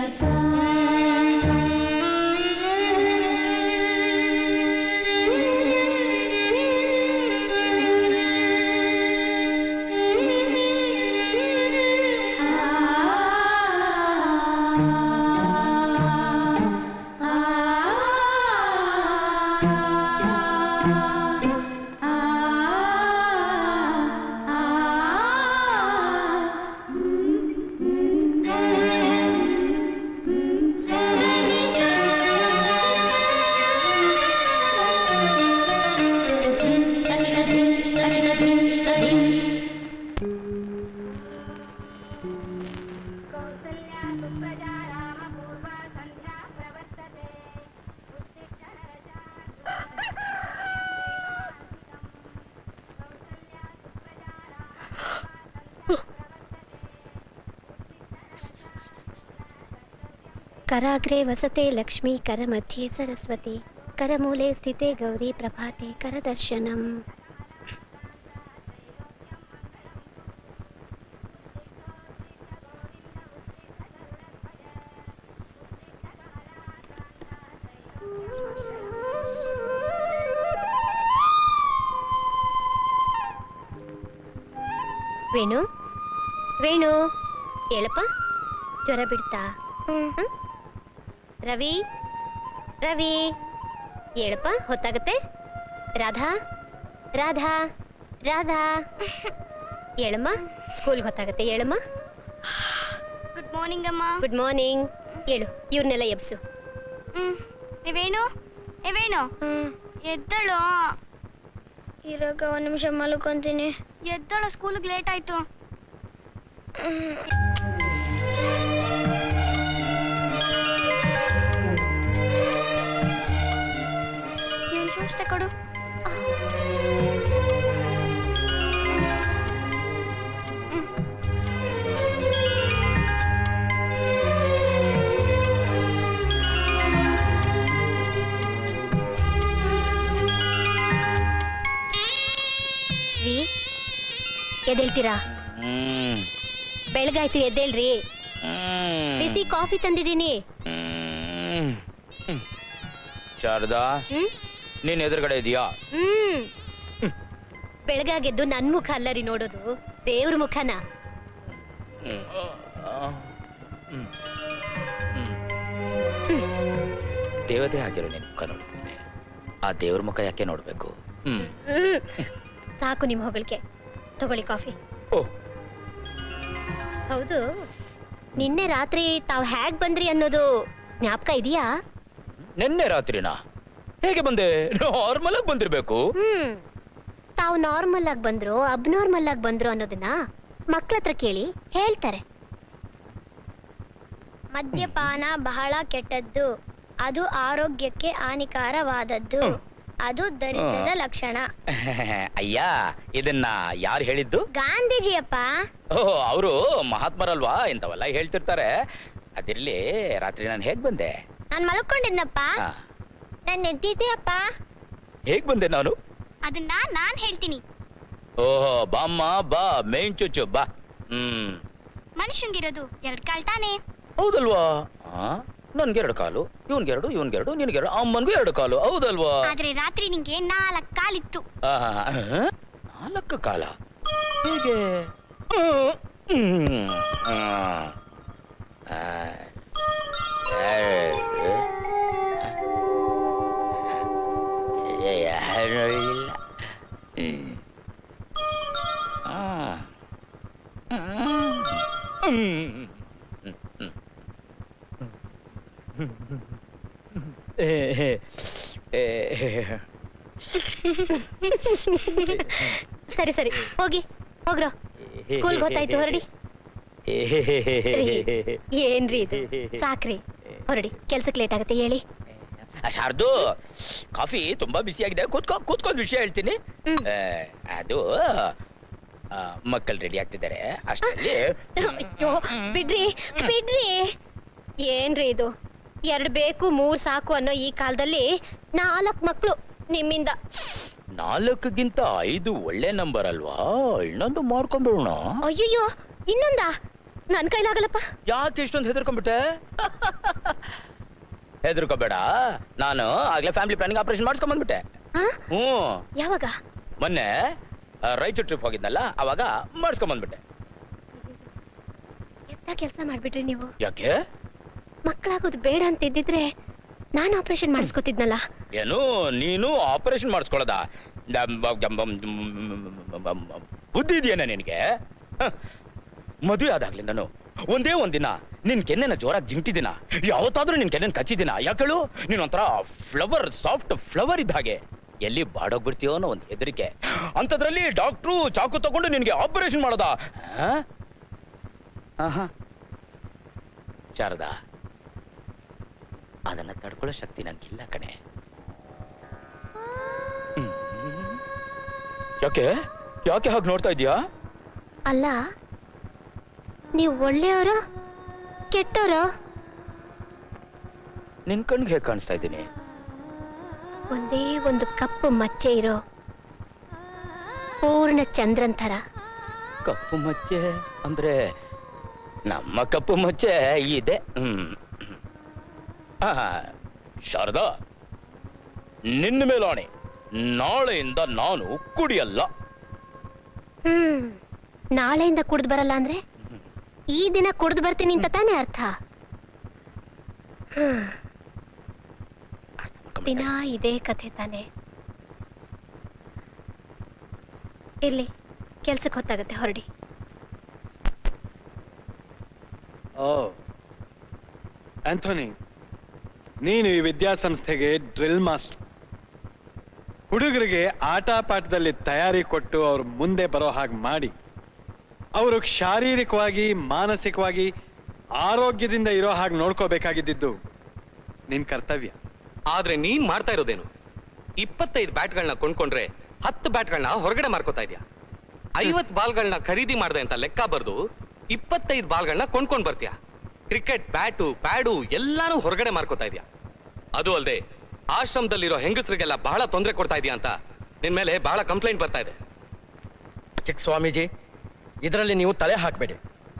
कराग्रे वसते लक्ष्मी करमध्ये सरस्वती करमूले स्थिते गौरी प्रभाते करदर्शनम् ವೇಣು ವೇಣು ಹೇಳಪ್ಪ ಜ್ವರ ಬಿಡ್ತಾ ಹ್ಮ್? ರವಿ ರವಿ ಹೇಳಪ್ಪ ಹೊತ್ತಾಗತ್ತೆ ರಾಧಾ ರಾಧಾ ರಾಧಾ ಹೇಳಮ್ಮ ಸ್ಕೂಲ್ಗೆ ಹೊತ್ತಾಗತ್ತೆ ಹೇಳಮ್ಮ ಗುಡ್ ಮಾರ್ನಿಂಗ್ ಅಮ್ಮ ಗುಡ್ ಮಾರ್ನಿಂಗ್ ಹೇಳು ಇವ್ರನ್ನೆಲ್ಲ ಎಬ್ಸು ಹ್ಮ್ ನೀವೇನು ನೀವೇನು ಎದ್ದಳು ಇರಾಗ ಒಂದ್ ನಿಮಿಷ ಮಲ್ಕೊಂತೀನಿ ಎದ್ದಳು ಸ್ಕೂಲ್ಗೆ ಲೇಟ್ ಆಯ್ತು ಇವನ್ ಶೂಸ್ ತಕೊಡು ರೀ ಎದ್ದೇಳ್ತೀರಾ ಹ್ಮ್ ಬೆಳಗಾಯ್ತು ಎದ್ದೇಳ್ರಿ ಬಿಸಿ ಕಾಫಿ ತಂದಿದ್ದೀನಿ ಹ್ಮ್. ಹ್ಮ್. ಶಾರದಾ ಹ್ಮ್ ನೀನ್ ಎದುರುಗಡೆ ಇದೆಯಾ ಹ್ಮ್ ಬೆಳಗಾಗೆದ್ದು ನನ್ ಮುಖ ಅಲ್ಲ ರೀ ನೋಡೋದು ದೇವ್ರ ಮುಖನ ದೇವತೆ ಆಗಿರೋ ನಿನ್ ಮುಖ ನೋಡ್ತೀನಿ ಆ ದೇವ್ರ ಮುಖ ಯಾಕೆ ನೋಡ್ಬೇಕು ಹ್ಮ್ ಹ್ಮ್. ಸಾಕು ನಿಮ್ ಹೊಗಳಿಕೆ ತಗೊಳ್ಳಿ ಕಾಫಿ ಓ ಹೌದು ನಿನ್ನೆ ರಾತ್ರಿ ತಾವ್ ಹ್ಯಾಗ್ ಬಂದ್ರಿ ಅನ್ನೋದು ಜ್ಞಾಪಕ ಇದೆಯಾ ನಿನ್ನೆ ರಾತ್ರಿನಾ ಹೇಗೆ ಬಂದೆ ನಾರ್ಮಲ್ ಆಗಿ ಬಂದಿರ್ಬೇಕು ಹ್ಮ್ ತಾವು ನಾರ್ಮಲ್ ಆಗಿ ಬಂದ್ರು ಅಬ್ನಾರ್ಮಲ್ ಆಗಿ ಬಂದ್ರು ಅನ್ನೋದನ್ನ ಮಕ್ಳ ಹತ್ರ ಕೇಳಿ ಹೇಳ್ತಾರೆ ಮದ್ಯಪಾನ ಬಹಳ ಕೆಟ್ಟದ್ದು ಅದು ಆರೋಗ್ಯಕ್ಕೆ ಹಾನಿಕಾರವಾದದ್ದು ಅದು ದರಿದ್ರದ ಲಕ್ಷಣ ಅಯ್ಯ ಇದನ್ನ ಯಾರು ಹೇಳಿದ್ದು ಗಾಂಧೀಜಿಯಪ್ಪ ಓ ಅವರು ಮಹಾತ್ಮರಲ್ವಾ ಇಂಥವೆಲ್ಲ ಹೇಳ್ತಿರ್ತಾರೆ ಅದಿರ್ಲಿ ರಾತ್ರಿ ನಾನು ಹೇಗ್ ಬಂದೆ ನಾನ್ ಮಲ್ಕೊಂಡಿದ್ನಪ್ಪ ಆ, ನಾನು ಎದ್ದಿದ್ದೆ ಅಪ್ಪ ಹೇಗ್ ಬಂದೆ ನಾನು ಅದನ್ನ ನಾನ್ ಹೇಳ್ತೀನಿ ಓಹೋ ಬಾಮ್ಮ ಬಾ ಮೇನ್ ಚುಚ್ಚು ಬಾ ಹ್ಮ್ ಮನುಷ್ಯಂಗಿರೋದು ಎರಡ್ ಕಾಲ್ ತಾನೇ ಹೌದಲ್ವಾ ಆ ನನ್ಗೆರಡು ಕಾಲು ಇವನ್ಗೆರಡು ಇವನ್ಗೆರಡು ನಿನ್ಗೆರಡು ಅಮ್ಮನ್ಗೂ ಎರಡು ಕಾಲು ಹೌದಲ್ವಾ ಆದ್ರೆ ರಾತ್ರಿ ನಿಂಗೆ ನಾಲ್ಕ್ ಕಾಲಿತ್ತು ಆಹಾ, ಆಹಾ. ನಾಲ್ಕು ಕಾಲ ಹೇಗೆ ಹ್ಮ್. ಆ. ಆ. ಏ, ಯಾರೂ ಇಲ್ಲ ಹ್ಮ್. ಆ. ಹ್ಮ್. ಹ್ಮ್. ಏ, ಏ, ಏ. ಸರಿ ಸರಿ ಹೋಗಿ ಹೋಗ್ರೋ ಸ್ಕೂಲ್ ಗೊತ್ತಾಯ್ತು ಹೊರಡಿ ಏನ್ರಿ ಇದು ಸಾಕ್ರಿ ಹೊರಡಿ ಕೆಲ್ಸಕ್ಕೆ ಲೇಟ್ ಆಗುತ್ತೆ ಹೇಳಿ ಆ, ಶಾರ್ದು ಕಾಫಿ ತುಂಬಾ ಬಿಸಿಯಾಗಿದೆ ಕೂತ್ಕೊ ಕೂತ್ಕೊಂಡ್ ವಿಷಯ ಹೇಳ್ತೀನಿ ಹ್ಮ್. ಆ, ಅದು ಮಕ್ಕಳು ರೆಡಿ ಆಗ್ತಿದ್ದಾರೆ ಅಷ್ಟರಲ್ಲಿ ಅಯ್ಯೋ ಬಿಡ್ರಿ ಬಿಡ್ರಿ ಏನ್ರಿ ಇದು ಎರಡ್ ಬೇಕು ಮೂರ್ ಸಾಕು ಅನ್ನೋ ಈ ಕಾಲದಲ್ಲಿ ನಾಲ್ಕ್ ಮಕ್ಳು ನಿಮ್ಮಿಂದ ನಾಲ್ಕಕ್ಕಿಂತ ಐದು ಒಳ್ಳೆ ನಂಬರ್ ಅಲ್ವಾ ಇನ್ನೊಂದು ಮಾಡ್ಕೊಂಡ್ಬಿಡೋಣ ಅಯ್ಯಯ್ಯೋ ಇನ್ನೊಂದ ನನ್ ಕೈಲಾಗಲ್ಲಪ್ಪ ಯಾಕೆ ಇಷ್ಟೊಂದು ಹೆದರ್ಕೊಂಡ್ಬಿಟ್ಟೆ ಹೆದರ್ಕೋಬೇಡ ನಾನು ಆಗ್ಲೇ ಫ್ಯಾಮಿಲಿ ಪ್ಲಾನಿಂಗ್ ಆಪರೇಷನ್ ಮಾಡಿಸ್ಕೊಂಡ್ ಬಂದ್ಬಿಟ್ಟೆ ಹಾ ಹ್ಞೂ ಯಾವಾಗ ಮೊನ್ನೆ ಆ, ರಾಯಚೂರ್ ಟ್ರಿಪ್ ಹೋಗಿದ್ನಲ್ಲ ಅವಾಗ ಮಾಡಿಸ್ಕೊಂಡ್ ಬಂದ್ಬಿಟ್ಟೆ ಎಂತ ಕೆಲಸ ಮಾಡ್ಬಿಟ್ರಿ ನೀವು ಯಾಕೆ ಮಕ್ಕಳಾಗೋದು ಬೇಡ ಅಂತ ಇದ್ದಿದ್ರೆ ನಾನು ಆಪರೇಷನ್ ಮಾಡಿಸ್ಕೊತಿದ್ನಲ್ಲ ಏನು ನೀನು ಆಪರೇಷನ್ ಮಾಡಿಸ್ಕೊಳ್ಳೋದ ಬುದ್ಧಿ ಇದೆಯೇನ ನಿನಗೆ ಮದುವೆ ಆದಾಗ್ಲಿಂದನು ಒಂದೇ ಒಂದಿನ ನಿನ್ ಕೆನ್ನೆನ ಜೋರಾಗಿ ಜಿಂಟಿದಿನ ಯಾವತ್ತಾದ್ರೂ ನಿನ್ ಕೆನ್ನೆನ ಕಚ್ಚಿದಿನ ಯಾಕೇಳು ನೀನ್ ಒಂಥರ ಫ್ಲವರ್ ಸಾಫ್ಟ್ ಫ್ಲವರ್ ಇದ್ದ ಹಾಗೆ ಎಲ್ಲಿ ಬಾಡೋಗ್ಬಿಡ್ತೀಯೋ ಅನ್ನೋ ಒಂದು ಹೆದರಿಕೆ ಅಂಥದ್ರಲ್ಲಿ ಡಾಕ್ಟ್ರು ಚಾಕು ತಗೊಂಡು ನಿನ್ಗೆ ಆಪರೇಷನ್ ಮಾಡೋದ ಶಾರದಾ ಅದನ್ನ ತಡ್ಕೊಳ್ಳೋ ಶಕ್ತಿ ನನ್ಗಿಲ್ಲ ಕಣೆ ಹ್ಮ್. ಯಾಕೆ ಯಾಕೆ ಹಾಗೆ ನೋಡ್ತಾ ಇದೀಯಾ ಅಲ್ಲ ನೀವು ಒಳ್ಳೆಯವರ ಕೆಟ್ಟವರ ನಿನ್ ಕಣ್ಗೆ ಹೇಗೆ ಕಾಣಿಸ್ತಾ ಇದ್ದೀನಿ ಒಂದೇ ಒಂದು ಕಪ್ಪು ಮಚ್ಚೆ ಇರೋ ಪೂರ್ಣ ಚಂದ್ರನ್ ಥರ ಕಪ್ಪು ಮಚ್ಚೆ ಅಂದ್ರೆ ನಮ್ಮ ಕಪ್ಪು ಮಚ್ಚೆ ಇದೆ ಹ್ಮ್ ಆ, ಶಾರದಾ ನಿನ್ನ ಮೇಲಾಣೆ ನಾಳೆಯಿಂದ ನಾನು ಕುಡಿಯಲ್ಲ ಹ್ಮ್ ನಾಳೆಯಿಂದ ಕುಡ್ದು ಬರಲ್ಲ ಅಂದ್ರೆ ಈ ದಿನ ಕುಡ್ದು ಬರ್ತೀನಿ ಅಂತ ತಾನೇ ಅರ್ಥ ಹ್ಮ್ ದಿನ ಇದೇ ಕಥೆ ತಾನೆ ಇರ್ಲಿ ಕೆಲ್ಸಕ್ಕೆ ಹೊತ್ತಾಗತ್ತೆ ಹೊರಡಿ ಓ ಆಂಥೋನಿ ನೀನು ಈ ವಿದ್ಯಾಸಂಸ್ಥೆಗೆ ಡ್ರಿಲ್ ಮಾಸ್ಟರ್ ಹುಡುಗರಿಗೆ ಆಟ ಪಾಠದಲ್ಲಿ ತಯಾರಿ ಕೊಟ್ಟು ಅವ್ರ ಮುಂದೆ ಬರೋ ಹಾಗೆ ಮಾಡಿ ಅವರು ಶಾರೀರಿಕವಾಗಿ ಮಾನಸಿಕವಾಗಿ ಆರೋಗ್ಯದಿಂದ ಇರೋ ಹಾಗೆ ನೋಡ್ಕೋಬೇಕಾಗಿದ್ದು ನಿನ್ ಕರ್ತವ್ಯ ಆದ್ರೆ ನೀನ್ ಮಾಡ್ತಾ ಇರೋದೇನು ಇಪ್ಪತ್ತೈದು ಬ್ಯಾಟ್ಗಳನ್ನ ಕೊಂಡ್ಕೊಂಡ್ರೆ ಹತ್ತು ಬ್ಯಾಟ್ಗಳನ್ನ ಹೊರಗಡೆ ಮಾರ್ಕೋತಾ ಇದೆಯಾ ಐವತ್ ಬಾಲ್ಗಳನ್ನ ಖರೀದಿ ಮಾಡ್ದೆ ಅಂತ ಲೆಕ್ಕ ಬರ್ದು ಇಪ್ಪತ್ತೈದು ಬಾಲ್ಗಳನ್ನ ಕೊಂಡ್ಕೊಂಡ್ ಬರ್ತೀಯ ಕ್ರಿಕೆಟ್ ಬ್ಯಾಟು ಪ್ಯಾಡು ಎಲ್ಲಾನು ಹೊರಗಡೆ ಮಾರ್ಕೋತಾ ಇದೆಯಾ ಅದು ಅಲ್ಲದೆ ಆಶ್ರಮದಲ್ಲಿರೋ ಹೆಂಗಸರಿಗೆಲ್ಲ ಬಹಳ ತೊಂದರೆ ಕೊಡ್ತಾ ಇದೆಯಾ ಅಂತ ನಿನ್ ಮೇಲೆ ಬಹಳ ಕಂಪ್ಲೇಂಟ್ ಬರ್ತಾ ಇದೆ ಚಿಕ್ಕ ಸ್ವಾಮೀಜಿ ಇದರಲ್ಲಿ ನೀವು ತಲೆ ಹಾಕಬೇಡಿ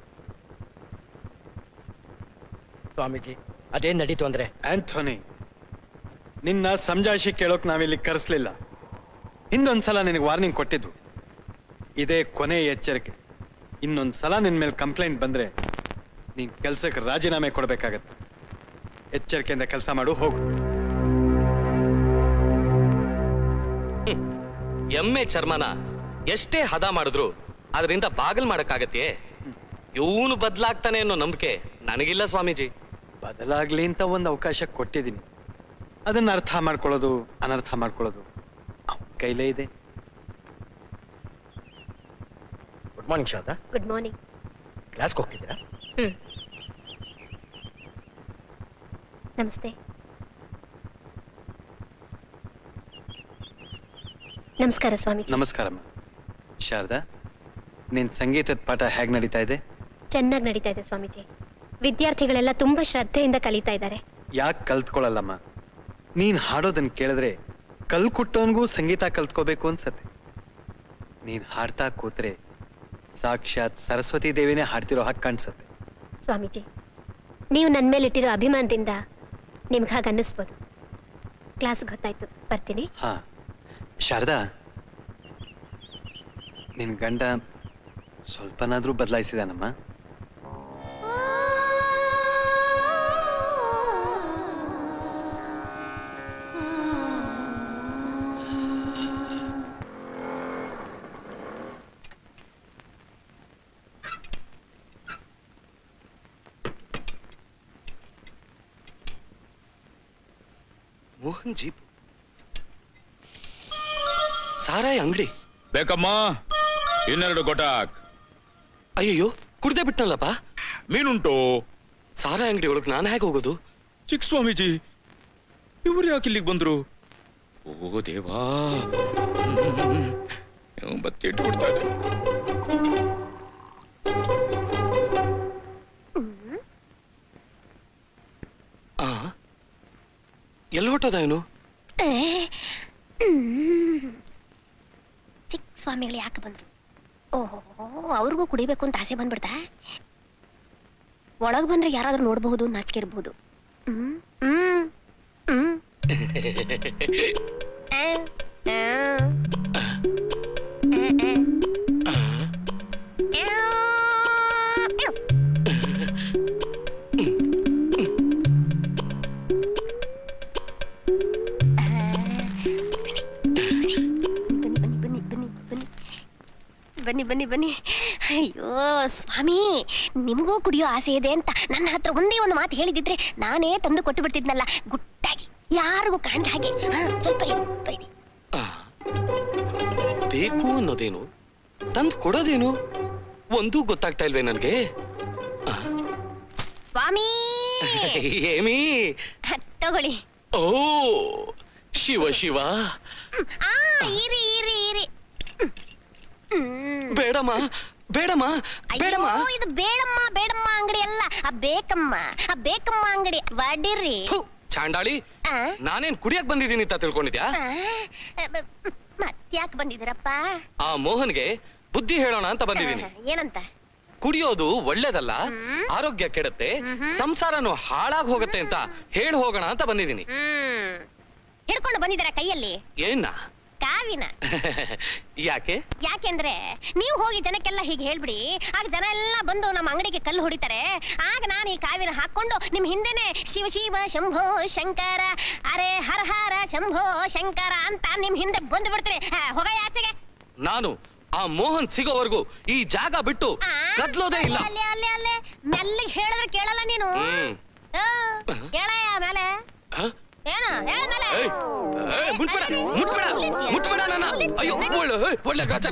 ಸ್ವಾಮೀಜಿ ಅದೇನ್ ನಡೀತು ಅಂದ್ರೆ ಆಂಥೋನಿ ನಿನ್ನ ಸಮಜಾಯಿಷಿ ಕೇಳೋಕ್ ನಾವಿಲ್ಲಿ ಕರೆಸ್ಲಿಲ್ಲ ಇನ್ನೊಂದ್ಸಲ ನಿನಗೆ ವಾರ್ನಿಂಗ್ ಕೊಟ್ಟಿದ್ದು ಇದೇ ಕೊನೆ ಎಚ್ಚರಿಕೆ ಇನ್ನೊಂದ್ಸಲ ನಿನ್ ಮೇಲೆ ಕಂಪ್ಲೇಂಟ್ ಬಂದ್ರೆ ನೀನ್ ಕೆಲ್ಸಕ್ಕೆ ರಾಜೀನಾಮೆ ಕೊಡ್ಬೇಕಾಗತ್ತೆ ಎಚ್ಚರಿಕೆಯಿಂದ ಕೆಲಸ ಮಾಡು ಹೋಗು ಎಮ್ಮೆ ಚರ್ಮನ ಎಷ್ಟೇ ಹದ ಮಾಡಿದ್ರು ಅದರಿಂದ ಬಾಗಲ್ ಮಾಡಕ್ಕಾಗತ್ತೆ ಇವನು ಬದ್ಲಾಗ್ತಾನೆ ಅನ್ನೋ ನಂಬಿಕೆ ನನಗಿಲ್ಲ ಸ್ವಾಮೀಜಿ ಬದಲಾಗ್ಲಿ ಅಂತ ಒಂದು ಅವಕಾಶ ಕೊಟ್ಟಿದ್ದೀನಿ ಅದನ್ನ ಅರ್ಥ ಮಾಡ್ಕೊಳ್ಳೋದು ಅನರ್ಥ ಮಾಡ್ಕೊಳ್ಳೋದು ಅವ್ನ್ ಕೈಲೇ ಇದೆ good morning Sharada good morning ಕ್ಲಾಸ್ಗೆ ಹೋಗ್ತಿದ್ದೀರಾ ಹ್ಮ್ ನಮಸ್ತೆ ನಮಸ್ಕಾರ ಸ್ವಾಮೀಜಿ ನಮಸ್ಕಾರಮ್ಮ ಶಾರದಾ ನಿನ್ ಸಂಗೀತದ ಪಾಠ ಹೇಗ್ ನಡೀತಾ ಇದೆ ಚೆನ್ನಾಗಿ ನಡೀತಾ ಇದೆ ಸ್ವಾಮೀಜಿ ವಿದ್ಯಾರ್ಥಿಗಳೆಲ್ಲ ತುಂಬಾ ಶ್ರದ್ಧೆಯಿಂದ ಕಲಿತಾ ಇದ್ದಾರೆ ಯಾಕೆ ಕಲ್ತ್ಕೊಳ್ಳಲ್ಲಮ್ಮ ನೀನ್ ಹಾಡೋದನ್ನ ಕೇಳಿದ್ರೆ ಕಲ್ಕುಟ್ಟವನ್ಗೂ ಸಂಗೀತ ಕಲ್ತ್ಕೋಬೇಕು ಅನ್ಸತ್ತೆ ನೀನ್ ಹಾಡ್ತಾ ಕೂತ್ರೆ ಸಾಕ್ಷಾತ್ ಸರಸ್ವತಿ ದೇವಿನೇ ಹಾಡ್ತಿರೋ ಹಾಗೆ ಕಾಣಿಸತ್ತೆ ಸ್ವಾಮೀಜಿ ನೀವು ನನ್ನ ಮೇಲೆ ಇಟ್ಟಿರೋ ಅಭಿಮಾನದಿಂದ ನಿಮ್ಗೆ ಹಾಗೆ ಅನ್ನಿಸ್ಬೋದು ಕ್ಲಾಸ್ ಗೊತ್ತಾಯ್ತು ಬರ್ತೀನಿ ಹಾ ಶಾರದಾ ನಿನ್ ಗಂಡ ಸ್ವಲ್ಪನಾದ್ರೂ ಬದಲಾಯಿಸಿದಾನಮ್ಮ ಮೋಹನ್ ಜೀಪ್ ಸಾರಾಯಿ ಅಂಗಡಿ ಬೇಕಮ್ಮ ಇನ್ನೆರಡು ಗೊಟಾಕ್ ಅಯ್ಯಯ್ಯೋ ಕುಡ್ದೆ ಬಿಟ್ಟನಲ್ಲಪ್ಪ ಮೀನುಂಟು ಸಾರಾಯಿ ಅಂಗಡಿ ಒಳಗ್ ನಾನು ಹೇಗೆ ಹೋಗೋದು ಚಿಕ್ಕ ಸ್ವಾಮೀಜಿ ಇವ್ರು ಯಾಕೆ ಇಲ್ಲಿಗೆ ಬಂದ್ರು ಓ ದೇವಾ ಬತ್ತಿಟ್ಟು ಬಿಡ್ತಾರೆ ಆ ಎಲ್ಲಿ ಹೊಟ್ಟೋದ ಇವನು ಚಿಕ್ಕ ಸ್ವಾಮಿಗಳು ಯಾಕೆ ಬಂದ್ರು ಓಹೋ ಅವ್ರಿಗೂ ಕುಡಿಬೇಕು ಅಂತ ಆಸೆ ಬಂದ್ಬಿಡ್ತಾ ಒಳಗ್ ಬಂದ್ರೆ ಯಾರಾದ್ರೂ ನೋಡಬಹುದು ನಾಚಿಕೆ ಇರಬಹುದು ಹ್ಮ್ ಹ್ಮ್ ಹ್ಮ್ ಆ, ಆ. ಆ, ಆ. ಆ. ಬನ್ನಿ ಬನ್ನಿ ಬನ್ನಿ ಬನ್ನಿ ಬನ್ನಿ ಬನ್ನಿ ಬನ್ನಿ ಅಯ್ಯೋ ಸ್ವಾಮಿ ನಿಮಗೂ ಕುಡಿಯೋ ಆಸೆ ಇದೆ ಅಂತ ನನ್ನ ಹತ್ರ ಒಂದೇ ಒಂದು ಮಾತು ಹೇಳಿದಿದ್ರೆ ನಾನೇ ತಂದು ಕೊಟ್ಟು ಬಿಡ್ತಿದ್ನಲ್ಲ ಗುಟ್ಟಾಗಿ ಯಾರಿಗೂ ಕಾಣ್ದ ಹಾಗೆ ಹಾ, ಸ್ವಲ್ಪ ಇರಿ, ಸ್ವಲ್ಪ ಇರಿ. ಬೇಕು ಅನ್ನೋದೇನು ತಂದ್ ಕೊಡೋದೇನು ಒಂದೂ ಗೊತ್ತಾಗ್ತಾ ಇಲ್ವೇ ನನ್ಗೆ ಸ್ವಾಮಿ ಏಮಿ ಹ, ತಗೊಳ್ಳಿ ಓ ಶಿವ ಶಿವ ಆ ಇರಿ ಇರಿ ಇರಿ ಹ್ಮ್. ಬೇಡಮ್ಮ ಬೇಡಮ್ಮ ಬೇಡಮ್ಮ ಅಯ್ಯೋ ಇದು ಬೇಡಮ್ಮ ಬೇಡಮ್ಮ ಅಂಗಡಿ ಅಲ್ಲ ಆ ಬೇಕಮ್ಮ ಆ ಬೇಕಮ್ಮ ಅಂಗಡಿ ವಡಿರಿ ಥು, ಚಾಂಡಾಳಿ ಆ? ನಾನೇನ್ ಕುಡಿಯಕ್ ಬಂದಿದ್ದೀನಿ ಅಂತ ತಿಳ್ಕೊಂಡಿದ್ಯಾ ಆ, ಬ- ಮತ್ತ್ಯಾಕ್ ಬಂದಿದ್ದೀರಪ್ಪ ಆ ಮೋಹನ್ಗೆ ಬುದ್ಧಿ ಹೇಳೋಣ ಅಂತ ಬಂದಿದ್ದೀನಿ ಆ, ಏನಂತ ಕುಡಿಯೋದು ಒಳ್ಳೇದಲ್ಲ ಆರೋಗ್ಯ ಕೆಡುತ್ತೆ ಸಂಸಾರನು ಹಾಳಾಗ್ ಹೋಗುತ್ತೆ ಅಂತ ಹೇಳಿ ಹೋಗೋಣ ಅಂತ ಬಂದಿದ್ದೀನಿ ಹ್ಮ್ ಹಿಡ್ಕೊಂಡು ಬಂದಿದ್ದೀರ ಕೈಯಲ್ಲಿ ಏನ್ನ ಕಾವಿನ ಯಾಕೆ ಯಾಕೆಂದ್ರೆ ನೀವು ಹೋಗಿ ಜನಕ್ಕೆಲ್ಲ ಹೀಗೆ ಹೇಳ್ಬಿಡಿ ಆಗ ಜನ ಎಲ್ಲ ಬಂದು ನಮ್ಮ ಅಂಗಡಿಗೆ ಕಲ್ಲು ಹೊಡಿತಾರೆ ಆಗ ನಾನು ಈ ಕಾವಿನ ಹಾಕೊಂಡು ನಿಮ್ ಹಿಂದೆನೆ ಶಿವ ಶಿವ ಶಂಭೋ ಶಂಕರ ಅರೆ ಹರ ಹರ ಶಂಭೋ ಶಂಕರ ಅಂತ ನಿಮ್ ಹಿಂದೆ ಬಂದು ಬಿಡ್ತೀನಿ ಆ, ಹೋಗ ಆಚೆಗೆ ನಾನು ಆ ಮೋಹನ್ ಸಿಗೋವರೆಗೂ ಈ ಜಾಗ ಬಿಟ್ಟು ಆ, ಕದ್ಲೋದೇ ಇಲ್ಲ ಅಲ್ಲೇ ಅಲ್ಲೇ ಅಲ್ಲೇ ಮೆಲ್ಲಿಗೆ ಹೇಳಿದ್ರೆ ಕೇಳಲ್ಲ ನೀನು ಹ್ಮ್. ಆ, ಹೇಳಯ್ಯ ಮೇಲೆ ಹ? ಏನು ಹೇಳ ಮೇಲೆ ಏಯ್, ಏಯ್, ಮುಟ್ಬೇಡ ಮುಟ್ಬೇಡ ಮುಟ್ಬೇಡ ನನ್ನ ಅಯ್ಯೋ ಒಳ್ಳೆ ಏಯ್, ಒಳ್ಳೆ ಗ್ರಾಚಾರ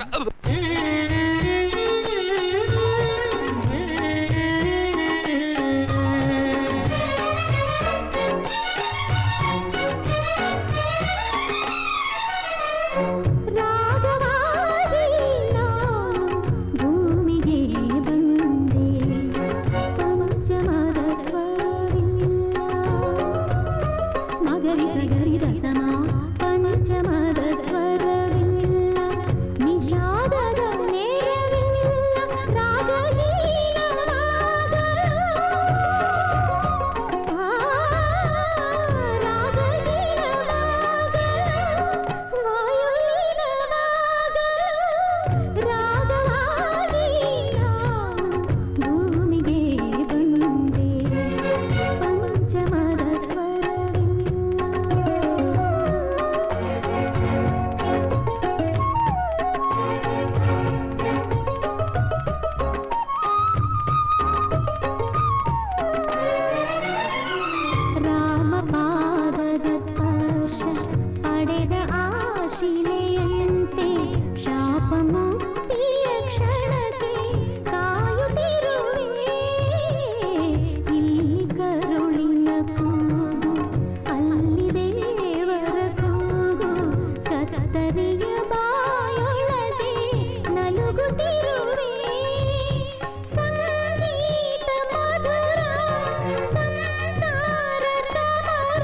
ಭೂಮಿಗೆ ಬಂದೆ ಪಂಚಮದ ಸ್ವರವಿಲ್ಲ ಮಗರಿ ಸಗರಿ ರಸಮ ಪಂಚಮದ ಸ್ವರವಿಲ್ಲ ನಿಷಾದದ ನೇರವಿಲ್ಲ ರಾಗಹೀನ ರಾಗಗಳು. ಆ, ರಾಗಹೀನ ರಾಗಗಳು, ವಾಯುಹೀನ ರಾಗಗಳು, ರಾಗವಾಗಿ ನಾನು ಭೂಮಿಗೆ ಬಂದೆ ಪಂಚಮದ ಸ್ವರವಿಲ್ಲ ರಾಮಪಾದದ ಸ್ಪರ್ಶ ಪಡೆದ ಆಶಿಲೆಯಂತೆ ಶಾಪ ಮುಕ್ತಿಯ ಕ್ಷಣಕ್ಕೆ ಕಾಯುತ್ತಿರುವೆ ಇಲ್ಲಿ ಕರುಳಿನ ಕೂಗು ಅಲ್ಲಿ ದೇವರ ಕೂಗು ಕತ್ತರಿಯ ಬಾಯೊಳಗೆ ನಲುಗುತ್ತಿರುವೆ ಸಂಗೀತ ಮಧುರ ಸಂಸಾರ ಸಮರ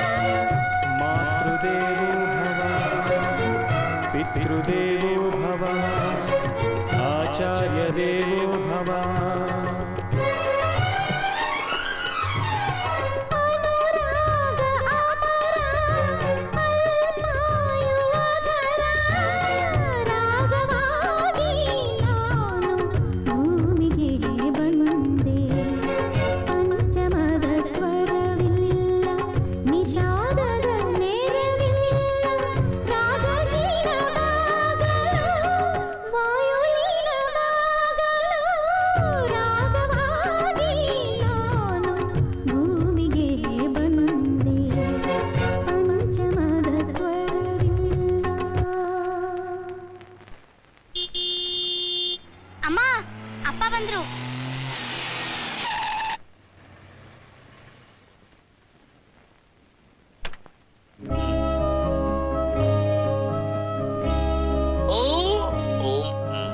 ಮಾತೃದೇವೋ ಭವ ಪಿತೃದೇವೋ ಭವ ಆಚಾರ್ಯ ದೇವೋ ಭವ ಅನುರಾಗ ಅಮರ ಅಲ್ಪಾಯುವಧರ ರಾಗವಾಗಿ ನಾನು ಭೂಮಿಗೆ ಬಂದೆ ಪಂಚಮದ ಸ್ವರವಿಲ್ಲ ನಿಷಾದದ ನೆರವಿಲ್ಲ ರಾಗಹೀನ ರಾಗಗಳು ವಾಯುಹೀನ ರಾಗಗಳು ರಾಗವಾಗಿ ನಾನು ಭೂಮಿಗೆ ಬಂದೆ ಪಂಚಮದ ಸ್ವರವಿಲ್ಲ ಅಮ್ಮ ಅಪ್ಪ ಬಂದ್ರು ಓ ಓಂ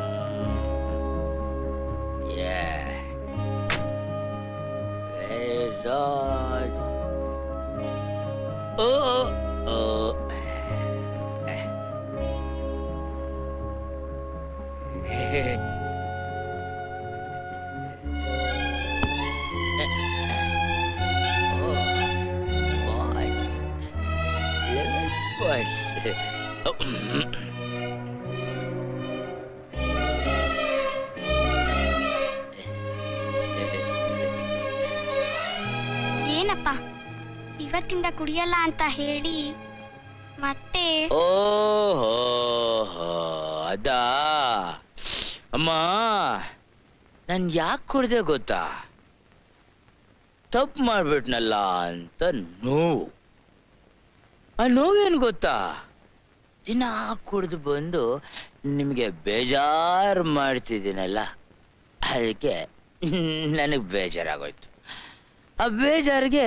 Yeah. Praise God. Oh, oh. ಏನಪ್ಪ ಇವತ್ತಿಂದ ಕುಡಿಯಲ್ಲ ಅಂತ ಹೇಳಿ ಮತ್ತೆ ಓಹೋ ಅದಾ ಅಮ್ಮ ನಾನು ಯಾಕೆ ಕುಡ್ದೆ ಗೊತ್ತಾ ತಪ್ಪು ಮಾಡ್ಬಿಟ್ನಲ್ಲ ಅಂತ ನೋವು ಆ ನೋವೇನು ಗೊತ್ತಾ ದಿನ ಕುಡಿದು ಬಂದು ನಿಮಗೆ ಬೇಜಾರು ಮಾಡ್ತಿದ್ದೀನಲ್ಲ ಅದಕ್ಕೆ ನನಗೆ ಬೇಜಾರಾಗೋಯ್ತು ಆ ಬೇಜಾರಿಗೆ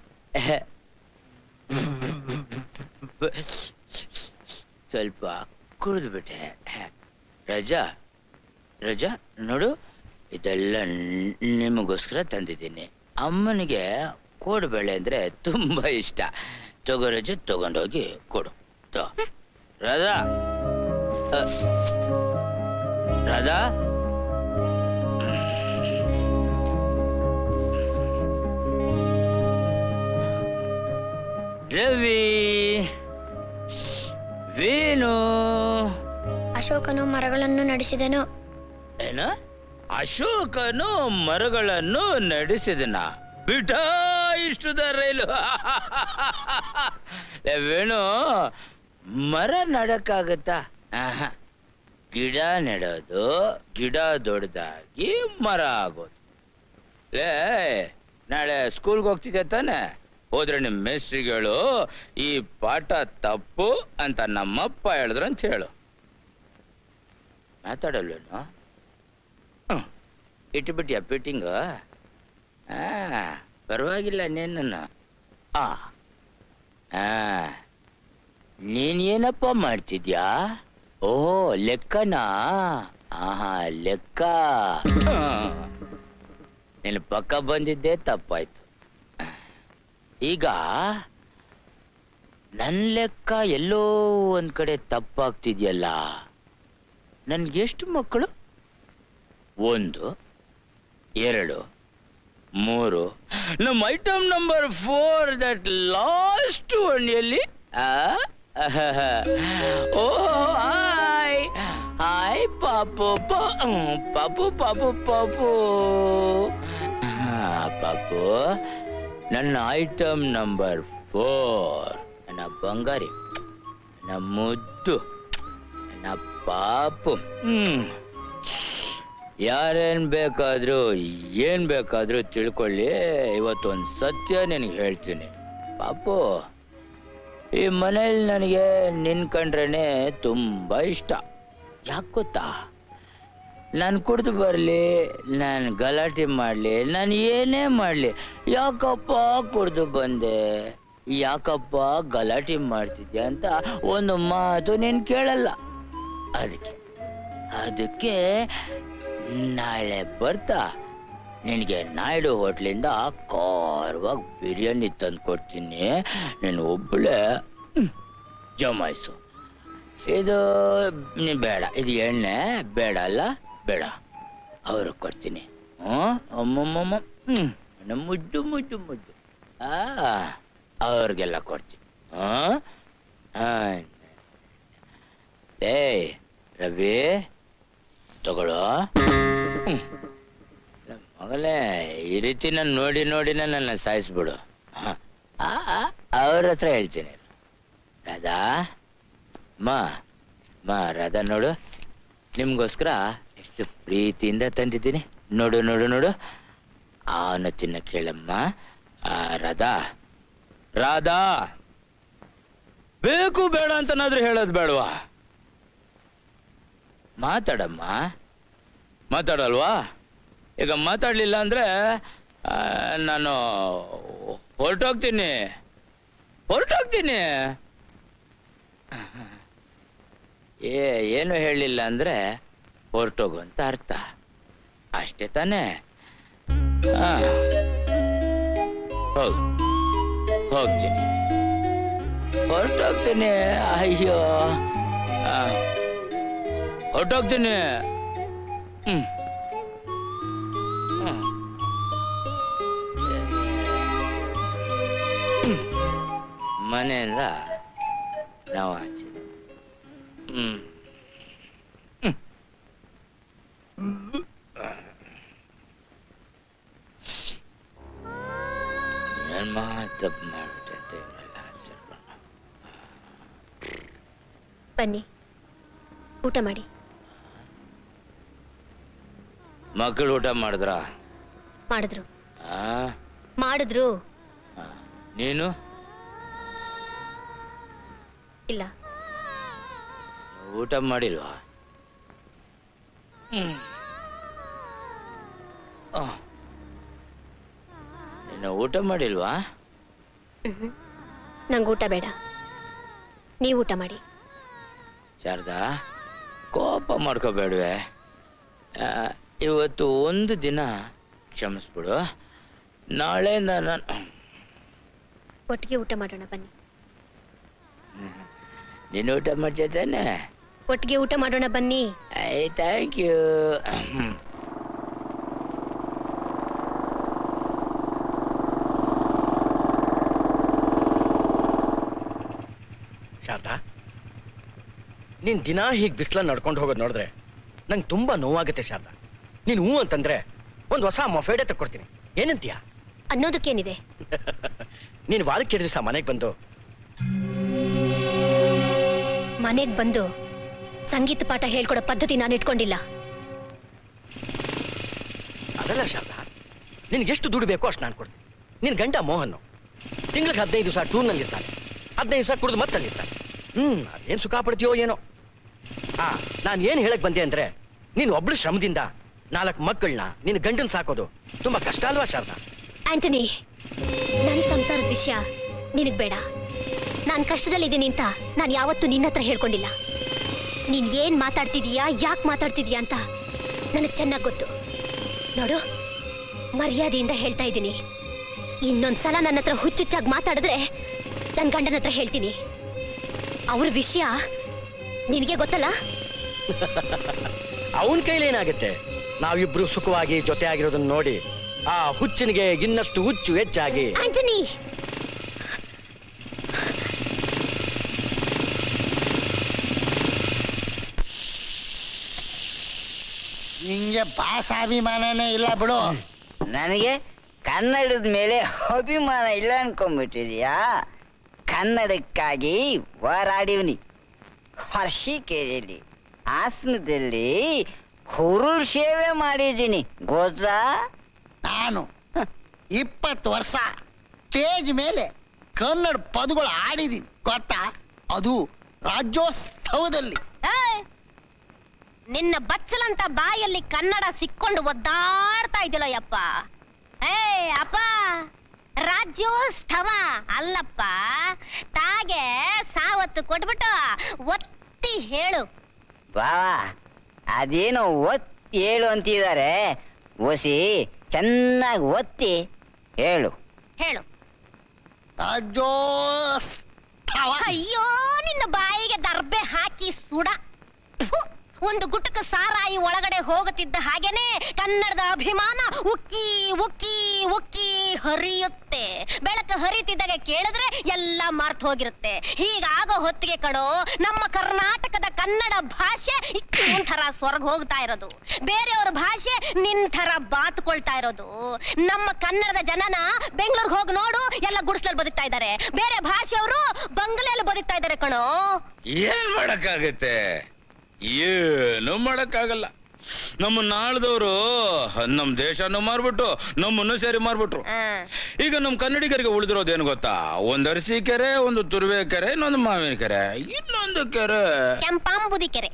ಸ್ವಲ್ಪ ಕುಡಿದು ಬಿಟ್ಟೆ ರಜಾ ರಜಾ ನೋಡು ಇದೆಲ್ಲ ನ್- ನಿಮಗೋಸ್ಕರ ತಂದಿದ್ದೀನಿ ಅಮ್ಮನಿಗೆ ಕೋಡುಬೇಳೆ ಅಂದ್ರೆ ತುಂಬಾ ಇಷ್ಟ ತಗೋ ರಜಾ ತಗೊಂಡೋಗಿ ಕೊಡು ತಗೋ. ರಾಧಾ ಅ, ರಾಧಾ ರವಿ ವೇಣು ಅಶೋಕನು ಮರಗಳನ್ನು ನಡೆಸಿದನು ಏನ ಅಶೋಕನು ಮರಗಳನ್ನು ನಡೆಸಿದನ ಬಿಟ ಇಷ್ಟುದ ರೈಲು ಲೇ ವೇಣು ಮರ ನಡಕ್ಕಾಗತ್ತಾ ಆಹಾ. ಗಿಡ ನೆಡೋದು ಗಿಡ ದೊಡ್ಡದಾಗಿ ಮರ ಆಗೋದು ಲೇ ನಾಳೆ ಸ್ಕೂಲ್ಗೆ ಹೋಗ್ತಿದ್ದೆ ತಾನೆ ಹೋದ್ರೆ ನಿಮ್ ಮೇಸ್ಟ್ರಿಗಳು ಈ ಪಾಠ ತಪ್ಪು ಅಂತ ನಮ್ಮಪ್ಪ ಹೇಳಿದ್ರು ಅಂತ ಹೇಳು ಮಾತಾಡಲ್ವೇನು ಹ್ಮ್. ಇಟ್ಬಿಟ್ಟಿಯ ಫಿಟ್ಟಿಂಗ್ ಆ ಪರವಾಗಿಲ್ಲ ನೀನನ್ನು ಆ ಆ ನೀನೇನಪ್ಪ ಮಾಡ್ತಿದ್ಯಾ ಓ ಲೆಕ್ಕನಾ ಆಹಾ ಲೆಕ್ಕ ನೀನು ಪಕ್ಕ ಬಂದಿದ್ದೇ ತಪ್ಪಾಯ್ತು ಈಗ ನನ್ನ ಲೆಕ್ಕ ಎಲ್ಲೋ ಒಂದ್ ಕಡೆ ತಪ್ಪಾಗ್ತಿದ್ಯಲ್ಲ ನನ್ಗೆಷ್ಟು ಮಕ್ಕಳು ಒಂದು ಎರಡು ಮೂರು ನಮ್ಮ item number four that last one ಎಲ್ಲಿ ಆ? ಓ ಹಾಯ್ ಹಾಯ್ ಪಾಪು ಪ- ಹ್ಮ್, ಪಾಪು ಪಾಪು ಪಾಪು ಹಾ, ಪಾಪು ನನ್ನ ಐಟಮ್ ನಂಬರ್ ಫೋರ್ ನನ್ನ ಬಂಗಾರಿ ನನ್ನ ಮುದ್ದು ನನ್ನ ಪಾಪು ಹ್ಮ್ ಯಾರೇನ್ ಬೇಕಾದ್ರೂ ಏನ್ ಬೇಕಾದ್ರೂ ತಿಳ್ಕೊಳ್ಳಿ ಇವತ್ತೊಂದು ಸತ್ಯ ನಿನಗೆ ಹೇಳ್ತೀನಿ ಪಾಪು ಈ ಮನೇಲಿ ನನಗೆ ನಿನ್ ಕಂಡ್ರೇನೆ ತುಂಬಾ ಇಷ್ಟ ಯಾಕೆ ಗೊತ್ತಾ ನಾನು ಕುಡ್ದು ಬರಲಿ ನಾನು ಗಲಾಟೆ ಮಾಡಲಿ ನಾನು ಏನೇ ಮಾಡಲಿ ಯಾಕಪ್ಪ ಕುಡ್ದು ಬಂದೆ ಯಾಕಪ್ಪ ಗಲಾಟೆ ಮಾಡ್ತಿದ್ಯಾ ಅಂತ ಒಂದು ಮಾತು ನೀನು ಕೇಳಲ್ಲ ಅದಕ್ಕೆ ಅದಕ್ಕೆ ನಾಳೆ ಬರ್ತಾ ನಿನಗೆ ನಾಯ್ಡು ಹೋಟ್ಲಿಂದ ಖಾರವಾಗಿ ಬಿರಿಯಾನಿ ತಂದು ಕೊಡ್ತೀನಿ ನೀನು ಒಬ್ಬಳೇ ಹ್ಮ್, ಜಮಾಯಿಸು ಇದು ನೀ ಬೇಡ ಇದು ಎಣ್ಣೆ ಬೇಡ ಅಲ್ಲ ಬೇಡ ಅವ್ರಿಗೆ ಕೊಡ್ತೀನಿ ಹ್ಞೂ ಅಮ್ಮಮ್ಮಮ್ಮ ಹ್ಞೂ ನನ್ನ ಮುದ್ದು ಮುದ್ದು ಮುದ್ದು ಆ ಅವ್ರಿಗೆಲ್ಲ ಕೊಡ್ತೀನಿ ಹಾಂ ಹಾಂ ಏಯ್ ರವಿ ತಗೊಳ್ಳೋ ಹ್ಮ್. ನನ್ ಮಗಳೇ ಈ ರೀತಿ ನಾನು ನೋಡಿ ನೋಡಿನ ನನ್ನ ಸಾಯಿಸ್ಬಿಡು ಹ. ಆ, ಆ, ಅವ್ರ ಹತ್ರ ಹೇಳ್ತೀನಿ ರಾಧಾ ಮಾ ಮಾ ರಾಧಾ ನೋಡು ನಿಮ್ಗೋಸ್ಕರ ಎಷ್ಟು ಪ್ರೀತಿಯಿಂದ ತಂದಿದ್ದೀನಿ ನೋಡು ನೋಡು ನೋಡು ಅವನು ತಿನ್ನ ಕೇಳಮ್ಮ ಆ, ರಾಧಾ ರಾಧಾ ಬೇಕು ಬೇಡ ಅಂತನಾದ್ರೂ ಹೇಳೋದು ಬೇಡವಾ ಮಾತಾಡಮ್ಮ ಮಾತಾಡಲ್ವಾ ಈಗ ಮಾತಾಡ್ಲಿಲ್ಲ ಅಂದ್ರೆ ಆ, ನಾನು ಹೊರಟೋಗ್ತೀನಿ ಹೊರಟೋಗ್ತೀನಿ ಏ ಏನು ಹೇಳಿಲ್ಲ ಅಂದ್ರೆ ಹೊರಟೋಗು ಅಂತ ಅರ್ಥ ಅಷ್ಟೇ ತಾನೇ ಆ. ಹೋಗು ಹೋಗ್ತೀನಿ ಹೊರಟೋಗ್ತೀನಿ ಅಯ್ಯೋ ಆ. ಹೊರಟೋಗ್ತೀನಿ ಹ್ಮ್ ಹ್ಮ್. ಹ್ಮ್. ಮನೆಯಿಂದ ನಾವು ಆಚೆ ಹ್ಮ್ ಏನ್ ಮಾ ತಪ್ಪು ಮಾಡ್ಬಿಟ್ಟೆ ದೇವ್ರೆಲ್ಲ ಆಶೀರ್ವಾದ. ಬನ್ನಿ ಊಟ ಮಾಡಿ ಮಕ್ಕಳು ಊಟ ಮಾಡಿದ್ರ ಮಾಡಿದ್ರು ಆ? ಮಾಡಿದ್ರು ಆ. ನೀನು ಇಲ್ಲ ಊಟ ಮಾಡಿಲ್ವಾ ಹ್ಮ್. ಆ. ನೀನು ಊಟ ಮಾಡಿಲ್ವಾ ನಂಗೆ ಊಟ ಬೇಡ ನೀವು ಊಟ ಮಾಡಿ ಶಾರದಾ ಕೋಪ ಮಾಡ್ಕೋಬೇಡ್ವೆ ಆ, ಇವತ್ತು ಒಂದು ದಿನ ಕ್ಷಮಿಸ್ಬಿಡು ನಾಳೆಯಿಂದ ನಾನು ಒಟ್ಟಿಗೆ ಊಟ ಮಾಡೋಣ ಬನ್ನಿ ನೀನು ಊಟ ಮಾಡ್ತಿದ್ದಾನೆ ಒಟ್ಟಿಗೆ ಊಟ ಮಾಡೋಣ ಬನ್ನಿ ಐ ಥ್ಯಾಂಕ್ ಯು ಶಾರದಾ ನೀನ್ ದಿನಾ ಹೀಗೆ ಬಿಸಿಲ ನಡ್ಕೊಂಡು ಹೋಗೋದು ನೋಡಿದ್ರೆ ನಂಗೆ ತುಂಬಾ ನೋವಾಗುತ್ತೆ ಶಾರದಾ ನೀನು ಹ್ಞೂ ಅಂತಂದ್ರೆ ಒಂದು ಹೊಸ ಮೊಫೇಡೆ ತಕ್ಕೊಡ್ತೀನಿ ಏನಂತೀಯ ಅನ್ನೋದಕ್ಕೇನಿದೆ ನೀನು ವಾರಕ್ಕೆ ಎರಡು ದಿವಸ ಮನೆಗೆ ಬಂದು ಮನೆಗ್ ಬಂದು ಸಂಗೀತ ಪಾಠ ಹೇಳ್ಕೊಡೋ ಪದ್ಧತಿ ನಾನು ಇಟ್ಕೊಂಡಿಲ್ಲ ಅದಲ್ಲ ಶಾರದಾ ನಿನ್ಗೆ ಎಷ್ಟು ದುಡ್ಡು ಬೇಕೋ ಅಷ್ಟು ನಾನು ಕೊಡ್ತೀನಿ ನಿನ್ ಗಂಡ ಮೋಹನ್ ತಿಂಗಳಿಗೆ ಹದಿನೈದು ದಿವಸ ಟೂರ್ನಲ್ಲಿ ಇರ್ತಾನೆ ಹದಿನೈದು ದಿವಸ ಕುಡಿದು ಮತ್ತಲ್ಲಿರ್ತಾನೆ ಹ್ಮ್ ಅದೇನ್ ಸುಖ ಪಡ್ತೀಯೋ ಏನೋ ಆ ನಾನು ಏನ್ ಹೇಳಕ್ ಬಂದೆ ಅಂದ್ರೆ ನೀನು ಒಬ್ಳು ಶ್ರಮದಿಂದ ನಾಲ್ಕು ಮಕ್ಕಳನ್ನ ನಿನ್ನ ಗಂಡನ್ ಸಾಕೋದು ತುಂಬಾ ಕಷ್ಟ ಅಲ್ವಾ ಶಾರದಾ ಆಂಟನಿ ನನ್ ಸಂಸಾರದ ವಿಷಯ ನಿನಗ್ ಬೇಡ ನಾನ್ ಕಷ್ಟದಲ್ಲಿದ್ದೀನಿ ಅಂತ ನಾನು ಯಾವತ್ತೂ ನಿನ್ನ ಹತ್ರ ಹೇಳ್ಕೊಂಡಿಲ್ಲ ನೀನ್ ಏನ್ ಮಾತಾಡ್ತಿದೀಯಾ ಯಾಕೆ ಮಾತಾಡ್ತಿದೀಯಾ ಅಂತ ನನಗ್ ಚೆನ್ನಾಗ್ ಗೊತ್ತು ನೋಡು ಮರ್ಯಾದೆಯಿಂದ ಹೇಳ್ತಾ ಇದ್ದೀನಿ ಇನ್ನೊಂದ್ಸಲ ನನ್ನ ಹತ್ರ ಹುಚ್ಚುಚ್ಚಾಗಿ ಮಾತಾಡಿದ್ರೆ ನನ್ನ ಗಂಡನ ಹತ್ರ ಹೇಳ್ತೀನಿ ಅವ್ರ ವಿಷಯ ನಿನಗೆ ಗೊತ್ತಲ್ಲ ಅವನ ಕೈಲೇನಾಗುತ್ತೆ ನಾವಿಬ್ರು ಸುಖವಾಗಿ ಜೊತೆ ಆಗಿರೋದನ್ನ ನೋಡಿ ಆ ಹುಚ್ಚನಿಗೆ ಇನ್ನಷ್ಟು ಹುಚ್ಚು ಹೆಚ್ಚಾಗಿ ಆಂಟನಿ ನಿಂಗೆ ಭಾಷಾಭಿಮಾನನೇ ಇಲ್ಲ ಬಿಡು ನನಗೆ ಕನ್ನಡದ ಮೇಲೆ ಅಭಿಮಾನ ಇಲ್ಲ ಅನ್ಕೊಂಡ್ಬಿಟ್ಟಿದ್ಯಾ ಕನ್ನಡಕ್ಕಾಗಿ ಹೋರಾಡಿವ್ನಿ ಹರ್ಷಿಕೆರೆಯಲ್ಲಿ ಹಾಸನದಲ್ಲಿ ಹುರುಳ್ ಸೇವೆ ಮಾಡಿದ್ದೀನಿ ಗೊತ್ತಾ ನಾನು ಇಪ್ಪತ್ತು ವರ್ಷ ಸ್ಟೇಜ್ ಮೇಲೆ ಕನ್ನಡ ಪದಗಳು ಆಡಿದೀನಿ ಗೊತ್ತಾ ಅದು ರಾಜ್ಯೋತ್ಸವದಲ್ಲಿ ಏಯ್! ನಿನ್ನ ಬಚ್ಚಲಂತ ಬಾಯಲ್ಲಿ ಕನ್ನಡ ಸಿಕ್ಕೊಂಡು ಒದ್ದಾಡ್ತಾ ಇದೆಯಲ್ಲ ಯಪ್ಪ ಏ ಅಪ್ಪ ರಾಜ್ಯೋತ್ಸವ ಅಲ್ಲಪ್ಪ ತಾಗೆ ಸಾವತ್ತು ಕೊಟ್ಬಿಟ್ಟು ಒತ್ತಿ ಹೇಳು ಬಾವಾ ಅದೇನೋ ಒತ್ತಿ ಹೇಳು ಅಂತಿದ್ದಾರೆ ಒಸಿ ಚೆನ್ನಾಗಿ ಒತ್ತಿ ಹೇಳು ಹೇಳು ರಾಜ್ಯೋತ್ಸವ ಅಯ್ಯೋ ನಿನ್ನ ಬಾಯಿಗೆ ದರ್ಬೆ ಹಾಕಿ ಸುಡ ಫು, ಒಂದು ಗುಟಕ ಸಾರಾಯಿ ಒಳಗಡೆ ಹೋಗುತ್ತಿದ್ದ ಹಾಗೇನೆ ಕನ್ನಡದ ಅಭಿಮಾನ ಉಕ್ಕಿ ಉಕ್ಕಿ ಉಕ್ಕಿ ಹರಿಯುತ್ತೆ ಬೆಳಕು ಹರಿತಿದ್ದಾಗ ಕೇಳಿದ್ರೆ ಎಲ್ಲ ಮಾರ್ತ್ ಹೋಗಿರುತ್ತೆ ಹೀಗಾಗೋ ಹೊತ್ತಿಗೆ ಕಣೋ ನಮ್ಮ ಕರ್ನಾಟಕದ ಕನ್ನಡ ಭಾಷೆ ಒಂಥರ ಸ್ವರ್ಗ ಹೋಗ್ತಾ ಇರೋದು ಬೇರೆಯವ್ರ ಭಾಷೆ ನಿನ್ ಥರ ಬಾತ್ಕೊಳ್ತಾ ಇರೋದು ನಮ್ಮ ಕನ್ನಡದ ಜನನ ಬೆಂಗಳೂರಿಗೆ ಹೋಗಿ ನೋಡು ಎಲ್ಲ ಗುಡಿಸ್ಲಲ್ಲಿ ಬದುಕ್ತಾ ಇದ್ದಾರೆ ಬೇರೆ ಭಾಷೆಯವರು ಬಂಗ್ಲೆಯಲ್ಲಿ ಬದುಕ್ತಾ ಇದ್ದಾರೆ ಕಣೋ ಏನ್ ಮಾಡಕ್ಕಾಗತ್ತೆ ಏನು ಮಾಡಕ್ಕಾಗಲ್ಲ ನಮ್ಮ ನಾಳ್ದವರು ನಮ್ ದೇಶನು ಮಾರ್ಬಿಟ್ಟು ನಮ್ಮನ್ನು ಸೇರಿ ಮಾರ್ಬಿಟ್ರು ಆ. ಈಗ ನಮ್ ಕನ್ನಡಿಗರಿಗೆ ಉಳಿದಿರೋದೇನು ಗೊತ್ತಾ ಒಂದ್ ಅರಸಿ ಕೆರೆ ಒಂದು ತುರುವೆ ಕೆರೆ ಇನ್ನೊಂದು ಮಾವಿನ ಕೆರೆ ಇನ್ನೊಂದು ಕೆರೆ ಕೆಂಪಾಂಬುದಿ ಕೆರೆ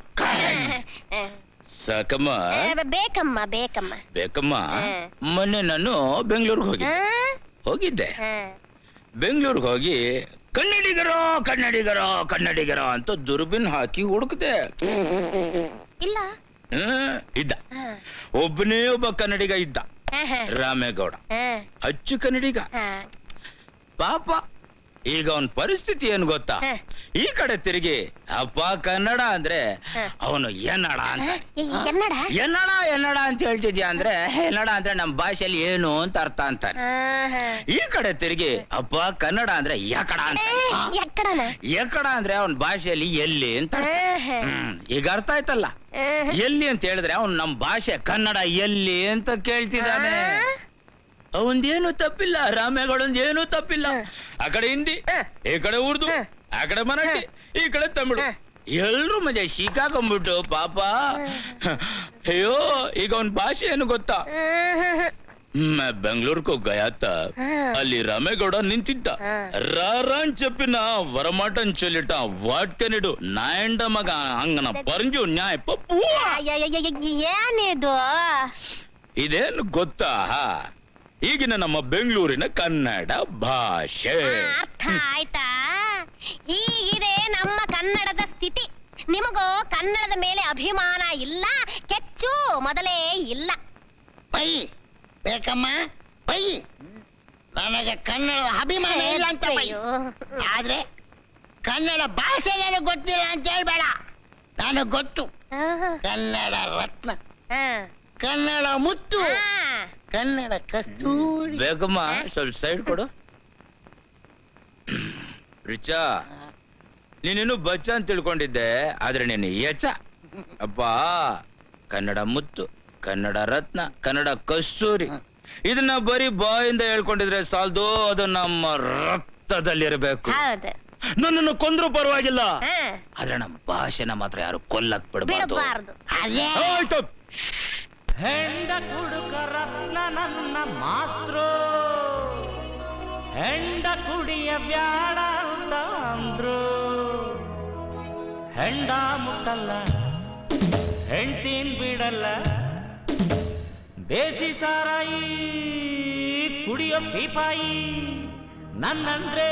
ಸಾಕಮ್ಮ ಆ, ಬೇಕಮ್ಮ ಬೇಕಮ್ಮ ಬೇಕಮ್ಮ ಹಾ. ಮೊನ್ನೆ ನಾನು ಬೆಂಗಳೂರಿಗೆ ಹೋಗಿದ್ದೆ ಆ? ಹೋಗಿದ್ದೆ ಆ. ಬೆಂಗಳೂರಿಗೆ ಹೋಗಿ ಕನ್ನಡಿಗರೋ ಕನ್ನಡಿಗರೋ ಕನ್ನಡಿಗರೋ ಅಂತ ದುರ್ಬಿನ್ ಹಾಕಿ ಹುಡುಕ್ದೆ ಇಲ್ಲ ಹ್ಮ್, ಇದ್ದ ಆ. ಒಬ್ಬನೇ ಒಬ್ಬ ಕನ್ನಡಿಗ ಇದ್ದ ಆಹಾ. ರಾಮೇಗೌಡ ಆ. ಅಚ್ಚು ಕನ್ನಡಿಗ ಆ. ಪಾಪ ಈಗ ಅವನ್ ಪರಿಸ್ಥಿತಿ ಏನ್ ಗೊತ್ತಾ ಹ. ಈ ಕಡೆ ತಿರುಗಿ ಅಪ್ಪ ಕನ್ನಡ ಅಂದ್ರೆ ಹ. ಅವನು ಎನ್ನಡ ಅಂತ ಏ, ಎನ್ನಡ ಎನ್ನಡ ಎನ್ನಡ ಅಂತ ಹೇಳ್ತಿದ್ಯಾ ಅಂದ್ರೆ ಎನ್ನಡ ಅಂದ್ರೆ ನಮ್ ಭಾಷೆಯಲ್ಲಿ ಏನು ಅಂತ ಅರ್ಥ ಅಂತಾನೆ ಆಹಾ. ಈ ಕಡೆ ತಿರುಗಿ ಅಪ್ಪ ಕನ್ನಡ ಅಂದ್ರೆ ಯಾಕಡ ಅಂತ ಏ, ಎಕ್ಕಡನ ಯಾಕಡ ಅಂದ್ರೆ ಅವನ್ ಭಾಷೆಯಲ್ಲಿ ಎಲ್ಲಿ ಅಂತ ಅರ್ಥ. ಆಹಾ. ಹ್ಮ್ ಈಗ ಅರ್ಥ ಆಯ್ತಲ್ಲ ಆಹಾ. ಎಲ್ಲಿ ಅಂತ ಹೇಳಿದ್ರೆ ಅವ್ನು ನಮ್ ಭಾಷೆ ಕನ್ನಡ ಎಲ್ಲಿ ಅಂತ ಕೇಳ್ತಿದ್ದಾನೆ ಅವಂದೇನು ತಪ್ಪಿಲ್ಲ ರಾಮೇಗೌಡಂದ್ ಏನು ತಪ್ಪಿಲ್ಲ ಆ ಕಡೆ ಹಿಂದಿ ಈ ಕಡೆ ಉರ್ದು ಆ ಕಡೆ ಮರಾಠಿ ಈ ಕಡೆ ತಮಿಳು ಎಲ್ರು ಮಜಾ ಸಿಕ್ಕಾಕೊಂಡ್ಬಿಟ್ಟು ಪಾಪ ಅಯ್ಯೋ ಈಗ ಅವನ್ ಭಾಷೆ ಏನು ಗೊತ್ತಾ ಆಹಾ. मैं बेंगलुरु को गया था ಅಲ್ಲಿ ರಾಮೇಗೌಡ ನಿಂತಿದ್ದ ರಾರಾನ್ చెప్పిన వరమాటం చెల్లిట వాట్కనిడు నాయండ మగ అంగన ಪರಂಜು ನ್ಯಾಯ ಪಪ್ಪು ಅಯ್ಯಯ್ಯಯ್ಯಯ್ಯ, ಏನಿದು ಇದೇನು ಗೊತ್ತಾ ಈಗಿನ ನಮ್ಮ ಬೆಂಗಳೂರಿನ ಕನ್ನಡ ಭಾಷೆ ಅರ್ಥ ಆಯ್ತಾ ಹೀಗಿದೆ ನಮ್ಮ ಕನ್ನಡದ ಸ್ಥಿತಿ ನಿಮಗೋ ಕನ್ನಡದ ಮೇಲೆ ಅಭಿಮಾನ ಇಲ್ಲ ಕೆಚ್ಚು ಮೊದಲೇ ಇಲ್ಲ ಬೈ ಬೇಕಮ್ಮ ಬೈ ನನಗೆ ಕನ್ನಡದ ಅಭಿಮಾನ ಇಲ್ಲ ಅಂತ ಬೈ ಅಯ್ಯೋ. ಆದ್ರೆ ಕನ್ನಡ ಭಾಷೆ ನನಗೆ ಗೊತ್ತಿಲ್ಲ ಅಂತ ಹೇಳ್ಬೇಡ ನನಗೆ ಗೊತ್ತು ಆಹಾ. ಕನ್ನಡ ರತ್ನ ಆ. ಕನ್ನಡ ಮುತ್ತು ಆ. ಕನ್ನಡ ಕಸ್ತೂರಿ ಬೇಕಮ್ಮ ಸ್ವಲ್ಪ ಸೈಡ್ ಕೊಡು ರಿಚಾ ನೀನಿನ್ನು ಬಚ್ಚ ಅಂತ ತಿಳ್ಕೊಂಡಿದ್ದೆ ಆದ್ರೆ ನೀನು ಎಚ್ಚ ಅಪ್ಪ ಕನ್ನಡ ಮುತ್ತು ಕನ್ನಡ ರತ್ನ ಕನ್ನಡ ಕಸ್ತೂರಿ ಇದನ್ನ ಬರೀ ಬಾಯಿಂದ ಹೇಳ್ಕೊಂಡಿದ್ರೆ ಸಾಲ್ದು ಅದು ನಮ್ಮ ರಕ್ತದಲ್ಲಿರಬೇಕು ಹೌದು ನನ್ನನ್ನು ಕೊಂದ್ರು ಪರವಾಗಿಲ್ಲ ಆ. ಆದ್ರೆ ನಮ್ಮ ಭಾಷೆನ ಮಾತ್ರ ಯಾರು ಕೊಲ್ಲಕ್ ಬಿಡಬಾರ್ದು ಬಿಡಬಾರ್ದು ಅದೇ ಆಯ್ತು ಹೆಂಡ ಕುಡುಕ ರತ್ನ ನನ್ನ ಮಾಸ್ತ್ರು ಹೆಂಡ ಕುಡಿಯ ಬ್ಯಾಡ ಅಂತ ಅಂದ್ರು ಹೆಂಡ ಮುಟ್ಟಲ್ಲ ಹೆಂಡ್ತೀನ್ ಬಿಡಲ್ಲ ಬೇಸಿ ಸಾರಾಯಿ ಕುಡಿಯೋ ಪೀಪಾಯಿ ನನ್ನಂದ್ರೆ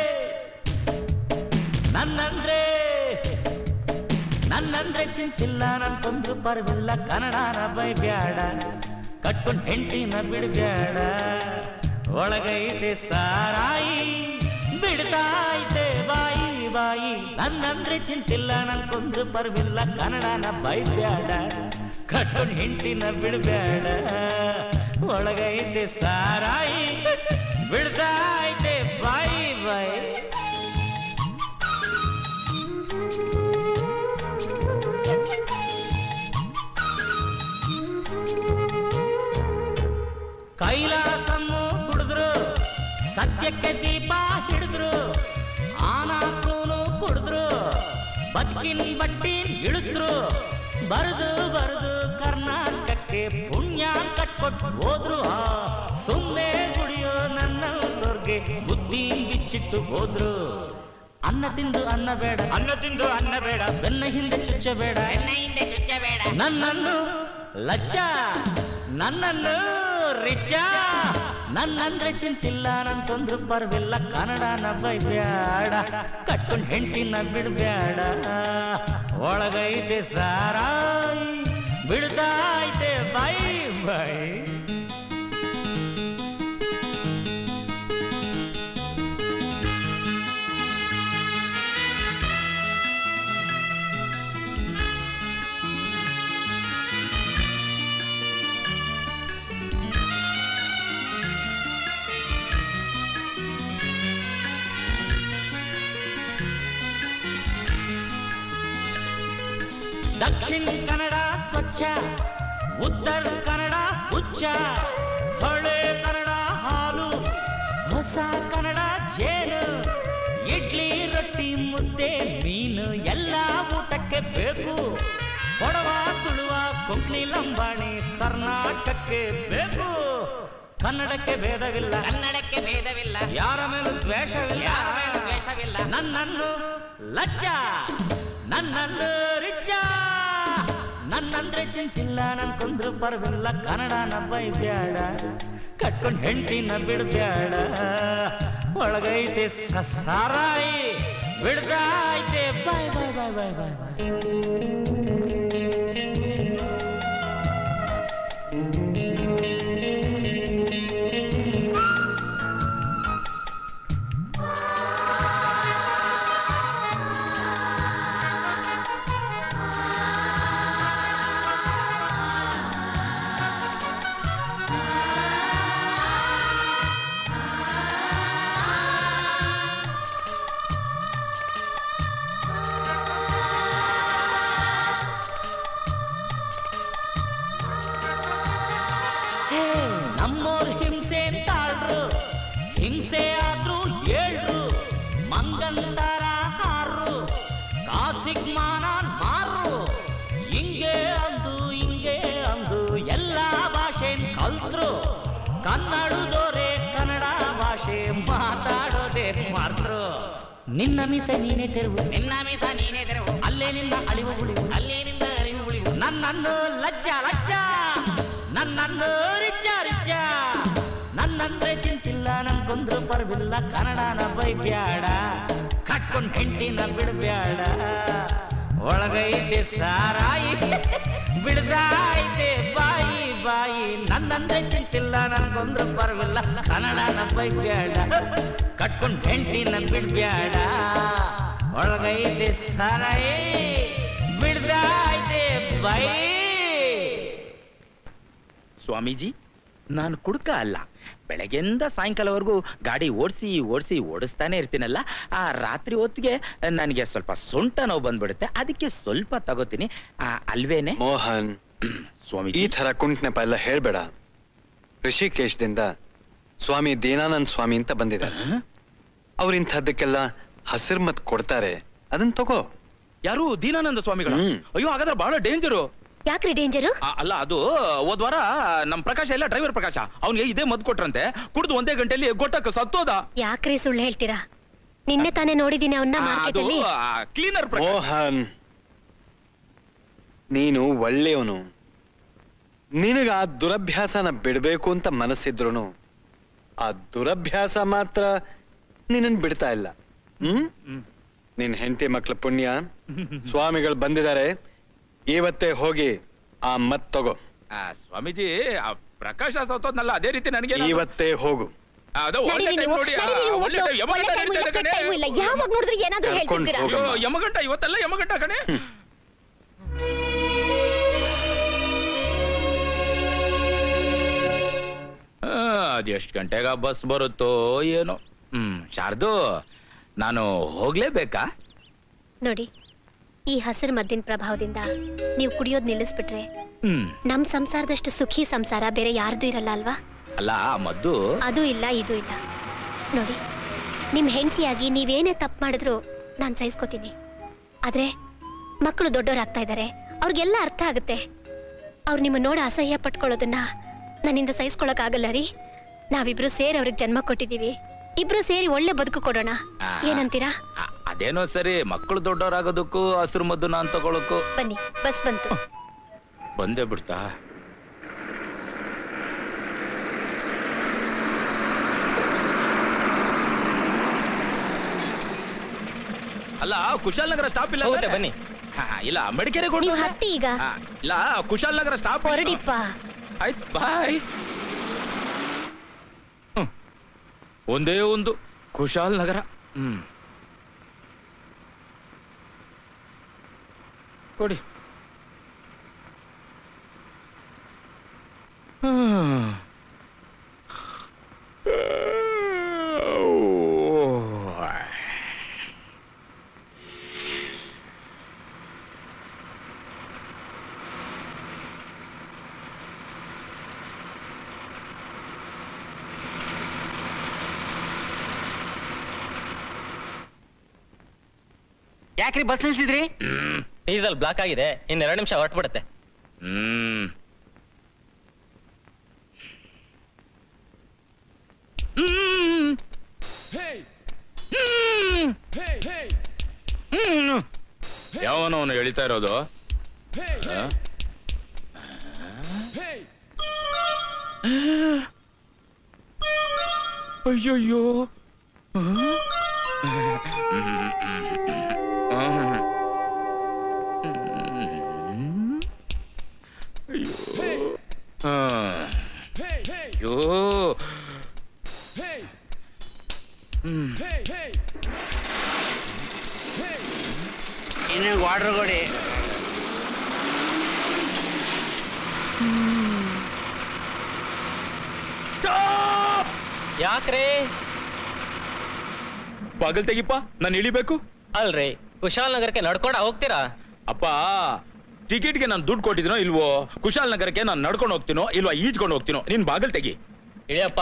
ನನ್ನಂದ್ರೆ ನನ್ನಂದ್ರೆ ಚಿಂಚಿಲ್ಲ ನನ್ ಕೊಂದ್ರು ಪರ್ವಿಲ್ಲ ಕನ್ನಡನ ಬೈಬ್ಯಾಡ ಕಟ್ಕೊಂಡ್ ಹೆಂಡತಿನ ಬಿಡ್ಬ್ಯಾಡ ಒಳಗೈತೆ ಸಾರಾಯಿ ಬಿಡ್ತಾಯ್ತೆ ಬಾಯಿ ಬಾಯಿ ನನ್ನಂದ್ರೆ ಚಿಂತಿಲ್ಲ ನನ್ ಕೊಂದ್ರು ಪರ್ವಿಲ್ಲ ಕನ್ನಡನ ಬೈಬ್ಯಾಡ ಕಟ್ಕೊಂಡ್ ಹೆಂಡತಿನ ಬಿಡ್ಬ್ಯಾಡ ಒಳಗೈತೆ ಸಾರಾಯಿ ಬಿಡ್ತಾಯ್ತೆ ಬಾಯಿ ಬಾಯಿ ಕೈಲಾಸನ್ನು ಕುಡಿದ್ರು ಸತ್ಯಕ್ಕೆ ದೀಪ ಹಿಡಿದ್ರು ಆನಾಕೂನು ಕುಡಿದ್ರು ಬದುಕಿನ ಬಟ್ಟಿ ಇಳಿದ್ರು ಬರೆದು ಬರೆದು ಕರ್ನಾಟಕಕ್ಕೆ ಪುಣ್ಯ ಕಟ್ಕೊಟ್ಟು ಹೋದ್ರು ಆ, ಸುಮ್ನೆ ಕುಡಿಯೋ ನನ್ನ ತೊರ್ಗೆ ಬುದ್ಧಿ ಬಿಚ್ಚಿಟ್ಟು ಹೋದ್ರು ಅನ್ನ ತಿಂದು ಅನ್ನ ಬೇಡ ಅನ್ನ ತಿಂದು ಅನ್ನ ಬೇಡ ಬೆನ್ನ ಹಿಂದೆ ಚುಚ್ಚಬೇಡ ಬೆನ್ನ ಹಿಂದೆ ಚುಚ್ಚಬೇಡ ನನ್ನನ್ನು ಲಚ್ಚ ನನ್ನನ್ನು ರಿಚ ನನ್ನಂದ್ರೆ ಚಿಂತಿಲ್ಲ ನನ್ ತೊಂದ್ರು ಪರ್ವಿಲ್ಲ ಕನ್ನಡನ ಬೈಬ್ಯಾಡ ಕಟ್ಕೊಂಡ್ ಹೆಂಡತಿನ ಬಿಡ್ಬ್ಯಾಡ ಒಳಗೈತೆ ಸಾರಾಯಿ ಬಿಡ್ತಾಯ್ತೆ ಬೈ ಬೈ ದಕ್ಷಿಣ ಕನ್ನಡ ಸ್ವಚ್ಛ ಉತ್ತರ ಕನ್ನಡ ಹುಚ್ಚ ಹೊಳೆ ಕನ್ನಡ ಹಾಲು ಹೊಸ ಕನ್ನಡ ಜೇನು ಇಡ್ಲಿ ರೊಟ್ಟಿ ಮುದ್ದೆ ಮೀನು ಎಲ್ಲ ಊಟಕ್ಕೆ ಬೇಕು ಕೊಡವ ತುಳುವ ಕೊಂಕಣಿ ಲಂಬಾಣಿ ಕರ್ನಾಟಕಕ್ಕೆ ಬೇಕು ಕನ್ನಡಕ್ಕೆ ಭೇದವಿಲ್ಲ ಕನ್ನಡಕ್ಕೆ ಭೇದವಿಲ್ಲ ಯಾರ ಮೇಲೂ ದ್ವೇಷವಿಲ್ಲ ಯಾರ ಮೇಲೂ ದ್ವೇಷವಿಲ್ಲ ನನ್ನನ್ನು ಲಜ್ಜ ನನ್ನನ್ನು ರಿಚ್ಚ ನನ್ನಂದ್ರೆ ಚಿಂಚಿಲ್ಲ ನನ್ ಕೊಂದ್ರು ಪರ್ವಿಲ್ಲ ಕನ್ನಡನ ಬೈಬ್ಯಾಡ ಕಟ್ಕೊಂಡ್ ಹೆಂಡತಿನ ಬಿಡ್ಬ್ಯಾಡ ಒಳಗೈತೆ ಸಸಾರಾಯಿ ಬಿಡ್ದಾಯ್ತೆ ಬಾಯ್ ಬಾಯ್ ಬಾಯ್ ಬಾಯ್ ಬಾಯ್ ಬಾಯ್ ಮಾರ್ತರು ನಿನ್ನ ಮೀಸ ನೀನೇ ತೆರವು ನಿನ್ನ ಮೀಸ ನೀನೇ ತೆರವು ಅಲ್ಲೇ ನಿನ್ನ ಅಳಿವು ಉಳಿವು ಅಲ್ಲೇ ನಿನ್ನ ಅಳಿವು ಉಳಿವು ನನ್ನನ್ನು ಲಜ್ಜ ಲಜ್ಜ ನನ್ನನ್ನು ರಿಜ್ಜ ರಿಜ್ಜ ನನ್ನಂದ್ರೆ ಚಿಂತಿಲ್ಲ ನನ್ಗೊಂದ್ರು ಪರ್ವಿಲ್ಲ ಕನ್ನಡನ ಬೈಬ್ಯಾಡ ಕಟ್ಕೊಂಡ್ ಹೆಂಡತಿನ ಬಿಡ್ಬ್ಯಾಡ ಒಳಗೈತೆ ಸಾರಾಯಿ ಬಿಡ್ದಾಯ್ತೆ ಬಾಯಿ ಬಾಯಿ ನನ್ನಂದ್ರೆ ಚಿಂತಿಲ್ಲ ನನ್ಗೊಂದ್ರು ಪರ್ವಿಲ್ಲ ಕನ್ನಡನ ಬೈಬ್ಯಾಡ ಕಟ್ಕೊಂಡ್ ಹೆಂಡತಿನ ಬಿಡ್ಬ್ಯಾಡ ಒಳಗೈತೆ ಸಾರಾಯಿ ಬಿಡ್ದಾಯ್ತೆ ಬಾಯಿ ಸ್ವಾಮೀಜಿ ನಾನು ಕುಡ್ಕ ಅಲ್ಲ ಬೆಳಗ್ಗೆಯಿಂದ ಸಾಯಂಕಾಲವರೆಗೂ ಗಾಡಿ ಓಡಿಸಿ ಓಡಿಸಿ ಓಡಿಸ್ತಾನೆ ಇರ್ತೀನಲ್ಲ ಆ ರಾತ್ರಿ ಹೊತ್ತಿಗೆ ನನಗೆ ಸ್ವಲ್ಪ ಸೊಂಟ ನೋವು ಬಂದ್ಬಿಡುತ್ತೆ ಅದಕ್ಕೆ ಸ್ವಲ್ಪ ತಗೋತೀನಿ ಆ, ಅಲ್ವೇನೆ ಮೋಹನ್ ಸ್ವಾಮೀಜಿ ಈ ತರ ಕುಂಟ್ ನೆಪ ಎಲ್ಲ ಹೇಳ್ಬೇಡ ಋಷಿಕೇಶದಿಂದ ಸ್ವಾಮಿ ದೀನಾನಂದ್ ಸ್ವಾಮಿ ಅಂತ ಬಂದಿದ್ದಾರೆ ಅವ್ರು ಇಂಥದ್ದಕ್ಕೆಲ್ಲ ಹಸಿರು ಮತ್ ಕೊಡ್ತಾರೆ ಅದನ್ನ ತಗೋ ಯಾರು ದೀನಾನಂದ ಸ್ವಾಮಿಗಳು ಹ್ಮ್. ಅಯ್ಯೋ ಹಾಗಾದ್ರೆ ಬಹಳ ಡೇಂಜರು ಯಾಕ್ರಿ ಡೇಂಜರು ಅಲ್ಲ ಅದು ಹೋದ್ ವಾರ ನಮ್ ಪ್ರಕಾಶ ಇಲ್ಲ ಡ್ರೈವರ್ ಪ್ರಕಾಶ ಅವ್ನಿಗೆ ಇದೇ ಮದ್ ಕೊಟ್ರಂತೆ ಕುಡ್ದು ಒಂದೇ ಗಂಟೆಲಿ ಗೊಟ್ಟಕ್ಕೆ ಸತ್ತೋದ ಯಾಕ್ರಿ ಸುಳ್ಳು ಹೇಳ್ತೀರಾ ನಿನ್ನೆ ತಾನೇ ನೋಡಿದೀನಿ ಅವನ್ನ ಆ, ಮಾರ್ಕೆಟ್ ಅದು ಅಲ್ಲಿ ಕ್ಲೀನರ್ ಮೋಹನ್ ನೀನು ಒಳ್ಳೆಯವನು ನಿನಗ ಆ ದುರಭ್ಯಾಸನ ಬಿಡ್ಬೇಕು ಅಂತ ಮನಸ್ಸಿದ್ರು ಆ ದುರಭ್ಯಾಸ ಮಾತ್ರ ನಿನ್ನನ್ ಬಿಡ್ತಾ ಇಲ್ಲ ಹ್ಮ್ ನಿನ್ ಹೆಂಡತಿ ಮಕ್ಳ ಪುಣ್ಯ ಸ್ವಾಮಿಗಳು ಬಂದಿದ್ದಾರೆ ಇವತ್ತೇ ಹೋಗಿ ಆ ಮತ್ ತಗೋ ಸ್ವಾಮೀಜಿ ಆ ಪ್ರಕಾಶ ಸತ್ತೋದ್ನಲ್ಲ ಅದೇ ರೀತಿ ನನಗೆ ಇವತ್ತೇ ಹೋಗು ಅದು ಒಳ್ಳೆ ನಡೀರಿ time ನೀವು, ನೋಡಿ ಆ, ನಡೀರಿ ನೀವು ಒಳ್ಳೆ ಮೊದ್ಲು. time, ಯಮಗಂಟ ಒಳ್ಳೆ time ಇಲ್ಲ, ನಡೀತಾ ಇದೆ ಕೆಟ್ಟ ಕಣೆ. time ಇಲ್ಲ. ಯಾವಾಗ ನೋಡಿದ್ರು ಏನಾದ್ರೂ ಕರ್ಕೊಂಡ್ ಹೇಳ್ತಿದ್ದೀರಾ ಹೋಗಮ್ಮ. ಅಯ್ಯೋ, ಯಮಗಂಟ ಇವತ್ತೆಲ್ಲ ಯಮಗಂಟ ಕಣೆ ಆ, ಅದೆಷ್ಟ್ ಗಂಟೆಗ ಬಸ್ ಬರುತ್ತೋ ಏನೋ ಹ್ಮ್ ಶಾರ್ದು ನಾನು ಹೋಗ್ಲೇಬೇಕಾ ನೋಡಿ ಈ ಹಸಿರು ಮದ್ದಿನ ಪ್ರಭಾವದಿಂದ ನೀವು ಕುಡಿಯೋದ್ ನಿಲ್ಲಿಸ್ಬಿಟ್ರೆ ಹ್ಮ್ ನಮ್ ಸಂಸಾರದಷ್ಟು ಸುಖಿ ಸಂಸಾರ ಬೇರೆ ಯಾರ್ದು ಇರಲ್ಲ ಅಲ್ವಾ ಅಲ್ಲ ಆ ಮದ್ದು ಅದು ಇಲ್ಲ ಇದು ಇಲ್ಲ ನೋಡಿ ನಿಮ್ ಹೆಂಡತಿಯಾಗಿ ನೀವೇನೇ ತಪ್ಪು ಮಾಡಿದ್ರು ನಾನ್ ಸಹಿಸ್ಕೋತೀನಿ ಆದ್ರೆ ಮಕ್ಕಳು ದೊಡ್ಡವರಾಗ್ತಾ ಇದ್ದಾರೆ ಅವ್ರಿಗೆಲ್ಲ ಅರ್ಥ ಆಗುತ್ತೆ ಅವ್ರು ನಿಮ್ಮ ನೋಡ ಅಸಹ್ಯ ಪಟ್ಕೊಳ್ಳೋದನ್ನ ನನ್ನಿಂದ ಸಹಿಸ್ಕೊಳಕ್ ಆಗಲ್ಲ ರೀ ನಾವಿಬ್ರು ಸೇರಿ ಅವ್ರಿಗೆ ಜನ್ಮ ಕೊಟ್ಟಿದೀವಿ ಇಬ್ರು ಸೇರಿ ಒಳ್ಳೆ ಬದುಕು ಕೊಡೋಣ ಆ. ಏನಂತೀರಾ ಆ, ಅದೇನೋ ಸರಿ ಮಕ್ಕಳು ದೊಡ್ಡವರಾಗೋದಕ್ಕೂ ಹಸಿರು ಮದ್ದು ನಾನ್ ತಗೊಳಕ್ಕೂ ಬನ್ನಿ ಬಸ್ ಬಂತು ಬಂದೇ ಬಿಡ್ತಾ ಅಲ್ಲ ಕುಶಾಲನಗರ ಸ್ಟಾಪ್ ಇಲ್ಲ ಹೋಗುತ್ತೆ, ತಾನೇ? ಬನ್ನಿ. ಹಾ, ಇಲ್ಲ ಮಡಿಕೇರಿ ನೀವು ಹತ್ತಿ ಈಗ ಇಲ್ಲ ಕುಶಾಲನಗರ ಸ್ಟಾಪ್ ಹೊರಡಿಪ್ಪ ಆಯ್ತು ಬಾಯ್ ಹ್ಮ್. ಒಂದೇ ಒಂದು ಕುಶಾಲ್ ನಗರ ಹ್ಮ್ ಕೊಡಿ ಹ್ಮ್. ಯಾಕ್ರಿ ಬಸ್ ನಿಲ್ಸಿದ್ರಿ ಡೀಸೆಲ್ ಬ್ಲಾಕ್ ಆಗಿದೆ ಇನ್ನೆರಡು ನಿಮಿಷ ಹೊರಟ್ಬಿಡುತ್ತೆ ಹ್ಮ್ ಹ್ಮ್. ಹ್ಮ್. ಹ್ಮ್. ಯಾವನವನು ಎಳಿತಾ ಇರೋದು ಆ? ಅಯ್ಯಯ್ಯೋ ಆ? ಆ. ಅಯ್ಯೋ ಹ್ಮ್ ಇನ್ನು ವಾಟರ್ ಕೊಡಿ ಯಾಕ್ರಿ ಬಾಗಲ್ ತೆಗಿಪ್ಪ ನಾನು ಇಳಿಬೇಕು ಅಲ್ರಿ ಕುಶಾಲನಗರಕ್ಕೆ ನಡ್ಕೊಂಡ ಹೋಗ್ತೀರಾ ಅಪ್ಪ ಟಿಕೆಟ್ಗೆ ನಾನು ದುಡ್ಡು ಕೊಟ್ಟಿದ್ದೀನೋ ಇಲ್ವೋ ಕುಶಾಲ್ ನಗರಕ್ಕೆ ನಾನು ನಡ್ಕೊಂಡು ಹೋಗ್ತೀನೋ ಇಲ್ವಾ ಈಜ್ಕೊಂಡು ಹೋಗ್ತೀನೋ ನೀನ್ ಬಾಗಲ್ ತೆಗಿ ಇಳಿಯಪ್ಪ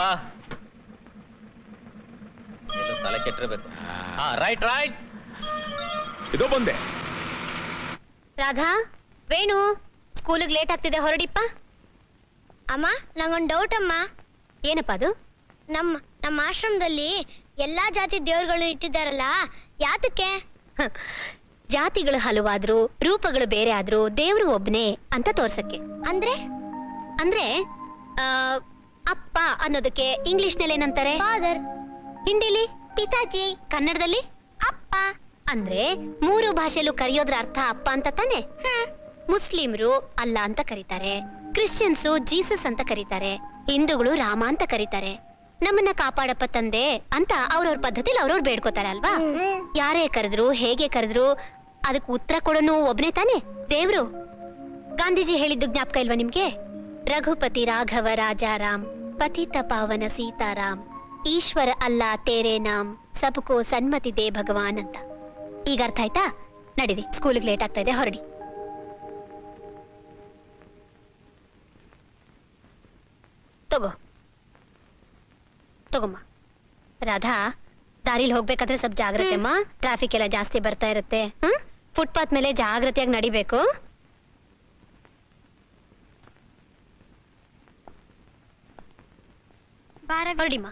ಎಲ್ಲೋ ತಲೆ ಕೆಟ್ಟಿರ್ಬೇಕು ಹಾ ರೈಟ್ ರೈಟ್ ಇದು ಬಂದೆ ರಾಧಾ ವೇಣು ಸ್ಕೂಲಿಗೆ ಲೇಟ್ ಆಗ್ತಿದೆ ಹೊರಡಿಪ್ಪ ಅಮ್ಮ ನಂಗೊಂದು ಡೌಟ್ ಅಮ್ಮ ಏನಪ್ಪ ಅದು ನಮ್ಮ ನಮ್ಮ ಆಶ್ರಮದಲ್ಲಿ ಎಲ್ಲಾ ಜಾತಿ ದೇವ್ರುಗಳು ಇಟ್ಟಿದ್ದಾರಲ್ಲ ಯಾತಕ್ಕೆ ಹ, ಜಾತಿಗಳು ಹಲವಾದ್ರೂ ರೂಪಗಳು ಬೇರೆ ಆದ್ರೂ ದೇವ್ರು ಒಬ್ನೇ ಅಂತ ತೋರ್ಸಕ್ಕೆ ಅಂದ್ರೆ ಅಂದ್ರೆ ಆ, ಅಪ್ಪ ಅನ್ನೋದಕ್ಕೆ ಇಂಗ್ಲಿಷ್ ನಲ್ಲಿ ಏನಂತಾರೆ ಫಾದರ್ ಹಿಂದಿಲಿ ಪಿತಾಜಿ ಕನ್ನಡದಲ್ಲಿ ಅಪ್ಪ ಅಂದ್ರೆ ಮೂರು ಭಾಷೆಯಲ್ಲೂ ಕರೆಯೋದ್ರ ಅರ್ಥ ಅಪ್ಪ ಅಂತ ತಾನೆ ಮುಸ್ಲಿಮ್ರು ಅಲ್ಲ ಅಂತ ಕರೀತಾರೆ ಕ್ರಿಶ್ಚಿಯನ್ಸು ಜೀಸಸ್ ಅಂತ ಕರೀತಾರೆ ಹಿಂದೂಗಳು ರಾಮ ಅಂತ ಕರೀತಾರೆ ನಮ್ಮನ್ನ ಕಾಪಾಡಪ್ಪ ತಂದೆ ಅಂತ ಅವ್ರವ್ರ ಪದ್ಧತಿಲಿ ಅವ್ರವ್ರು ಬೇಡ್ಕೋತಾರೆ ಅಲ್ವಾ ಯಾರೇ ಕರೆದ್ರು ಹೇಗೆ ಕರೆದ್ರು ಅದಕ್ಕೆ ಉತ್ತರ ಕೊಡೋನು ಒಬ್ನೇ ತಾನೆ ದೇವ್ರು ಗಾಂಧೀಜಿ ಹೇಳಿದ್ದು ಜ್ಞಾಪಕ ಇಲ್ವಾ ನಿಮ್ಗೆ ರಘುಪತಿ ರಾಘವ ರಾಜಾರಾಮ್ ಪತಿತ ಪಾವನ ಸೀತಾರಾಮ್ ಈಶ್ವರ ಅಲ್ಲ ತೇರೆ ನಾಮ್ ಸಬ್ಕೋ ಸನ್ಮತಿ ದೇ ಭಗವಾನ್ ಅಂತ ಈಗ ಅರ್ಥ ಆಯ್ತಾ ನಡೀರಿ ಸ್ಕೂಲಿಗೆ ಲೇಟ್ ಆಗ್ತಾ ಇದೆ ಹೊರಡಿ ತಗೋ ತಗೊಮ್ಮ ರಾಧಾ ದಾರಿಲಿ ಹೋಗ್ಬೇಕಾದ್ರೆ ಸ್ವಲ್ಪ ಜಾಗ್ರತೆ ಅಮ್ಮ ಟ್ರಾಫಿಕ್ ಎಲ್ಲ ಜಾಸ್ತಿ ಬರ್ತಾ ಇರುತ್ತೆ ಹ್ಮ್ ಫುಟ್ಪಾತ್ ಮೇಲೆ ಜಾಗ್ರತೆಯಾಗಿ ನಡಿಬೇಕು ಬಾರ ಹೊರಡಿಮ್ಮ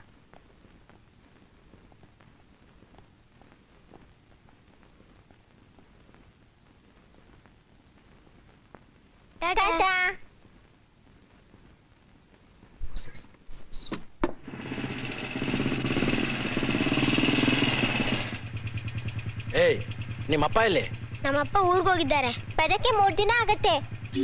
ಟಾಟಾ ಏಯ್ ನಿಮ್ಮಪ್ಪ ಎಲ್ಲಿ ನಮ್ಮಪ್ಪ ಊರ್ಗ್ ಹೋಗಿದ್ದಾರೆ ಬರಕ್ಕೆ ಮೂರ್ ದಿನ ಆಗತ್ತೆ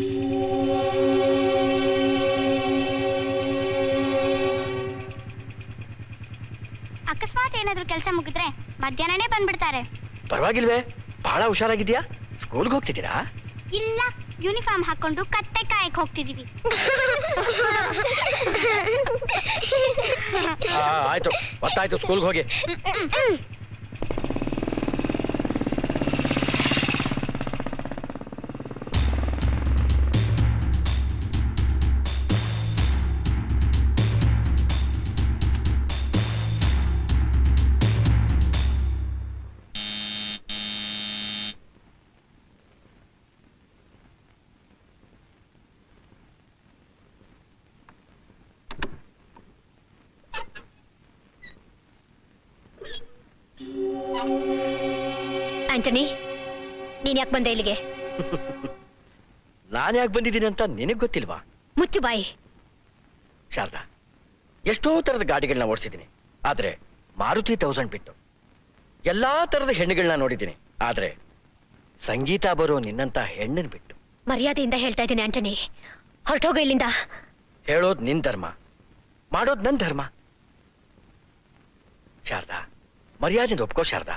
ಅಕಸ್ಮಾತ್ ಏನಾದ್ರೂ ಕೆಲಸ ಮುಗಿದ್ರೆ ಮಧ್ಯಾಹ್ನನೇ ಬಂದ್ಬಿಡ್ತಾರೆ ಪರವಾಗಿಲ್ವೇ ಬಹಳ ಹುಷಾರಾಗಿದ್ಯಾ ಸ್ಕೂಲ್ಗೆ ಹೋಗ್ತಿದ್ದೀರಾ ಇಲ್ಲ ಯೂನಿಫಾರ್ಮ್ ಹಾಕೊಂಡು ಕತ್ತೆ ಕಾಯಕ್ ಹೋಗ್ತಿದೀವಿ ಆ, ಆಯ್ತು ಗೊತ್ತಾಯ್ತು ಸ್ಕೂಲ್ಗೆ ಹೋಗಿ ಆಂಟನಿ ನೀನ್ ಯಾಕೆ ಬಂದೆ ಇಲ್ಲಿಗೆ ನಾನು ಯಾಕೆ ಬಂದಿದ್ದೀನಿ ಅಂತ ನಿನಗೆ ಗೊತ್ತಿಲ್ವಾ ಮುಚ್ಚು ಬಾಯಿ ಶಾರದಾ ಎಷ್ಟೋ ತರದ ಗಾಡಿಗಳನ್ನ ಓಡಿಸಿದ್ದೀನಿ ಆದ್ರೆ ಮಾರುತಿ ತೌಸಂಡ್ ಬಿಟ್ಟು ಎಲ್ಲಾ ತರದ ಹೆಣ್ಣುಗಳನ್ನ ನೋಡಿದ್ದೀನಿ ಆದ್ರೆ ಸಂಗೀತ ಬರೋ ನಿನ್ನಂತ ಹೆಣ್ಣನ್ ಬಿಟ್ಟು ಮರ್ಯಾದೆಯಿಂದ ಹೇಳ್ತಾ ಇದ್ದೀನಿ ಆಂಟನಿ ಹೊರಟೋಗು ಇಲ್ಲಿಂದ ಹೇಳೋದ್ ನಿನ್ ಧರ್ಮ ಮಾಡೋದ್ ನನ್ ಧರ್ಮ ಶಾರದಾ ಮರ್ಯಾದೆಯಿಂದ ಒಪ್ಕೋ ಶಾರದಾ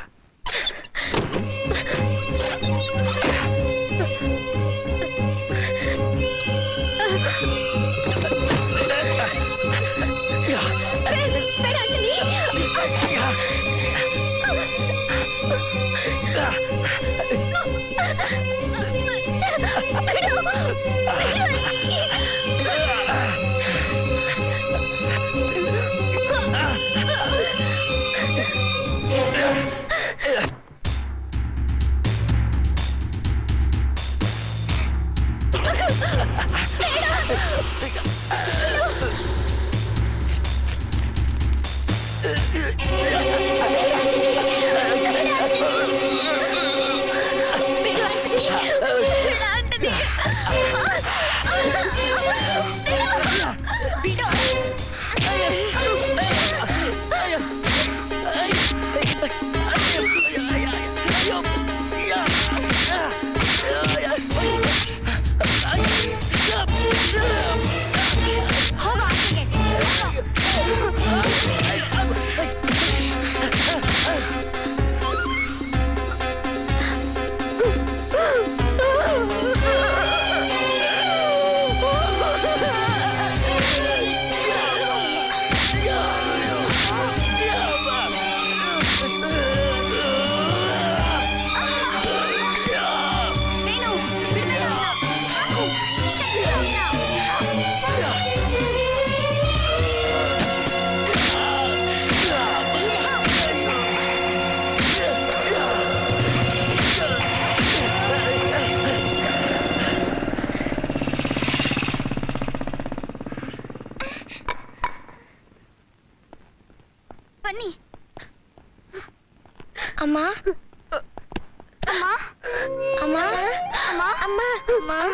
ಅಮ್ಮ ಅಮ್ಮ ಅಮ್ಮ ಅಮ್ಮ ಅಮ್ಮ ಅಮ್ಮ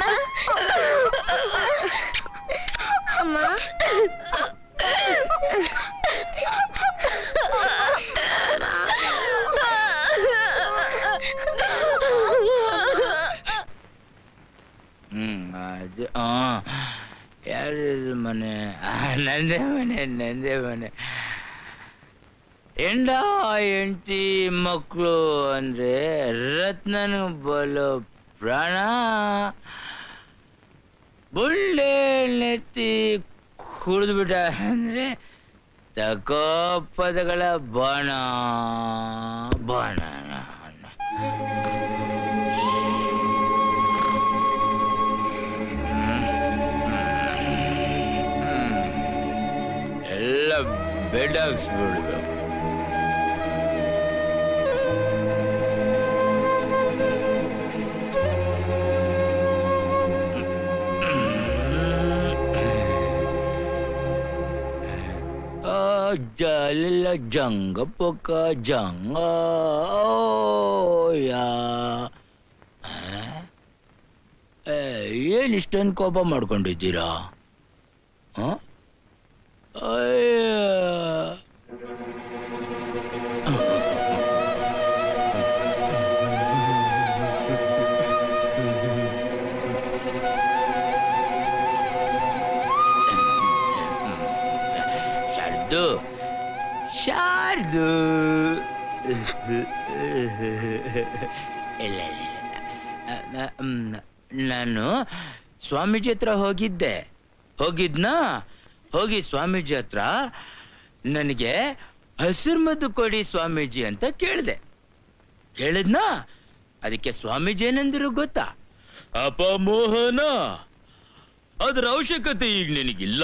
ಅಮ್ಮ ಹ್ಮ್ ಅದು ಆ ಯಾರ್ದು ಮನೆ ಆ, ನಂದೇ ಮನೆ ನಂದೇ ಮನೆ ಎಂಡ ಹೆಂಡತಿ ಮಕ್ಕಳು ಅಂದ್ರೆ ರತ್ನನ ಬಲು ಪ್ರಾಣ ಬುಳ್ಳೆ ನೆತ್ತಿ ಕುಡಿದ್ಬಿಟ್ಟ ಅಂದ್ರೆ ತಕೋ ಪದಗಳ ಬಾಣ ಬಾಣ ಎಲ್ಲ ಬೆಡ್ ಹಾಕ್ಸ್ಬಿಡ್ಬೇಕು ಆ, ಜಲ್ಲ ಜಂಗ ಪೊಕ್ಕ ಜಂಗ ಯಾ ಏನ್ ಇಷ್ಟೊಂದು ಕೋಪ ಮಾಡ್ಕೊಂಡಿದ್ದೀರಾ ಹ? ಅಯ್ಯ. ಶಾರ್ದು ಶಾರ್ದು ಇಲ್ಲ ಇಲ್ಲ ಇಲ್ಲ. ಅ- ನ- ಮ್, ನಾನು ಸ್ವಾಮೀಜಿ ಹತ್ರ ಹೋಗಿದ್ದೆ ಹೋಗಿದ್ನಾ ಹೋಗಿ ಸ್ವಾಮೀಜಿ ಹತ್ರ ನನಗೆ ಹಸಿರು ಮದ್ದು ಕೊಡಿ ಸ್ವಾಮೀಜಿ ಅಂತ ಕೇಳಿದೆ ಕೇಳಿದ್ನಾ ಅದಕ್ಕೆ ಸ್ವಾಮೀಜಿ ಏನಂದ್ರು ಗೊತ್ತಾ ಅಪ ಮೋಹನ ಅದ್ರ ಅವಶ್ಯಕತೆ ಈಗ ನಿನಗಿಲ್ಲ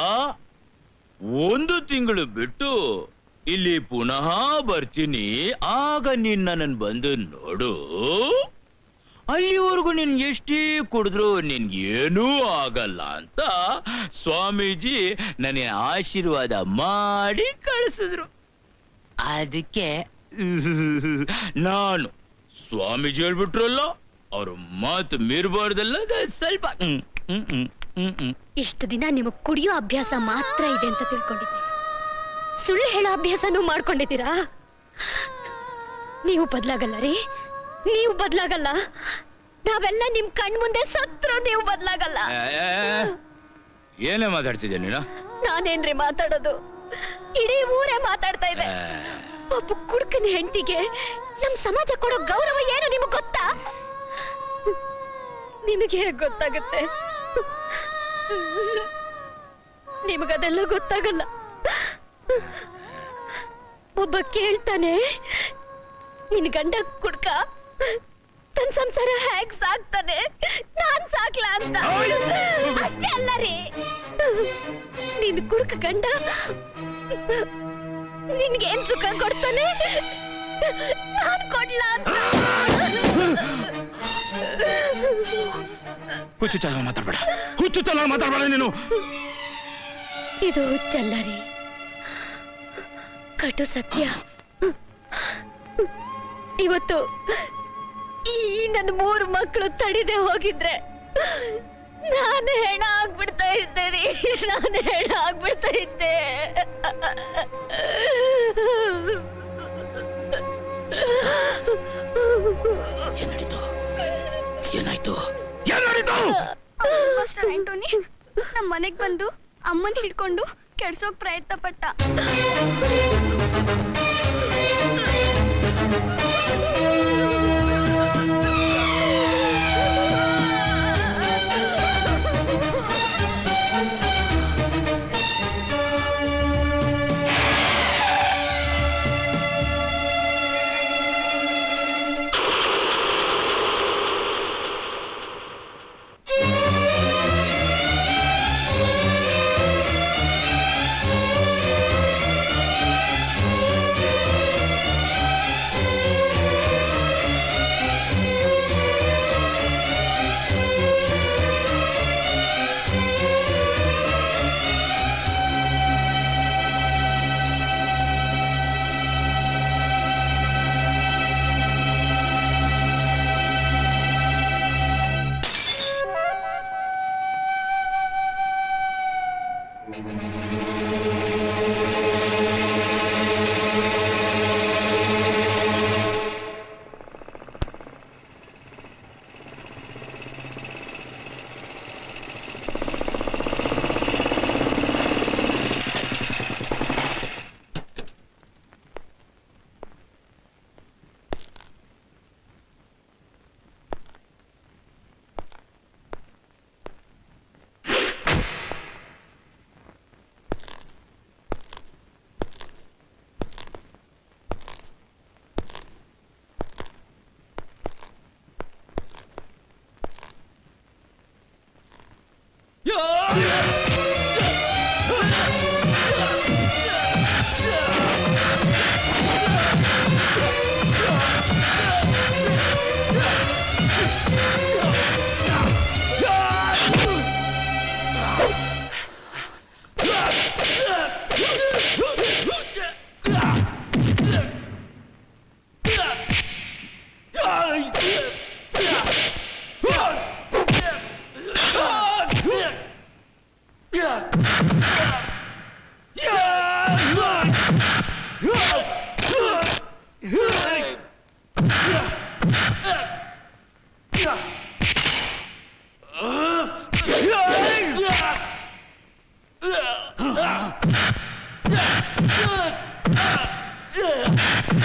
ಒಂದು ತಿಂಗಳು ಬಿಟ್ಟು ಇಲ್ಲಿ ಪುನಃ ಬರ್ತೀನಿ ಆಗ ನೀನ್ ನನ್ನನ್ನು ಬಂದು ನೋಡು ಅಲ್ಲಿವರೆಗೂ ನಿನ್ ಎಷ್ಟೇ ಕುಡಿದ್ರು ನಿನ್ಗೇನೂ ಆಗಲ್ಲ ಅಂತ ಸ್ವಾಮೀಜಿ ನನಗೆ ಆಶೀರ್ವಾದ ಮಾಡಿ ಕಳಿಸಿದ್ರು ಅದಕ್ಕೆ ನಾನು ಸ್ವಾಮೀಜಿ ಹೇಳ್ಬಿಟ್ರಲ್ಲ ಅವ್ರ ಮಾತು ಮೀರ್ಬಾರ್ದಲ್ಲ ಅದ್ ಸ್ವಲ್ಪ ಹ್ಮ್, ಹ್ಮ್, ಹ್ಮ್, ಹ್ಮ್, ಹ್ಮ್. ಇಷ್ಟು ದಿನ ನಿಮಗ್ ಕುಡಿಯೋ ಅಭ್ಯಾಸ ಮಾತ್ರ ಇದೆ ಅಂತ ತಿಳ್ಕೊಂಡಿದ್ದೆ ಸುಳ್ಳು ಹೇಳೋ ಅಭ್ಯಾಸನೂ ಮಾಡ್ಕೊಂಡಿದ್ದೀರಾ ನೀವು ಬದ್ಲಾಗಲ್ಲ ರೀ ನೀವು ಬದ್ಲಾಗಲ್ಲ ನಾವೆಲ್ಲ ನಿಮ್ ಕಣ್ ಮುಂದೆ ಸತ್ರು ನೀವು ಬದ್ಲಾಗಲ್ಲ ಏ, ಏ, ಏ, ಏನೇ ಮಾತಾಡ್ತಿದ್ಯಾ ನೀನು ನಾನೇನ್ರಿ ಮಾತಾಡೋದು ಇಡೀ ಊರೇ ಮಾತಾಡ್ತಾ ಇದೆ ಒಬ್ಬ ಕುಡುಕನ ಹೆಂಡತಿಗೆ ನಮ್ ಸಮಾಜ ಕೊಡೋ ಗೌರವ ಏನು ನಿಮಗ್ ಗೊತ್ತಾ ನಿಮಗೆ ಹೇಗ್ ಗೊತ್ತಾಗುತ್ತೆ ನಿಮಗದೆಲ್ಲ ಗೊತ್ತಾಗಲ್ಲ ಒಬ್ಬ ಕೇಳ್ತಾನೆ ನಿನ್ ಗಂಡ ಕುಡ್ಕ ತನ್ ಸಂಸಾರ ಹೇಗ್ ಸಾಕ್ತಾನೆ ನಾನ್ ಸಾಕ್ಲಾ ಅಂತ ಅಷ್ಟೇ ಅಲ್ಲ ರೀ ನಿನ್ ಕುಡ್ಕ ಗಂಡ ನಿನ್ಗೇನ್ ಸುಖ ಕೊಡ್ತಾನೆ ನಾನ್ ಕೊಡ್ಲಾ ಅಂತ ಹುಚ್ಚು ಚೆನ್ನಾಗಿ ಮಾತಾಡ್ಬೇಡ ಹುಚ್ಚು ಚೆನ್ನಾಗಿ ಮಾತಾಡ್ಬೇಡ ನೀನು ಇದು ಹುಚ್ಚಲ್ಲ ರೀ ಕಟು ಸತ್ಯ ಇವತ್ತು ಈ ನನ್ನ ಮೂರು ಮಕ್ಕಳು ತಡಿದೆ ಹೋಗಿದ್ರೆ ನಾನು ಹೆಣ ಆಗ್ಬಿಡ್ತಾ ಇದ್ದೆ ರೀ ನಾನು ಹೆಣ ಆಗ್ಬಿಡ್ತಾ ಇದ್ದೆ ಏನಾಯ್ತು ಏನಾಯ್ತು ಮಾಸ್ಟರ್ ಆಂಟೋನಿ ನಮ್ಮ ಮನೆಗ್ ಬಂದು ಅಮ್ಮನ್ ಹಿಡ್ಕೊಂಡು ಕೆಡ್ಸೋಕ್ ಪ್ರಯತ್ನ ಪಟ್ಟ ಆ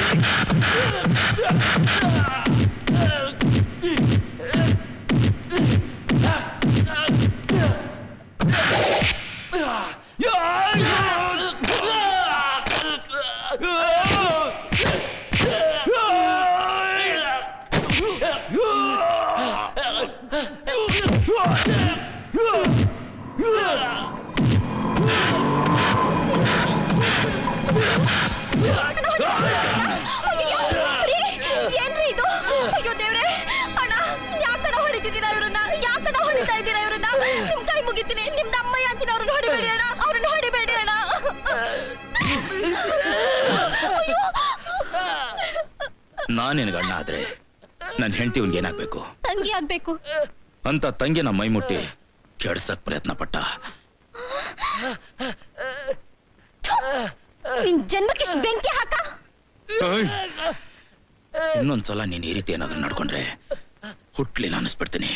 ಏನ್ರಿ ಇದು ಅಯ್ಯೋ ದೇವ್ರೆ ಅಣ್ಣ ಯಾಕಣ ಹೊಡಿತಿದ್ದೀರಾ ಇವ್ರನ್ನ ಯಾಕಣ ಹೊಡಿತಾ ಇದ್ದೀರಾ ಇವ್ರನ್ನ ನಿಮ್ ಕೈ ಮುಗಿತೀನಿ ನಿಮ್ದ ಅಮ್ಮಯ್ಯ ಅಂತೀನಿ ಅವ್ರನ್ನ ಹೊಡಿಬೇಡಿ ಅಣ್ಣ ಅವ್ರನ್ನ ಹೊಡಿಬೇಡಿ ಅಣ್ಣ ಅಯ್ಯೋ ನಾನ್ ನಿನಗೆ ಅಣ್ಣ ಆದ್ರೆ ನನ್ನ ಹೆಂಡತಿ ಅವ್ನಿಗೆ ಏನಾಗ್ಬೇಕು ತಂಗಿ ಆಗ್ಬೇಕು ಅಂತ ತಂಗಿನ ಮೈ ಮುಟ್ಟಿ ಕೆಡ್ಸಕ್ ಪ್ರಯತ್ನ ಪಟ್ಟ ನಿನ್ ಜನ್ಮಕ್ಕೆ ಇಷ್ಟ್ ಬೆಂಕಿ ಹಾಕ ಓಯ್! ಇನ್ನೊಂದ್ಸಲ ನೀನ್ ಈ ರೀತಿ ಏನಾದ್ರೂ ನಡ್ಕೊಂಡ್ರೆ ಹುಟ್ಲಿಲ್ಲ ಅನ್ನಿಸ್ಬಿಡ್ತೀನಿ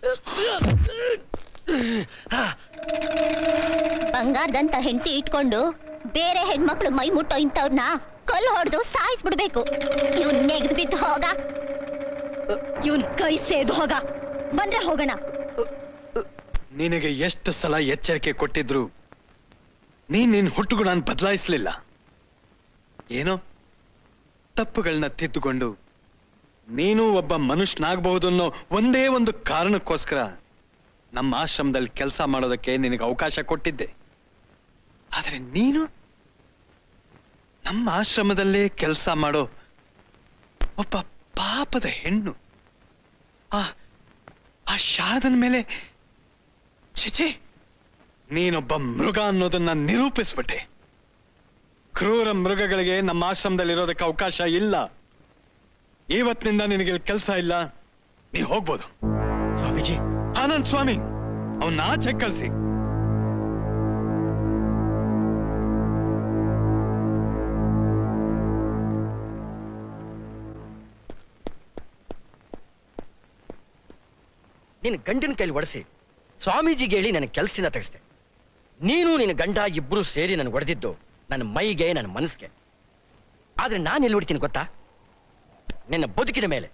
ಬಂಗಾರದಂತ ಹೆಂಡತಿ ಇಟ್ಕೊಂಡು ಬೇರೆ ಹೆಣ್ಮಕ್ಳು ಮೈ ಮುಟ್ಟೋ ಇಂಥವ್ರನ್ನ ಕಲ್ಲು ಹೊಡೆದು ಸಾಯಿಸ್ಬಿಡ್ಬೇಕು ಇವ್ನ್ ನೆಗ್ದು ಬಿದ್ದು ಹೋಗ ಇವನ್ ಕೈ ಸೇದು ಹೋಗ ಬಂದ್ರೆ ಹೋಗೋಣ ನಿನಗೆ ಎಷ್ಟು ಸಲ ಎಚ್ಚರಿಕೆ ಕೊಟ್ಟಿದ್ರು ನೀನ್ ನಿನ್ ಹುಟ್ಟುಗುಣನ್ ಬದಲಾಯಿಸ್ಲಿಲ್ಲ ಏನೋ ತಪ್ಪುಗಳನ್ನ ತಿದ್ದುಕೊಂಡು ನೀನು ಒಬ್ಬ ಮನುಷ್ಯನಾಗಬಹುದು ಅನ್ನೋ ಒಂದೇ ಒಂದು ಕಾರಣಕ್ಕೋಸ್ಕರ ನಮ್ಮ ಆಶ್ರಮದಲ್ಲಿ ಕೆಲಸ ಮಾಡೋದಕ್ಕೆ ನಿನಗೆ ಅವಕಾಶ ಕೊಟ್ಟಿದ್ದೆ ಆದ್ರೆ ನೀನು ನಮ್ಮ ಆಶ್ರಮದಲ್ಲೇ ಕೆಲಸ ಮಾಡೋ ಒಬ್ಬ ಪಾಪದ ಹೆಣ್ಣು ಆ ಆ ಶಾರದನ ಮೇಲೆ ಚಿಚಿ ನೀನೊಬ್ಬ ಮೃಗ ಅನ್ನೋದನ್ನ ನಿರೂಪಿಸ್ಬಿಟ್ಟೆ ಕ್ರೂರ ಮೃಗಗಳಿಗೆ ನಮ್ಮ ಆಶ್ರಮದಲ್ಲಿ ಇರೋದಕ್ಕೆ ಅವಕಾಶ ಇಲ್ಲ ಇವತ್ತಿನಿಂದ ನಿನಗೆ ಕೆಲಸ ಇಲ್ಲ ನೀ ಹೋಗ್ಬೋದು ಸ್ವಾಮೀಜಿ ಆನಂದ್ ಸ್ವಾಮಿ ಅವನ್ನ ಆಚೆ ಕಳಿಸಿ ನಿನ್ನ ಗಂಡನ ಕೈಲಿ ಒಡಿಸಿ ಸ್ವಾಮೀಜಿಗೆ ಹೇಳಿ ನನಗೆ ಕೆಲಸದಿಂದ ತೆಗೆಸ್ದೆ ನೀನು ನಿನ್ನ ಗಂಡ ಇಬ್ರು ಸೇರಿ ನನಗೆ ಹೊಡೆದಿದ್ದು ನನ್ನ ಮೈಗೆ ನನ್ನ ಮನಸ್ಸಿಗೆ ಆದ್ರೆ ನಾನು ಎಲ್ಲಿ ಹೊಡಿತೀನಿ ಗೊತ್ತಾ ನಿನ್ನ ಬದುಕಿನ ಮೇಲೆ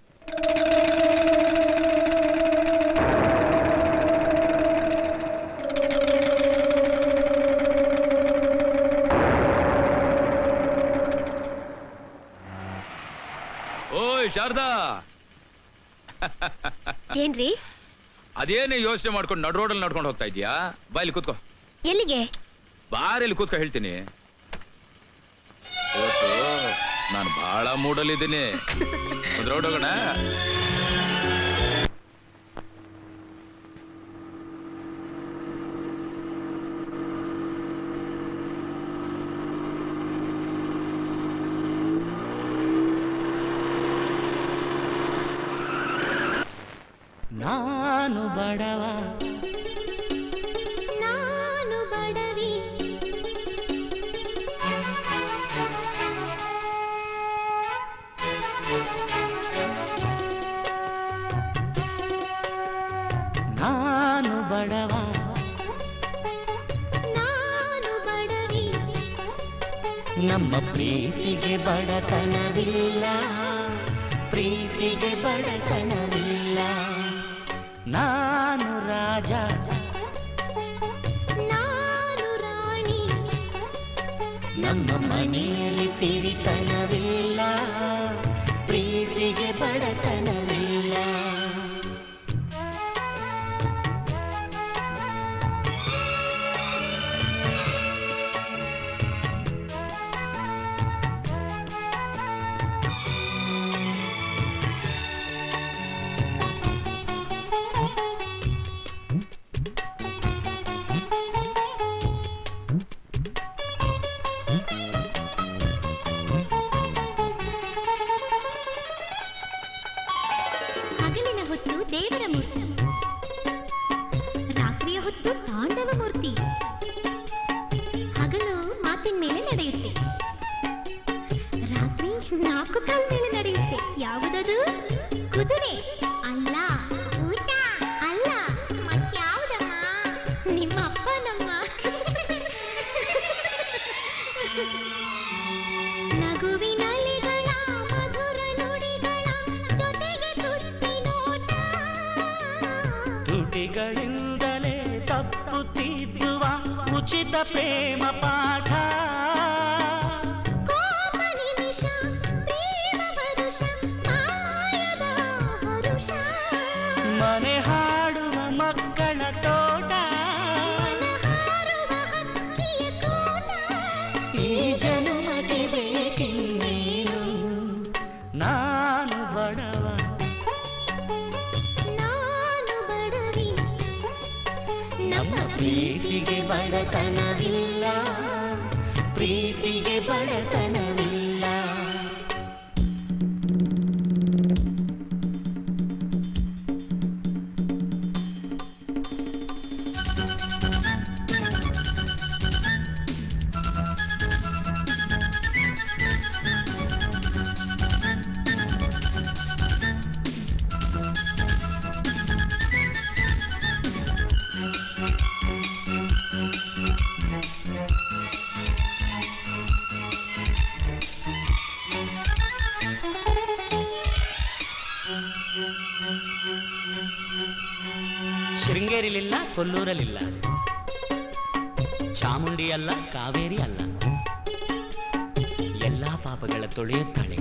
ಓಯ್ ಶಾರದಾ ಏನ್ರಿ ಅದೇನೇ ಯೋಚನೆ ಮಾಡ್ಕೊಂಡು ನಡ್ ರೋಡಲ್ಲಿ ನಡ್ಕೊಂಡು ಹೋಗ್ತಾ ಇದೀಯಾ ಬಾಯಲ್ಲಿ ಕೂತ್ಕೋ ಎಲ್ಲಿಗೆ ಬಾರಲ್ಲಿ ಕೂತ್ಕೋ ಹೇಳ್ತೀನಿ ಇವತ್ತು ನಾನು ಬಹಳ ಮೂಡಲ್ಲಿದ್ದೀನಿ ಒಂದು ರೋಡ್ ಹೋಗೋಣ ನಾನು ಬಡವ ನಾನು ಬಡವಿ ನಾನು ಬಡವ ನಾನು ಬಡವಿ ನಮ್ಮ ಪ್ರೀತಿಗೆ ಬಡತನವಿಲ್ಲ ಪ್ರೀತಿಗೆ ಬಡತನವಿಲ್ಲ ನಾನು ರಾಜ ನಾನು ರಾಣಿ ನಮ್ಮ ಮನೆಯಲ್ಲಿ ಸಿರಿತನವಿಲ್ಲ ಪ್ರೀತಿಗೆ ಬಡತನವಿಲ್ಲ ಹಗಲಿನ ಹೊತ್ತು ದೇವರ ಮೂರ್ತಿ ರಾತ್ರಿಯ ಹೊತ್ತು ತಾಂಡವ ಮೂರ್ತಿ ಹಗಲು ಮಾತಿನ ಮೇಲೆ ನಡೆಯುತ್ತೆ ರಾತ್ರಿ ನಾಲ್ಕು ಕಾಲ ಮೇಲೆ ನಡೆಯುತ್ತೆ ಯಾವುದದು ಕುದುರೆ ಅಲ್ಲ ಊಟ ಅಲ್ಲ ಮತ್ಯಾವುದಮ್ಮ ನಿಮ್ಮ ಅಪ್ಪ ನಮ್ಮ ನಗುವಿನಲಿಗಳ ತುಟಿಗಳಿಂದಲೇ ತಪ್ಪುತ್ತಿದ್ದುವ ಉಚಿತ ಪ್ರೇಮ ಪಾಠ ಕೋಪ ನಿಮಿಷ ಪ್ರೇಮ ವರುಷ ಮಾಯದ ಹರುಷ ಮನೆ ಹಾಡುವ ಮಕ್ಕಳ ತೋಟ ಹಾರುವ ಹಕ್ಕಿಯ ಕೂಟ ಈ ಜನುಮಕ್ಕೆ ಬೇಕಿನ್ನೇನು ನಾನು ಬಡವ ನಾನು ಬಡವಿ ನಮ್ಮ ಪ್ರೀತಿಗೆ ಬಡತನವಿಲ್ಲ ಪ್ರೀತಿಗೆ ಬಡತನವಿಲ್ಲ ಶೃಂಗೇರಿಲಿಲ್ಲ ಕೊಲ್ಲೂರಲಿಲ್ಲ ಚಾಮುಂಡಿ ಅಲ್ಲ ಕಾವೇರಿ ಅಲ್ಲ ಎಲ್ಲಾ ಪಾಪಗಳ ತೊಳೆಯುತ್ತಾಳೆ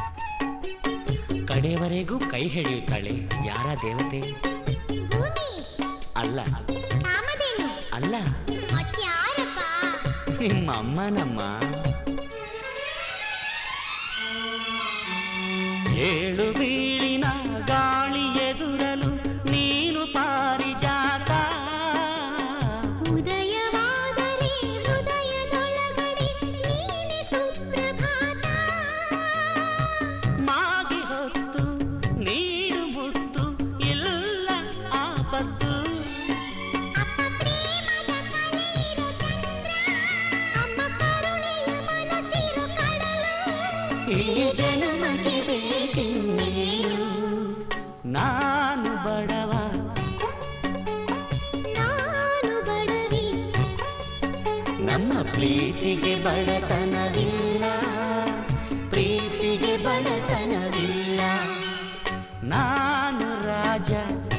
ಕಡೆಯವರೆಗೂ ಕೈ ಹಿಡಿಯುತ್ತಾಳೆ ಯಾರ ದೇವತೆ ಭೂಮಿ ಅಲ್ಲ ಕಾಮಧೇನು ಅಲ್ಲ ಮತ್ಯಾರಪ್ಪ ನಿಮ್ಮ ಅಮ್ಮನಮ್ಮ ಏಳು ಬೀಳಿನ ಗಾಳಿ ಎದುರಲು ನೀನು ಪಾರಿಜಾತ ಉದಯವಾದರೆ ಹೃದಯದೊಳಗಡೆ ನೀನೆ ಸುಪ್ರಭಾತ ಮಾಗಿ ಹೊತ್ತು ನೀರು ಮುತ್ತು ಇಲ್ಲ ಆಪತ್ತು ಅಪ್ಪ ಪ್ರೇಮದ ಕಲೆಯಿರೋ ಚಂದ್ರ ಅಮ್ಮ ಕರುಣೆಯ ಮನಸ್ಸಿರೋ ಕಡಲು ಈ ಜನ್ಮಕ್ಕೆ ಬೇಕಿನ್ನೇನು ನಾನು ಬಡವ ನಾನು ಬಡವಿ ನಮ್ಮ ಪ್ರೀತಿಗೆ ಬಡತನವಿಲ್ಲ ಪ್ರೀತಿಗೆ ಬಡತನವಿಲ್ಲ ನಾನು ರಾಜ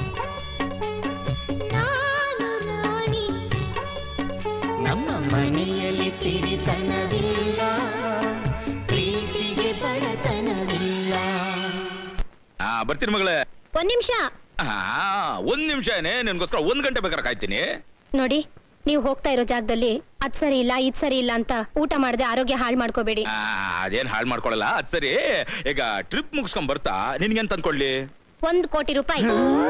ನಾನು ರಾಣಿ ನಮ್ಮ ಮನೆಯಲ್ಲಿ ಸಿರಿತನವಿಲ್ಲ ಪ್ರೀತಿಗೆ ಬಡತನವಿಲ್ಲ ಆ ಬರ್ತೀನಿ ಮಗಳೇ ಒಂದ್ ನಿಮಿಷ ಆ ಒಂದ್ ನಿಮಿಷ ಏನೇ ನಿನ್ಗೋಸ್ಕರ ಒಂದ್ ಗಂಟೆ ಬೇಕಾದ್ರೆ ಕಾಯ್ತೀನಿ ನೋಡಿ ನೀವು ಹೋಗ್ತಾ ಇರೋ ಜಾಗದಲ್ಲಿ ಅದ್ ಸರಿ ಇಲ್ಲ ಇದ್ ಸರಿ ಇಲ್ಲ ಅಂತ ಊಟ ಮಾಡದೆ ಆರೋಗ್ಯ ಹಾಳು ಮಾಡ್ಕೋಬೇಡಿ ಆ, ಅದೇನ್ ಹಾಳು ಮಾಡ್ಕೊಳಲ್ಲ ಅದ್ ಸರಿ ಈಗ ಟ್ರಿಪ್ ಮುಗಿಸ್ಕೊಂಡ್ ಬರ್ತಾ ನಿನ್ಗೇನ್ ತಂದ್ಕೊಡ್ಲಿ ಒಂದ್ ಕೋಟಿ ರೂಪಾಯಿ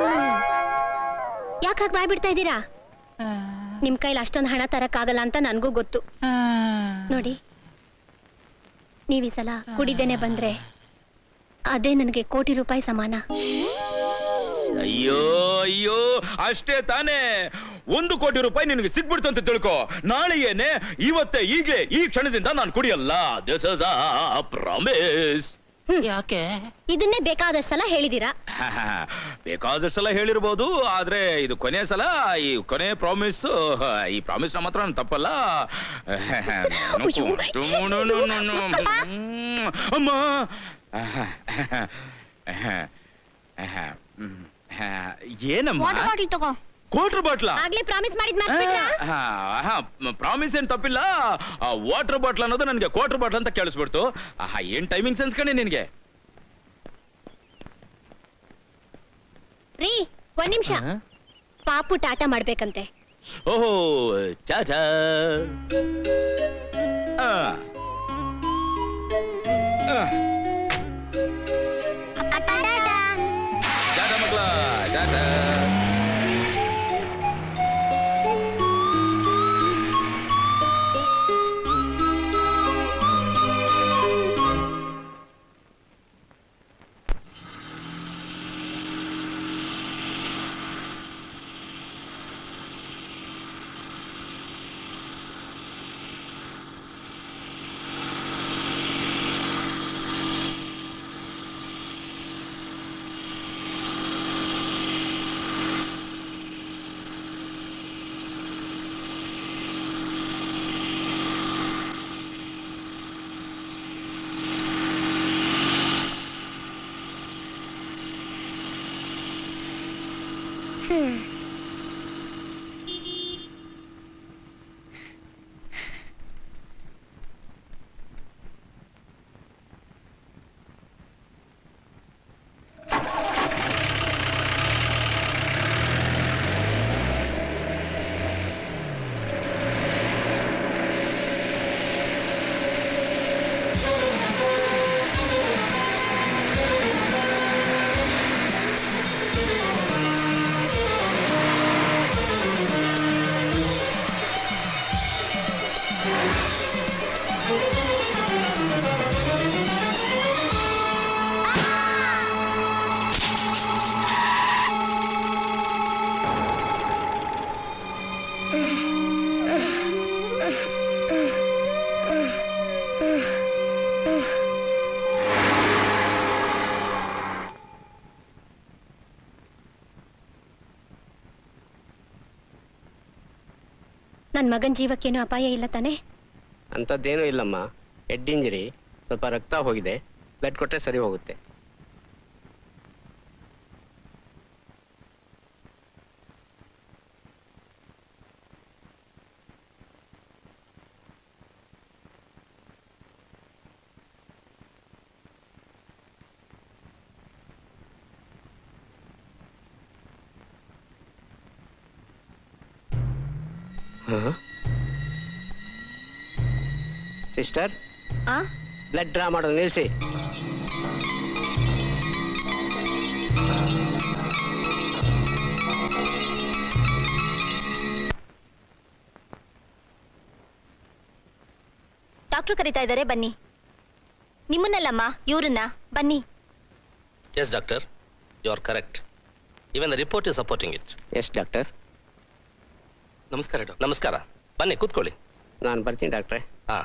ಯಾಕೆ ಹಾಗೆ ಬಾಯ್ಬಿಡ್ತಾ ಇದ್ದೀರಾ ನಿಮ್ ಕೈಲಿ ಅಷ್ಟೊಂದು ಹಣ ತರಕ್ಕಾಗಲ್ಲ ಅಂತ ನನ್ಗೂ ಗೊತ್ತು ನೋಡಿ ನೀವ್ ಈ ಸಲ ಕುಡಿದೇನೆ ಬಂದ್ರೆ ಅದೇ ನನಗೆ ಕೋಟಿ ರೂಪಾಯಿ ಸಮಾನ ಅಯ್ಯೋ ಅಯ್ಯೋ ಅಷ್ಟೇ ತಾನೇ ಒಂದು ಕೋಟಿ ರೂಪಾಯಿ ನಿನಗೆ ಸಿಕ್ಬಿಡ್ತು ಅಂತ ತಿಳ್ಕೊ ನಾಳೆ ಏನೇ ಇವತ್ತೇ ಈಗ್ಲೇ ಈ ಕ್ಷಣದಿಂದ ನಾನು ಕುಡಿಯಲ್ಲ ದಿಸ್ ಇಸ್ ಪ್ರಾಮಿಸ್ ಯಾಕೆ ಇದನ್ನೇ ಬೇಕಾದಷ್ಟು ಸಲ ಹೇಳಿದೀರಾ ಬೇಕಾದಷ್ಟು ಸಲ ಹೇಳಿರ್ಬೋದು ಆದ್ರೆ ಇದು ಕೊನೆ ಸಲ ಈ ಕೊನೆ ಪ್ರಾಮಿಸ್ ಈ ಪ್ರಾಮಿಸ್ ನಮ್ಮ ಹತ್ರ ತಪ್ಪಲ್ಲ ಅಮ್ಮ ಏನಮ್ಮ ವಾಟರ್ ಬಾಟಲ್ ತಗೋ ಕೋಟ್ರ್ ಬಾಟ್ಲ ಆಗ್ಲೇ ಪ್ರಾಮಿಸ್ ಮಾಡಿದ್ ಪ್ರಾಮಿಸ್ ಏನ್ ತಪ್ಪಿಲ್ಲ ವಾಟರ್ ಬಾಟ್ಲ್ ಅನ್ನೋದು ನನಗೆ ಕ್ವಾರ್ಟರ್ ಬಾಟ್ಲ್ ಅಂತ ಕೇಳಿಸ್ಬಿಡ್ತು ಆಹಾ ಏನ್ ಟೈಮಿಂಗ್ ಸೆನ್ಸ್ ಕಣೆ ನಿನ್ಗೆ ರೀ ಒಂದ್ ನಿಮಿಷ ಪಾಪು ಟಾಟಾ ಮಾಡ್ಬೇಕಂತೆ ಓಹೋ ಚಾಚಾ ಆ. ಆ. ಟಾಟಾ ಮಕ್ಳ ಟಾಟಾ ಹ್ಮ್ ನನ್ನ ಮಗನ ಜೀವಕ್ಕೇನು ಅಪಾಯ ಇಲ್ಲ ತಾನೆ ಅಂಥದ್ದೇನೂ ಇಲ್ಲಮ್ಮ ಹೆಡ್ ಇಂಜರಿ ಸ್ವಲ್ಪ ರಕ್ತ ಹೋಗಿದೆ ಬ್ಲಡ್ ಕೊಟ್ಟರೆ ಸರಿ ಹೋಗುತ್ತೆ ಸಿಸ್ಟರ್ ಆ ಬ್ಲಡ್ ಡ್ರಾ ಮಾಡೋದು ನಿಲ್ಲಿಸಿ ಡಾಕ್ಟ್ರು ಕರಿತಾ ಇದ್ದಾರೆ ಬನ್ನಿ ನಿಮ್ಮನ್ನಲ್ಲಮ್ಮ ಇವ್ರನ್ನ ಬನ್ನಿ yes doctor you are correct even the report is supporting it yes doctor ನಮಸ್ಕಾರ ಡಾಕ್ಟರ್ ನಮಸ್ಕಾರ ಬನ್ನಿ ಕೂತ್ಕೊಳ್ಳಿ ನಾನು ಬರ್ತೀನಿ ಡಾಕ್ಟ್ರೆ ಹಾ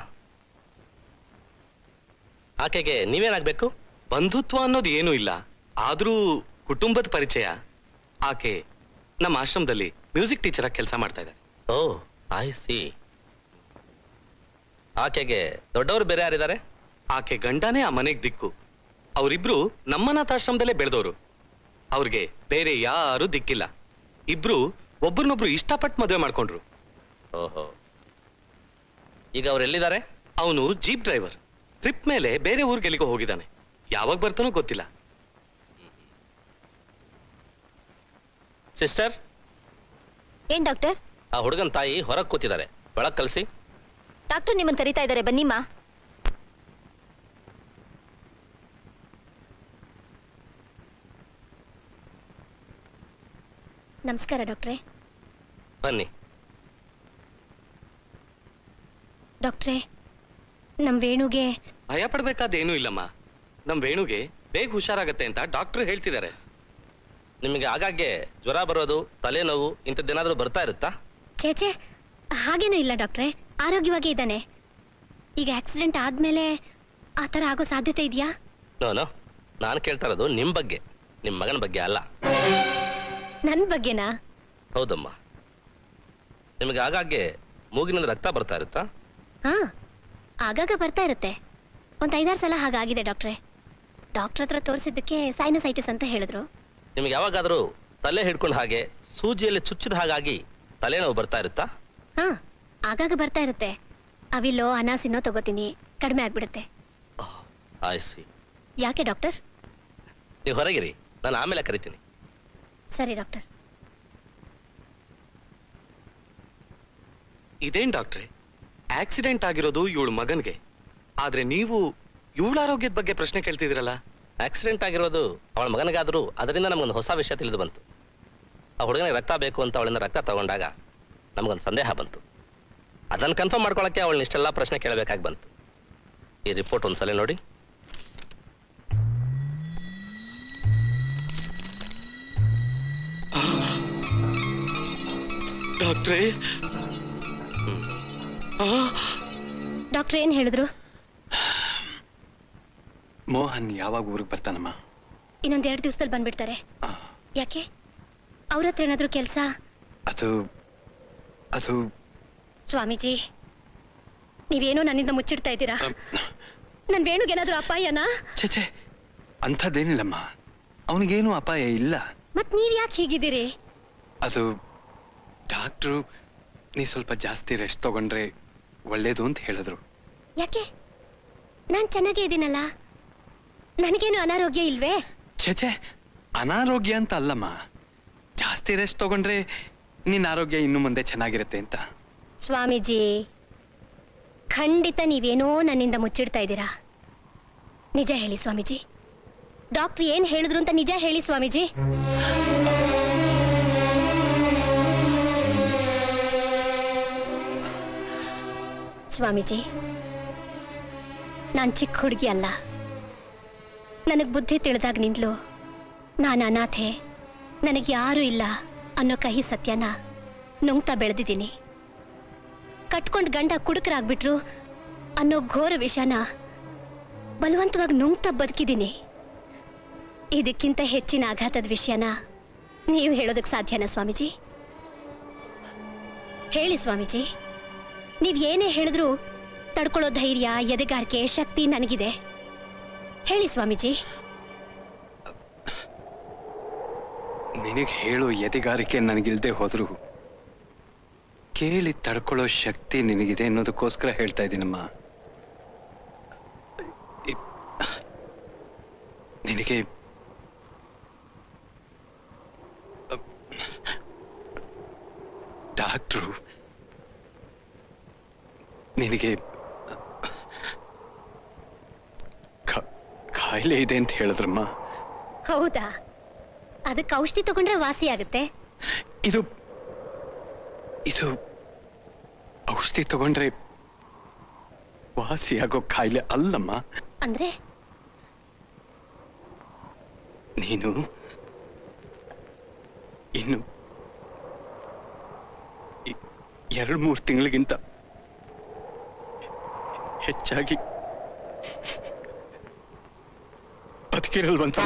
ಆಕೆಗೆ ನೀವೇನಾಗ್ಬೇಕು ಬಂಧುತ್ವ ಅನ್ನೋದು ಏನೂ ಇಲ್ಲ ಆದ್ರೂ ಕುಟುಂಬದ ಪರಿಚಯ ಆಕೆ ನಮ್ಮ ಆಶ್ರಮದಲ್ಲಿ ಮ್ಯೂಸಿಕ್ ಟೀಚರ್ ಆಗಿ ಕೆಲಸ ಮಾಡ್ತಾ ಇದ್ದಾರೆ ಓ ಐ ಸಿ ಆಕೆಗೆ ದೊಡ್ಡವರು ಬೇರೆ ಯಾರಿದ್ದಾರೆ ಆಕೆ ಗಂಡನೇ ಆ ಮನೆಗೆ ದಿಕ್ಕು ಅವರಿಬ್ರು ನಮ್ಮನಾಥಾಶ್ರಮದಲ್ಲೇ ಬೆಳೆದವರು ಅವ್ರಿಗೆ ಬೇರೆ ಯಾರು ದಿಕ್ಕಿಲ್ಲ ಇಬ್ರು ಒಬ್ರನ್ನೊಬ್ರು ಇಷ್ಟಪಟ್ಟು ಮದುವೆ ಮಾಡ್ಕೊಂಡ್ರು ಓಹೋ ಈಗ ಅವ್ರು ಎಲ್ಲಿದ್ದಾರೆ ಅವನು ಜೀಪ್ ಡ್ರೈವರ್ ಟ್ರಿಪ್ ಮೇಲೆ ಬೇರೆ ಊರಿಗೆ ಎಲ್ಲಿಗೋ ಹೋಗಿದ್ದಾನೆ ಯಾವಾಗ ಬರ್ತಾನೋ ಗೊತ್ತಿಲ್ಲ ಸಿಸ್ಟರ್ ಏನ್ ಡಾಕ್ಟರ್ ಆ ಹುಡುಗನ ತಾಯಿ ಹೊರಗೆ ಕೂತಿದ್ದಾರೆ ಒಳಗ್ ಕಲ್ಸಿ ಡಾಕ್ಟರ್ ನಿಮ್ಮನ್ನ ಕರಿತಾ ಇದ್ದಾರೆ ಬನ್ನಿಮ್ಮ ನಮಸ್ಕಾರ ಡಾಕ್ಟ್ರೇ ಬನ್ನಿ ಡಾಕ್ಟ್ರೇ ನಮ್ಮ ವೇಣುಗೆ ಭಯ ಪಡ್ಬೇಕಾದೇನೂ ಇಲ್ಲಮ್ಮ ನಮ್ ವೇಣುಗೆ ಬೇಗ ಹುಷಾರಾಗತ್ತೆ ಅಂತ ಡಾಕ್ಟರ್ ಹೇಳ್ತಿದ್ದಾರೆ ನಿಮಗೆ ಆಗಾಗ್ಗೆ ಜ್ವರ ಬರೋದು ತಲೆನೋವು ಇಂಥದ್ದೇನಾದ್ರೂ ಬರ್ತಾ ಇರುತ್ತಾ ಚೇಚೆ ಹಾಗೇನೂ ಇಲ್ಲ ಡಾಕ್ಟ್ರೇ ಆರೋಗ್ಯವಾಗಿ ಇದ್ದಾನೆ ಈಗ ಆಕ್ಸಿಡೆಂಟ್ ಆದ್ಮೇಲೆ ಆ ಥರ ಆಗೋ ಸಾಧ್ಯತೆ ಇದೆಯಾ ನೋ ನಾನು ಕೇಳ್ತಾ ಇರೋದು ನಿಮ್ ಬಗ್ಗೆ ನಿಮ್ ಮಗನ ಬಗ್ಗೆ ಅಲ್ಲ ನನ್ನ ಬಗ್ಗೆನಾ ಹೌದಮ್ಮ ನಿಮಗೆ ಆಗಾಗ್ಗೆ ಮೂಗಿನಿಂದ ರಕ್ತ ಬರ್ತಾ ಇರುತ್ತಾ ಹಾ ಆಗಾಗ ಬರ್ತಾ ಇರುತ್ತೆ ಒಂದ್ ಐದಾರು ಸಲ ಹಾಗಾಗಿದೆ ಡಾಕ್ಟ್ರೇ ಡಾಕ್ಟರ್ ಹತ್ರ ತೋರಿಸಿದ್ದಕ್ಕೆ ಸೈನಸೈಟಿಸ್ ಅಂತ ಹೇಳಿದ್ರು ನಿಮ್ಗೆ ಯಾವಾಗಾದ್ರೂ ತಲೆ ಹಿಡ್ಕೊಂಡ ಹಾಗೆ ಸೂಜಿಯಲ್ಲಿ ಚುಚ್ಚಿದ ಹಾಗಾಗಿ ತಲೆನೋವು ಬರ್ತಾ ಇರುತ್ತಾ ಹಾ ಆಗಾಗ ಬರ್ತಾ ಇರುತ್ತೆ ಅವಿಲ್ಲೋ ಅನಾಸಿನೋ ತಗೋತೀನಿ ಕಡಿಮೆ ಆಗ್ಬಿಡುತ್ತೆ ಆಯ್ಸಿ ಯಾಕೆ ಡಾಕ್ಟರ್ ನೀವು ಹೊರಗಿರಿ ನಾನು ಆಮೇಲೆ ಕರಿತೀನಿ ಸರಿ ಡಾಕ್ಟರ್ ಇದೇನ್ ಡಾಕ್ಟ್ರೆ ಆಕ್ಸಿಡೆಂಟ್ ಆಗಿರೋದು ಇವಳ ಮಗನ್ಗೆ ಆದ್ರೆ ನೀವು ಇವಳ ಆರೋಗ್ಯದ ಬಗ್ಗೆ ಪ್ರಶ್ನೆ ಕೇಳ್ತಿದ್ದೀರಲ್ಲ ಆಕ್ಸಿಡೆಂಟ್ ಆಗಿರೋದು ಅವಳ ಮಗನಿಗಾದ್ರೂ ಅದರಿಂದ ನಮಗೊಂದು ಹೊಸ ವಿಷಯ ತಿಳಿದು ಬಂತು ಆ ಹುಡುಗನಿಗೆ ರಕ್ತ ಬೇಕು ಅಂತ ಅವಳಿಂದ ರಕ್ತ ತಗೊಂಡಾಗ ನಮಗೊಂದು ಸಂದೇಹ ಬಂತು ಅದನ್ನು ಕನ್ಫರ್ಮ್ ಮಾಡ್ಕೊಳಕ್ಕೆ ಅವಳನ್ನ ಇಷ್ಟೆಲ್ಲ ಪ್ರಶ್ನೆ ಕೇಳಬೇಕಾಗಿ ಬಂತು ಈ ರಿಪೋರ್ಟ್ ಒಂದ್ಸಲ ನೋಡಿ ಡಾಕ್ಟ್ರೇ ಡಾಕ್ಟರ್ ಏನ್ ಹೇಳಿದ್ರು ಮೋಹನ್ ಯಾವಾಗ ಊರಿಗೆ ಬರ್ತಾನಮ್ಮ ಇನ್ನೊಂದ್ ಎರಡು ದಿವಸದಲ್ಲಿ ಬಂದ್ಬಿಡ್ತಾರೆ ಯಾಕೆ ಅವ್ರ ಹತ್ರ ಏನಾದ್ರು ಕೆಲಸ ಅದು ಅದು ಸ್ವಾಮೀಜಿ ನೀವೇನೋ ನನ್ನಿಂದ ಮುಚ್ಚಿಡ್ತಾ ಇದ್ದೀರಾ ನನ್ ವೇಣುಗೇನಾದ್ರೂ ಅಪಾಯನಾ ಛೇ ಅಂಥದ್ದೇನಿಲ್ಲಮ್ಮ ಅವನಿಗೇನು ಅಪಾಯ ಇಲ್ಲ ಮತ್ ನೀವ್ ಯಾಕೆ ಹೀಗಿದ್ದೀರಿ ಅದು ಡಾಕ್ಟ್ರು ನೀ ಸ್ವಲ್ಪ ಜಾಸ್ತಿ ರೆಸ್ಟ್ ತಗೊಂಡ್ರೆ ಒಳ್ಳೇದು ಅಂತ ಹೇಳಿದ್ರು ಯಾಕೆ ನಾನ್ ಚೆನ್ನಾಗೇ ಇದ್ದೀನಲ್ಲ ನನಗೇನು ಅನಾರೋಗ್ಯ ಇಲ್ವೇ ಛೇ ಅನಾರೋಗ್ಯ ಅಂತ ಅಲ್ಲಮ್ಮ ಜಾಸ್ತಿ ರೆಸ್ಟ್ ತಗೊಂಡ್ರೆ ನಿನ್ನ ಆರೋಗ್ಯ ಇನ್ನು ಮುಂದೆ ಚೆನ್ನಾಗಿರುತ್ತೆ ಅಂತ ಸ್ವಾಮೀಜಿ ಖಂಡಿತ ನೀವೇನೋ ನನ್ನಿಂದ ಮುಚ್ಚಿಡ್ತಾ ಇದ್ದೀರಾ ನಿಜ ಹೇಳಿ ಸ್ವಾಮೀಜಿ ಡಾಕ್ಟರ್ ಏನ್ ಹೇಳಿದ್ರು ಅಂತ ನಿಜ ಹೇಳಿ ಸ್ವಾಮೀಜಿ ಸ್ವಾಮೀಜಿ ನಾನ್ ಚಿಕ್ಕ ಹುಡುಗಿ ಅಲ್ಲ ನನಗ್ ಬುದ್ಧಿ ತಿಳಿದಾಗ ನಿಂದ್ಲು ನಾನು ಅನಾಥೆ ನನಗೆ ಯಾರೂ ಇಲ್ಲ ಅನ್ನೋ ಕಹಿ ಸತ್ಯನ ನುಂಗ್ತಾ ಬೆಳೆದಿದ್ದೀನಿ ಕಟ್ಕೊಂಡ್ ಗಂಡ ಕುಡುಕರಾಗ್ಬಿಟ್ರು ಅನ್ನೋ ಘೋರ ವಿಷನ ಬಲವಂತವಾಗಿ ನುಂಗ್ತಾ ಬದುಕಿದ್ದೀನಿ ಇದಕ್ಕಿಂತ ಹೆಚ್ಚಿನ ಆಘಾತದ ವಿಷಯನ ನೀವು ಹೇಳೋದಕ್ಕೆ ಸಾಧ್ಯನಾ ಸ್ವಾಮೀಜಿ ಹೇಳಿ ಸ್ವಾಮೀಜಿ ನೀವ್ ಏನೇ ಹೇಳಿದ್ರು ತಡ್ಕೊಳ್ಳೋ ಧೈರ್ಯ ಎದೆಗಾರಿಕೆ ಶಕ್ತಿ ನನಗಿದೆ ಹೇಳಿ ಸ್ವಾಮೀಜಿ ನಿನಗೆ ಹೇಳೋ ಎದೆಗಾರಿಕೆ ನನಗಿಲ್ದೆ ಹೋದ್ರು ಕೇಳಿ ತಡ್ಕೊಳ್ಳೋ ಶಕ್ತಿ ನಿನಗಿದೆ ಅನ್ನೋದಕ್ಕೋಸ್ಕರ ಹೇಳ್ತಾ ಇದ್ದೀನಮ್ಮ ಇ- ನಿನಗೆ ಡಾಕ್ಟ್ರು ನಿನಗೆ ಖ- ಕಾಯಿಲೆ ಇದೆ ಅಂತ ಹೇಳಿದ್ರಮ್ಮ ಹೌದಾ ಅದಕ್ಕೆ ಔಷಧಿ ತಗೊಂಡ್ರೆ ವಾಸಿ ಆಗುತ್ತೆ ಇದು ಇದು ಔಷಧಿ ತಗೊಂಡ್ರೆ ವಾಸಿಯಾಗೋ ಕಾಯಿಲೆ ಅಲ್ಲಮ್ಮ ಅಂದ್ರೆ ನೀನು ಇನ್ನು ಇ- ಎರಡು ಮೂರು ತಿಂಗಳಿಗಿಂತ ಹೆಚ್ಚಾಗಿ ಬದುಕಿರಲ್ವಂತ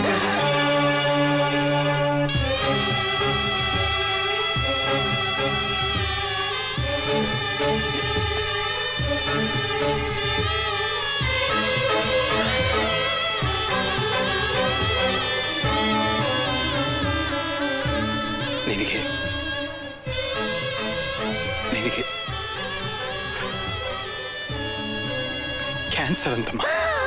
ನಿನಗೆ ನಿನಗೆ ಕ್ಯಾನ್ಸರ್ ಅಂತಮ್ಮ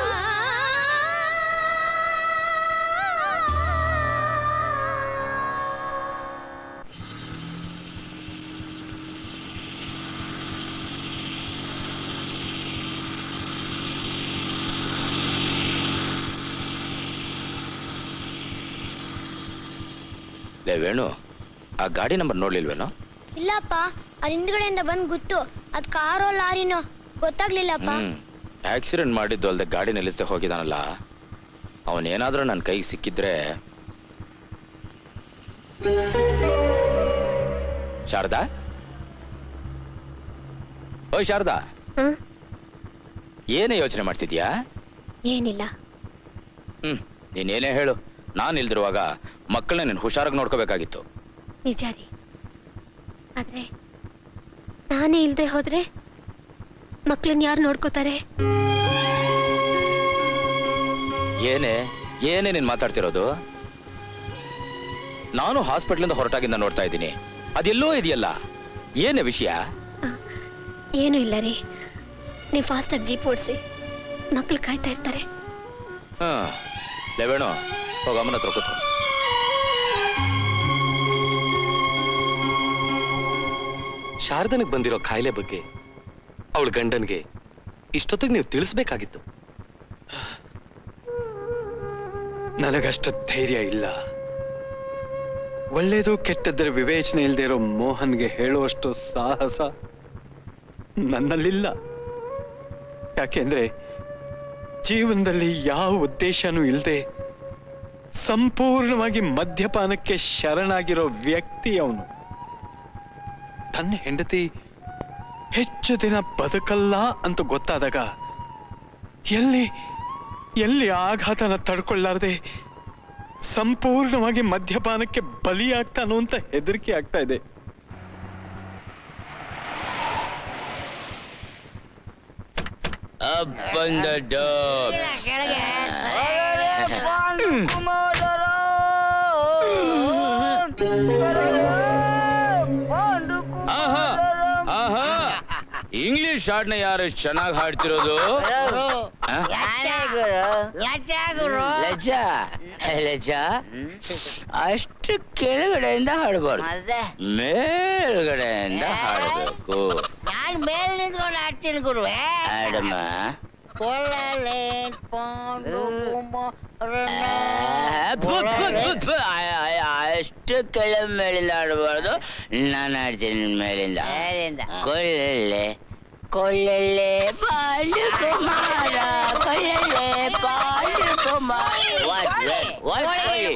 ಲೇ ವೇಣು ಆ ಗಾಡಿ ನಂಬರ್ ನೋಡ್ಲಿಲ್ವೇನೋ ಇಲ್ಲಪ್ಪ ಅದ್ ಹಿಂದ್ಗಡೆಯಿಂದ ಬಂದ್ ಗುತ್ತು ಅದ್ ಕಾರೋ ಲಾರಿನೋ ಗೊತ್ತಾಗ್ಲಿಲ್ಲಪ್ಪ ಹ್ಮ್ ಆಕ್ಸಿಡೆಂಟ್ ಮಾಡಿದ್ದು ಅಲ್ದೆ ಗಾಡಿ ನಿಲ್ಲಿಸ್ದೆ ಹೋಗಿದಾನಲ್ಲ ಅವನೇನಾದ್ರೂ ನನ್ನ ಕೈಗೆ ಸಿಕ್ಕಿದ್ರೆ ಶಾರದಾ ಓಯ್ ಶಾರದಾ ಹ್ಮ್? ಏನೇ ಯೋಚನೆ ಮಾಡ್ತಿದ್ಯಾ ಏನಿಲ್ಲ ಹ್ಮ್ ನೀನೇನೇ ಹೇಳು ನಾನು ಇಲ್ದಿರುವಾಗ ಮಕ್ಕಳನ್ನ ನೀನು ಹುಷಾರಾಗಿ ನೋಡ್ಕೋಬೇಕಾಗಿತ್ತು ನಿಜ ರೀ ಆದ್ರೆ ನಾನೇ ಇಲ್ದೆ ಹೋದ್ರೆ ಮಕ್ಳನ್ನ ಯಾರು ನೋಡ್ಕೋತಾರೆ ಏನೇ ಏನೇ ನೀನ್ ಮಾತಾಡ್ತಿರೋದು ನಾನು ಹಾಸ್ಪಿಟ್ಲಿಂದ ಹೊರಟಾಗಿಂದ ನೋಡ್ತಾ ಇದ್ದೀನಿ ಅದೆಲ್ಲೋ ಇದೆಯಲ್ಲ ಏನೇ ವಿಷಯ ಏನೂ ಇಲ್ಲ ರೀ ನೀವು ಫಾಸ್ಟಾಗಿ ಜೀಪ್ ಓಡಿಸಿ ಮಕ್ಳು ಕಾಯ್ತಾ ಇರ್ತಾರೆ ಹಾ ಲೆವೇಣು ಹೋಗ ಅಮ್ಮನ ಹತ್ರ ಕೂತ್ಕೊ ಶಾರದನಿಗೆ ಬಂದಿರೋ ಕಾಯಿಲೆ ಬಗ್ಗೆ ಅವಳ ಗಂಡನ್ಗೆ ಇಷ್ಟೊತ್ತಿಗೆ ನೀವು ತಿಳಿಸ್ಬೇಕಾಗಿತ್ತು ನನಗಷ್ಟು ಧೈರ್ಯ ಇಲ್ಲ ಒಳ್ಳೇದು ಕೆಟ್ಟದ್ದರ ವಿವೇಚನೆ ಇಲ್ಲದೆ ಇರೋ ಮೋಹನ್ಗೆ ಹೇಳುವಷ್ಟು ಸಾಹಸ ನನ್ನಲ್ಲಿಲ್ಲ ಯಾಕೆಂದ್ರೆ ಜೀವನದಲ್ಲಿ ಯಾವ ಉದ್ದೇಶನೂ ಇಲ್ಲದೆ ಸಂಪೂರ್ಣವಾಗಿ ಮದ್ಯಪಾನಕ್ಕೆ ಶರಣಾಗಿರೋ ವ್ಯಕ್ತಿ ಅವನು ತನ್ನ ಹೆಂಡತಿ ಹೆಚ್ಚು ದಿನ ಬದುಕಲ್ಲ ಅಂತ ಗೊತ್ತಾದಾಗ ಎಲ್ಲಿ ಎಲ್ಲಿ ಆಘಾತನ ತಡ್ಕೊಳ್ಳಾರ್ದೆ ಸಂಪೂರ್ಣವಾಗಿ ಮದ್ಯಪಾನಕ್ಕೆ ಬಲಿಯಾಗ್ತಾನೋ ಅಂತ ಹೆದರಿಕೆ ಆಗ್ತಾ ಇದೆ ಅಪ್ಪಂದ ಡಾಬ್ಸ್ ಆಹಾ ಆಹಾ ಇಂಗ್ಲಿಷ್ ಹಾಡ್ನ ಯಾರು ಚೆನ್ನಾಗಿ ಹಾಡ್ತಿರೋದು ಆ? ಲಜ್ಜ ಲಜ್ಜ ಅಷ್ಟು ಕೆಳಗಡೆಯಿಂದ ಹಾಡಬಾರ್ದು ಮೇಲ್ಗಡೆಯಿಂದ ಹಾಡಬೇಕು ನಾನ್ ಮೇಲ್ ನಿಂತ್ಕೊಂಡು ಆಡ್ತೀನಿ ಗುರುವೆ ಹಾಡಮ್ಮ ಕೊಳ್ಳಲೆ ಇಟ್ಕೊಂಡು ಕುಮಾರನ ಥು, ಥು, ಥು, ಥು. ಆ- ಆ- ಅಷ್ಟು ಕೆಳ ಮೇಲಿಂದ ಆಡಬಾರ್ದು ನಾನು ಆಡ್ತೀನಿ ನಿನ್ ಮೇಲಿಂದ ಕೊಳ್ಳೆ ಕೊಳ್ಳೆ ಬಾಲು ಕುಮಾರ ಕೊಳ್ಳೆ Balu Kumara What, what, what ಕೊಳ್ಳಿ?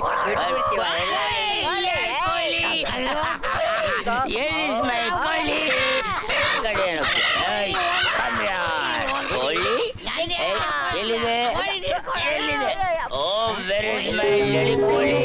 Here is my ಕೊಳ್ಳಿ. ಈ ಕಡೆ ಏನಪ್ಪ? ಏಯ್, come here. ಕೊಳ್ಳಿ? ಏಯ್, ಎಲ್ಲಿದೆ ಎಲ್ಲಿದೆ oh where is my lady ಕೊಳ್ಳಿ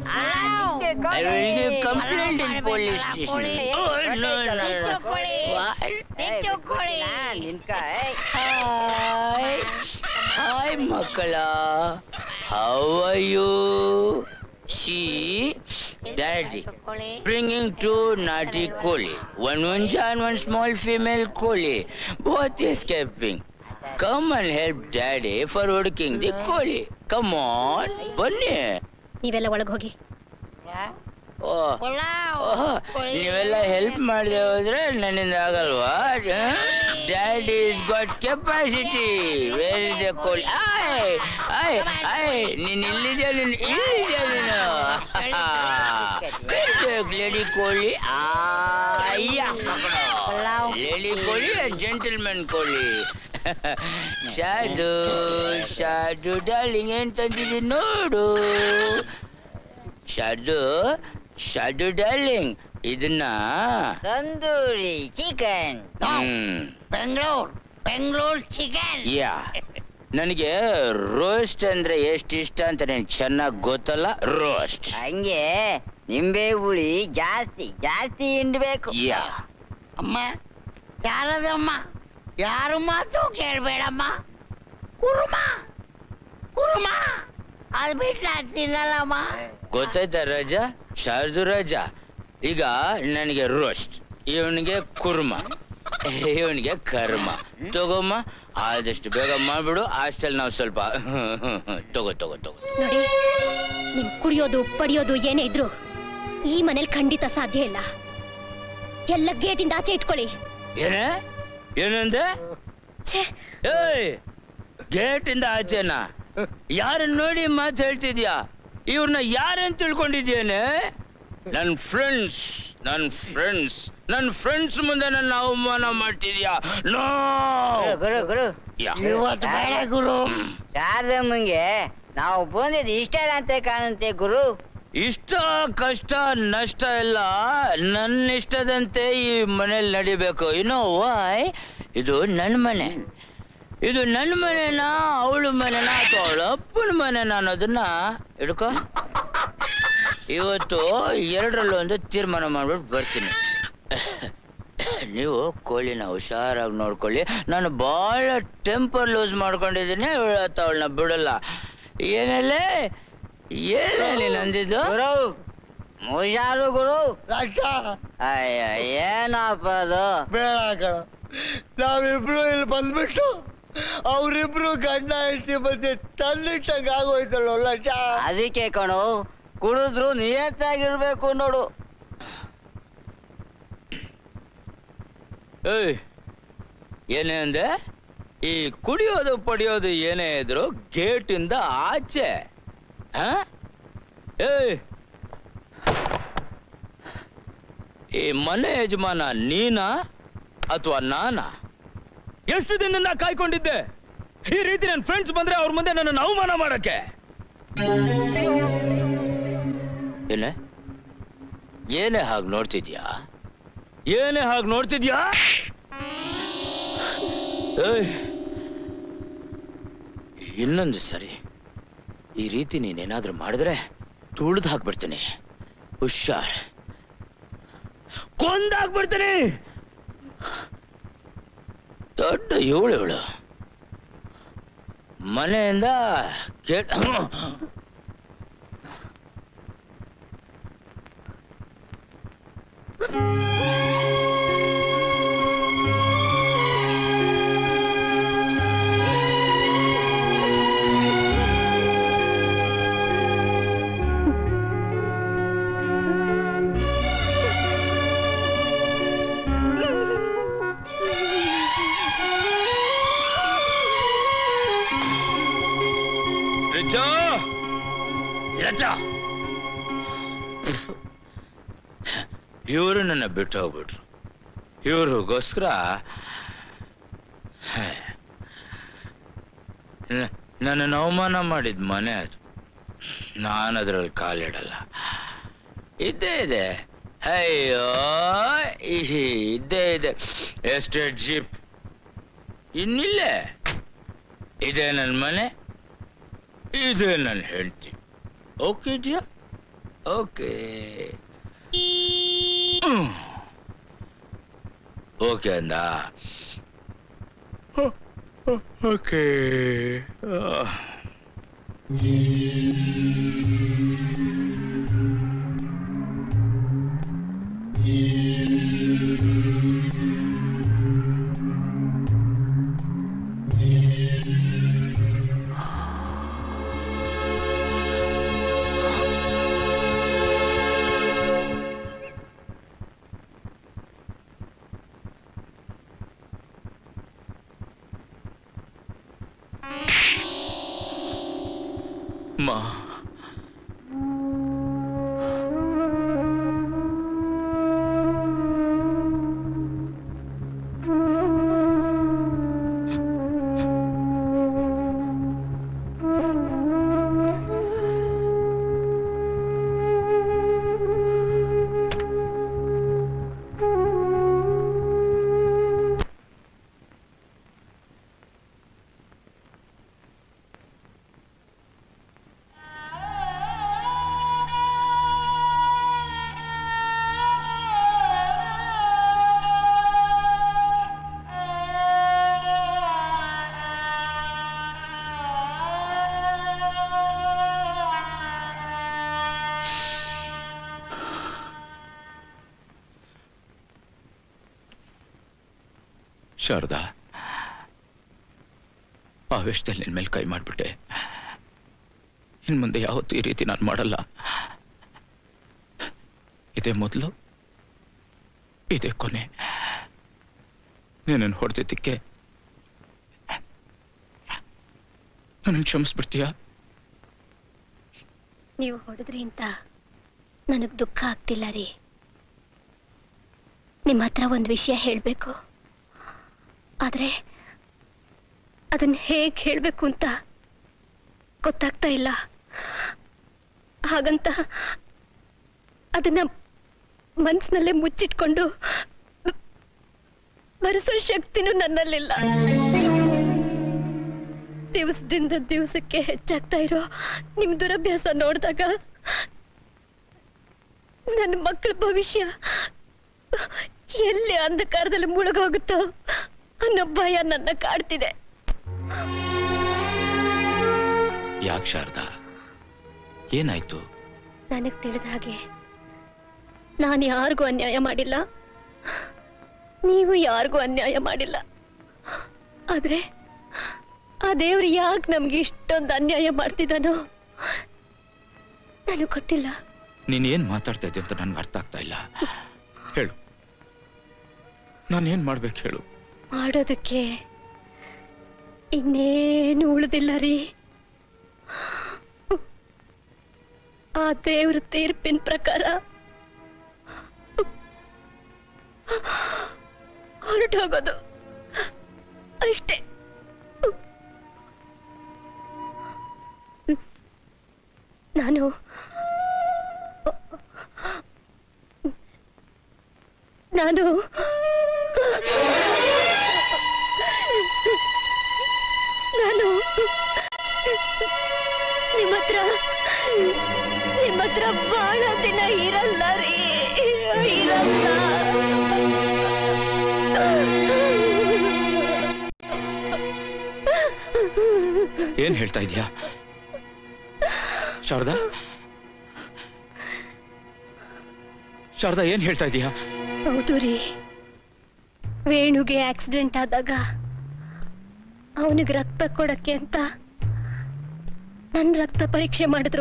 I will give complaint in police station. Oh, no, no, no. What? Hi hi ಮಕ್ಕಳ how are you see daddy bringing two naughty collie one unja and one small female collie both escaping come and help daddy for working the collie come on ಬನ್ನಿ ನೀವೆಲ್ಲ ಒಳಗೆ ಹೋಗಿ ಓ ಓಹ್, ನೀವೆಲ್ಲ help ಮಾಡದೆ ಹೋದ್ರೆ ನನ್ನಿಂದ ಆಗಲ್ವಾ daddy is got capacity where is the ಕೋಲ್ ಆಯ್ ಆಯ್ ಆಯ್ ನೀನ್ ಇಲ್ಲಿದ್ಯಾ ನೀನ್ ಇಲ್ಲಿದ್ಯಾ ನೀನು ಲೇಡಿ ಕೋಳಿ ಅಯ್ಯ ಲೇಡಿ ಕೋಳಿ ಜೆಂಟಲ್ಮನ್ ಕೋಳಿ ಶಾದು ಶಾದು ಡಾರ್ಲಿಂಗ್ ಏನ್ ತಂದಿದ್ದೀನಿ ನೋಡು ಶಾದು ಶಾದು ಡಾರ್ಲಿಂಗ್ ಇದನ್ನ tandoori chicken hmm Bengaluru Bengaluru chicken ಯಾ ನನಗೆ ರೋಸ್ಟ್ ಅಂದ್ರೆ ಎಷ್ಟು ಇಷ್ಟ ಅಂತ ನಿನ್ಗೆ ಚೆನ್ನಾಗಿ ಗೊತ್ತಲ್ಲ ರೋಸ್ಟ್ ಹಂಗೆ ನಿಂಬೆ ಹುಳಿ ಜಾಸ್ತಿ ಜಾಸ್ತಿ ಹಿಂಡ್ಬೇಕು ಯಾ ಅಮ್ಮ ಯಾರದಮ್ಮ ಯಾರು ಮಾತು ಕೇಳ್ಬೇಡಮ್ಮ ಕುರುಮ ಕುರುಮ ಅದ್ ಬಿಟ್ಟು ನಾನು ತಿನ್ನಲ್ಲಮ್ಮ ಗೊತ್ತಾಯ್ತಾ ರಾಜ ಶಾರದು ರಾಜ ಈಗ ನನಗೆ ರೋಸ್ಟ್ ಇವನಿಗೆ ಕುರ್ಮ ಇವನಿಗೆ ಕರ್ಮ ತಗೊಮ್ಮ ಆದಷ್ಟು ಬೇಗ ಮಾಡ್ಬಿಡು ಅಷ್ಟಲ್ಲಿ ನಾವು ಸ್ವಲ್ಪ ತಗೋ ತಗೋ ತಗೋ ನೋಡಿ ನಿಮ್ ಕುಡಿಯೋದು ಪಡಿಯೋದು ಏನೇ ಇದ್ರು ಈ ಮನೇಲಿ ಖಂಡಿತ ಸಾಧ್ಯ ಇಲ್ಲ ಎಲ್ಲ ಗೇಟಿಂದ ಆಚೆ ಇಟ್ಕೊಳ್ಳಿ ಏನೇ ಏನಂದೆ ಏಯ್ ಗೇಟ್ ಇಂದ ಆಚೆನಾ ಯಾರನ್ನ ನೋಡಿ ಮಾತು ಹೇಳ್ತಿದ್ಯಾ ಇವ್ರನ್ನ ಯಾರನ್ನ ತಿಳ್ಕೊಂಡಿದ್ಯೇನೆ ನನ್ ಫ್ರೆಂಡ್ಸ್ ನನ್ ಫ್ರೆಂಡ್ಸ್ ನನ್ ಫ್ರೆಂಡ್ಸ್ ಮುಂದೆ ನನ್ನ ಅವಮಾನ ಮಾಡ್ತಿದ್ಯಾ ನೋ ಗುರು ಗುರು ಯಾ. ಇವತ್ತು ಬೇಡ ಗುರು ಶಾರದಮ್ಮಂಗೆ ನಾವು ಬಂದಿದ್ದು ಇಷ್ಟ ಇಲ್ಲ ಅಂತ ಕಾಣುತ್ತೆ ಗುರು ಇಷ್ಟ ಕಷ್ಟ ನಷ್ಟ ಎಲ್ಲ ನನ್ನ ಇಷ್ಟದಂತೆ ಈ ಮನೇಲಿ ನಡಿಬೇಕು ಏನೋ ವಾಯ್ ಇದು ನನ್ನ ಮನೆ ಇದು ನನ್ನ ಮನೆನಾ ಅವಳ ಮನೆನಾ ಅಥವಾ ಅವಳ ಅಪ್ಪನ ಮನೆನಾ ಅನ್ನೋದನ್ನ ಹಿಡ್ಕೊ ಇವತ್ತು ಎರಡರಲ್ಲೂ ಒಂದು ತೀರ್ಮಾನ ಮಾಡ್ಬಿಟ್ಟು ಬರ್ತೀನಿ ನೀವು ಕೋಳಿನ ಹುಷಾರಾಗಿ ನೋಡ್ಕೊಳ್ಳಿ ನಾನು ಭಾಳ ಟೆಂಪರ್ ಲೂಸ್ ಮಾಡ್ಕೊಂಡಿದ್ದೀನಿ ಇವತ್ತು ಅವಳನ್ನ ಬಿಡಲ್ಲ ಏನಲ್ಲೇ ಏನೇ ನಂದಿದ್ದು ಗುರು ಹುಷಾರು ಗುರು ಅಯ್ಯ ಏನಪ್ಪ ಅದು ಬೇಡ ಕಣ ನಾವಿಬ್ರು ಇಲ್ಲಿ ಬಂದ್ಬಿಟ್ಟು ಅವರಿಬ್ರು ಗಂಡ ಹೆಂಡತಿ ಮಧ್ಯೆ ತನ್ನಿಟ್ಟಂಗೆ ಆಗೋಯ್ತಲ್ಲ ಲಕ್ಷ ಅದಕ್ಕೆ ಕಣು ಕುಡಿದ್ರು ನಿಯತ್ತಾಗಿರ್ಬೇಕು ನೋಡು ಏಯ್ ಏನೇ ಅಂದೆ ಈ ಕುಡಿಯೋದು ಪಡಿಯೋದು ಏನೇ ಇದ್ರು ಗೇಟಿಂದ ಆಚೆ ಆ? ಏಯ್ ಈ ಮನೆ ಯಜಮಾನ ನೀನಾ ಅಥವಾ ನಾನಾ ಎಷ್ಟು ದಿನದಿಂದ ಕಾಯ್ಕೊಂಡಿದ್ದೆ ಈ ರೀತಿ ನನ್ನ ಫ್ರೆಂಡ್ಸ್ ಬಂದ್ರೆ ಅವ್ರ ಮುಂದೆ ನನ್ನ ಅವಮಾನ ಮಾಡಕ್ಕೆ ಏನೇ ಏನೇ ಹಾಗೆ ನೋಡ್ತಿದ್ಯಾ ಏನೇ ಹಾಗೆ ನೋಡ್ತಿದ್ಯಾ ಏಯ್ ಇನ್ನೊಂದು ಸರಿ ಈ ರೀತಿ ನೀನೇನಾದ್ರೂ ಮಾಡಿದ್ರೆ ತುಳಿದು ಹಾಕ್ಬಿಡ್ತೀನಿ ಹುಷಾರ್ ಕೊಂದಾಕ್ಬಿಡ್ತೀನಿ ದೊಡ್ಡ ಇವಳು ಇವಳು ಮನೆಯಿಂದ ಗೇಟ್ ರಿಚಾ ರಿಚಾ ಇವರು ನನ್ನ ಬಿಟ್ಟು ಹೋಗ್ಬಿಟ್ರು ಇವ್ರಿಗೋಸ್ಕರ ನನ್ನನ್ನು ಅವಮಾನ ಮಾಡಿದ ಮನೆ ಅದು ನಾನು ಅದರಲ್ಲಿ ಕಾಲಿಡಲ್ಲ ಇದ್ದೇ ಇದೆ ಅಯ್ಯೋ ಇಹಿ, ಇದ್ದೇ ಇದೆ ಎಸ್ಟೇಟ್ ಜೀಪ್ ಇನ್ನಿಲ್ಲೇ ಇದೆ ನನ್ನ ಮನೆ ಇದೆ ನನ್ನ ಹೆಂಡತಿ ಓಕೆ ಜಿಯಾ ಓಕೆ ಓಕೆ ಅಂದ ಓಕೆ ಮಾ ಶಾರದಾ ಆವೇಶದಲ್ಲಿ ನಿನ್ ಮೇಲೆ ಕೈ ಮಾಡ್ಬಿಟ್ಟೆ ಇನ್ ಮುಂದೆ ಯಾವತ್ತೂ ಈ ರೀತಿ ನಾನು ಮಾಡಲ್ಲ ಇದೇ ಮೊದಲು ಇದೇ ಕೊನೆ ನೀನನ್ನು ಹೊಡೆದಿದ್ದಕ್ಕೆ ನನ್ನ ಕ್ಷಮಿಸ್ಬಿಡ್ತೀಯಾ ನೀವು ಹೊಡೆದ್ರಿ ಅಂತ ನನಗ್ ದುಃಖ ಆಗ್ತಿಲ್ಲ ರೀ ನಿಮ್ಮ ಹತ್ರ ಒಂದು ವಿಷಯ ಹೇಳಬೇಕು ಆದ್ರೆ ಅದನ್ನ ಹೇಗೆ ಹೇಳಬೇಕು ಅಂತ ಗೊತ್ತಾಗ್ತಾ ಇಲ್ಲ ಹಾಗಂತ ಅದನ್ನ ಮನ್ಸಿನಲ್ಲೇ ಮುಚ್ಚಿಟ್ಕೊಂಡು ಬರೆಸೋ ಶಕ್ತಿನೂ ನನ್ನಲ್ಲಿಲ್ಲ ದಿವಸದಿಂದ ದಿವಸಕ್ಕೆ ಹೆಚ್ಚಾಗ್ತಾ ಇರೋ ನಿಮ್ ದುರಭ್ಯಾಸ ನೋಡಿದಾಗ ನನ್ನ ಮಕ್ಕಳ ಭವಿಷ್ಯ ಎಲ್ಲಿ ಅಂಧಕಾರದಲ್ಲಿ ಮುಳುಗೋಗುತ್ತೋ ಅನ್ನೋ ಭಯ ನನ್ನ ಕಾಡ್ತಿದೆ ಯಾಕೆ ಶಾರದಾ ಏನಾಯ್ತು ನನಗ್ ತಿಳಿದ ಹಾಗೆ ನಾನು ಯಾರಿಗೂ ಅನ್ಯಾಯ ಮಾಡಿಲ್ಲ ನೀವು ಯಾರಿಗೂ ಅನ್ಯಾಯ ಮಾಡಿಲ್ಲ ಆದ್ರೆ ಆ ದೇವ್ರು ಯಾಕೆ ನಮ್ಗೆ ಇಷ್ಟೊಂದು ಅನ್ಯಾಯ ಮಾಡ್ತಿದ್ದಾನೋ ನನಗ್ ಗೊತ್ತಿಲ್ಲ ನೀನ್ ಏನ್ ಮಾತಾಡ್ತಾ ಇದ್ದೆ ಅಂತ ನನ್ಗೆ ಅರ್ಥ ಆಗ್ತಾ ಇಲ್ಲ ಹೇಳು ನಾನು ಏನ್ ಮಾಡ್ಬೇಕು ಹೇಳು ಮಾಡೋದಕ್ಕೆ ಇನ್ನೇನು ಉಳಿದಿಲ್ಲ ರೀ ಆ ದೇವ್ರ ತೀರ್ಪಿನ ಪ್ರಕಾರ ಹೊರಟೋಗೋದು ಅಷ್ಟೇ ನಾನು ನಾನು ನಾನು ನಿಮ್ಮ ಹತ್ರ ನಿಮ್ಮ ಹತ್ರ ಬಹಳ ದಿನ ಇರಲ್ಲ ರೀ ಇರಲ್ಲ ಏನ್ ಹೇಳ್ತಾ ಇದೀಯಾ ಶಾರದಾ ಶಾರದಾ ಏನ್ ಹೇಳ್ತಾ ಇದೀಯಾ ಹೌದು ರೀ ವೇಣುಗೆ ಆಕ್ಸಿಡೆಂಟ್ ಆದಾಗ ಅವನಿಗೆ ರಕ್ತ ಕೊಡಕ್ಕೆ ಅಂತ ನನ್ನ ರಕ್ತ ಪರೀಕ್ಷೆ ಮಾಡಿದ್ರು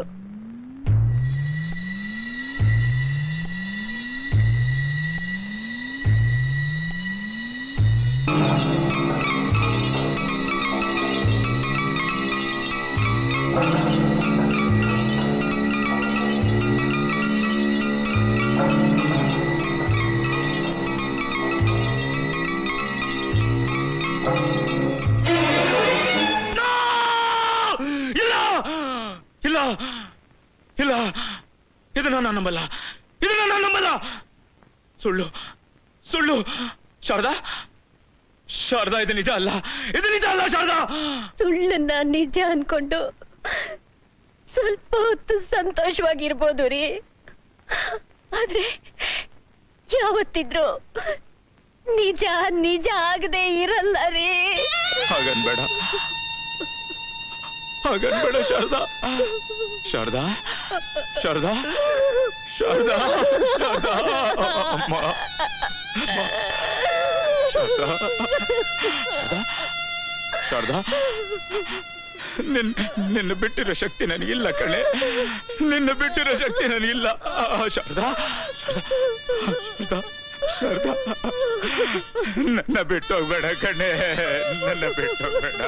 ಇಲ್ಲ ಇಲ್ಲ ಇಲ್ಲ ಇದನ್ನ ನಾನು ನಂಬಲ್ಲ ಇದನ್ನ ನಾನು ನಂಬಲ್ಲ ಸುಳ್ಳು ಸುಳ್ಳು ಶಾರದಾ ಶಾರದಾ ಇದು ನಿಜ ಅಲ್ಲ ಇದು ನಿಜ ಅಲ್ಲ ಶಾರದಾ ಸುಳ್ಳನ್ನ ನಿಜ ಅನ್ಕೊಂಡು ಸ್ವಲ್ಪ ಹೊತ್ತು ಸಂತೋಷವಾಗಿರ್ಬೋದು ರೀ ಆದ್ರೆ ಯಾವತ್ತಿದ್ರು ನಿಜ ನಿಜ ಆಗದೆ ಇರಲ್ಲ ರೀ ಹಾಗನ್ಬೇಡ ಹಾಗನ್ಬೇಡ ಶಾರದಾ ಶಾರದಾ ಶಾರದಾ ಶಾರದಾ ಶಾರದಾ ಅಮ್ಮ ಅಮ್ಮ. ಶಾರದಾ ಶಾರದಾ ಶಾರದಾ ನಿನ್ ನಿನ್ನ ಬಿಟ್ಟಿರೋ ಶಕ್ತಿ ನನಗಿಲ್ಲ ಕಣೆ ನಿನ್ನ ಬಿಟ್ಟಿರೋ ಶಕ್ತಿ ನನಗಿಲ್ಲ ಆ, ಶಾರದಾ ಶಾರದಾ ಶಾರದಾ ನನ್ನ ಬಿಟ್ಟು ಹೋಗ್ಬೇಡ ಕಣೆ ನನ್ನ ಬಿಟ್ಟು ಹೋಗ್ಬೇಡ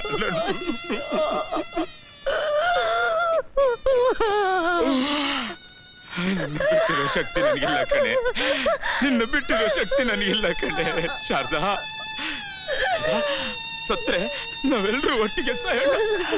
ನಿನ್ನ ಬಿಟ್ಟಿರೋ ಶಕ್ತಿ ನನಗಿಲ್ಲ ಕಣೆ ನಿನ್ನ ಬಿಟ್ಟಿರೋ ಶಕ್ತಿ ನನಗಿಲ್ಲ ಕಣೆ ಶಾರದಾ ಶಾರದಾ, ಸತ್ರೆ ನಾವೆಲ್ಲರೂ ಒಟ್ಟಿಗೆ ಸಾಯೋಣ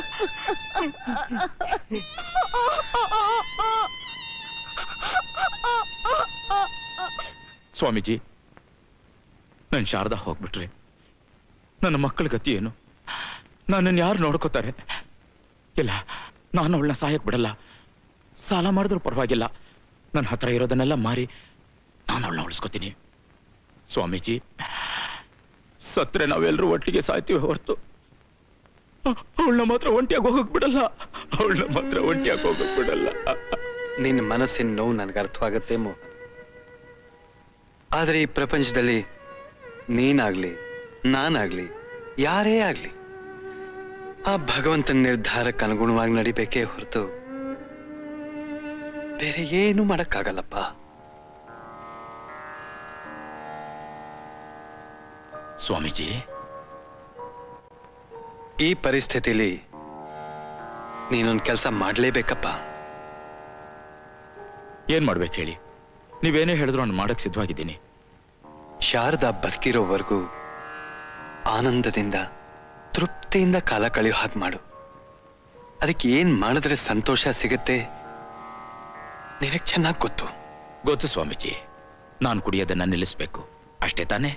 ಸ್ವಾಮೀಜಿ ನನ್ನ ಶಾರದಾ ಹೋಗ್ಬಿಟ್ರೆ ನನ್ನ ಮಕ್ಕಳ ಗತಿ ಏನು ನನ್ನನ್ನು ಯಾರು ನೋಡ್ಕೋತಾರೆ ಇಲ್ಲ ನಾನು ಅವಳನ್ನ ಸಾಯಕ್ ಬಿಡಲ್ಲ ಸಾಲ ಮಾಡಿದ್ರು ಪರವಾಗಿಲ್ಲ ನನ್ನ ಹತ್ರ ಇರೋದನ್ನೆಲ್ಲ ಮಾರಿ ನಾನು ಅವಳನ್ನ ಉಳಿಸ್ಕೋತೀನಿ ಸ್ವಾಮೀಜಿ ಸತ್ರೆ ನಾವೆಲ್ಲರೂ ಒಟ್ಟಿಗೆ ಸಾಯ್ತೀವಿ ಹೊರತು ಅವಳನ್ನ ಮಾತ್ರ ಒಂಟಿಯಾಗಿ ಹೋಗಕ್ ಬಿಡಲ್ಲ ಅವಳನ್ನ ಮಾತ್ರ ಒಂಟಿಯಾಗಿ ಹೋಗಕ್ ಬಿಡಲ್ಲ ನಿನ್ನ ಮನಸ್ಸಿನ ನೋವು ನನಗೆ ಅರ್ಥವಾಗತ್ತೆ ಮೋಹನ್ ಆದರೆ ಈ ಪ್ರಪಂಚದಲ್ಲಿ ನೀನಾಗ್ಲಿ ನಾನಾಗ್ಲಿ ಯಾರೇ ಆಗ್ಲಿ ಆ ಭಗವಂತನ ನಿರ್ಧಾರಕ್ಕೆ ಅನುಗುಣವಾಗಿ ನಡಿಬೇಕೇ ಹೊರತು ಬೇರೆ ಏನು ಮಾಡಕ್ಕಾಗಲ್ಲಪ್ಪ ಸ್ವಾಮೀಜಿ ಈ ಪರಿಸ್ಥಿತಿಲಿ ನೀನೊಂದು ಕೆಲಸ ಮಾಡ್ಲೇಬೇಕಪ್ಪ ಏನ್ ಮಾಡ್ಬೇಕು ಹೇಳಿ ನೀವೇನೇ ಹೇಳಿದ್ರು ನಾನು ಮಾಡಕ್ ಸಿದ್ಧವಾಗಿದ್ದೀನಿ ಶಾರದಾ ಬದುಕಿರೋವರೆಗೂ ಆನಂದದಿಂದ ತೃಪ್ತಿಯಿಂದ ಕಾಲ ಕಳೆಯೋ ಹಾಗೆ ಮಾಡು ಅದಕ್ಕೆ ಏನ್ ಮಾಡಿದ್ರೆ ಸಂತೋಷ ಸಿಗುತ್ತೆ ನಿನಗೆ ಚೆನ್ನಾಗಿ ಗೊತ್ತು ಗೊತ್ತು ಸ್ವಾಮೀಜಿ ನಾನು ಕುಡಿಯೋದನ್ನ ನಿಲ್ಲಿಸ್ಬೇಕು ಅಷ್ಟೇ ತಾನೇ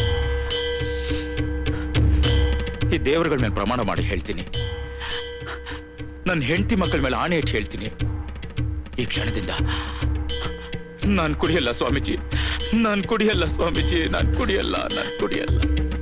ಈ ದೇವರುಗಳ ಮೇಲೆ ಪ್ರಮಾಣ ಮಾಡಿ ಹೇಳ್ತೀನಿ ನನ್ನ ಹೆಂಡತಿ ಮಕ್ಕಳ ಮೇಲೆ ಆಣೆ ಇಟ್ಟು ಹೇಳ್ತೀನಿ ಈ ಕ್ಷಣದಿಂದ ನಾನು ಕುಡಿಯಲ್ಲ ಸ್ವಾಮೀಜಿ ನಾನು ಕುಡಿಯಲ್ಲ ಸ್ವಾಮೀಜಿ ನಾನು ಕುಡಿಯಲ್ಲ ನಾನು ಕುಡಿಯಲ್ಲ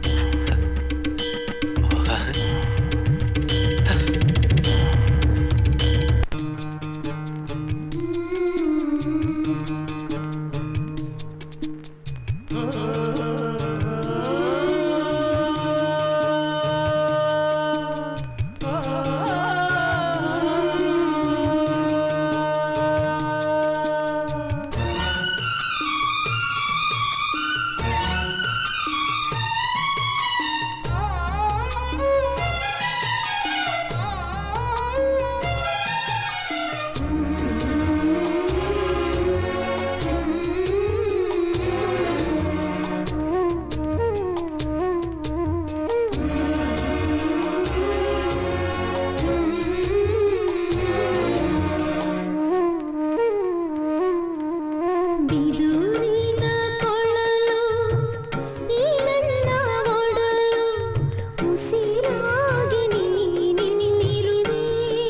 ಬಿದುರಿನ ಕೊಳಲು ಈ ನನ್ನ ಒಡಲು ಉಸಿರಾಗಿ ನೀನಿರುವೆ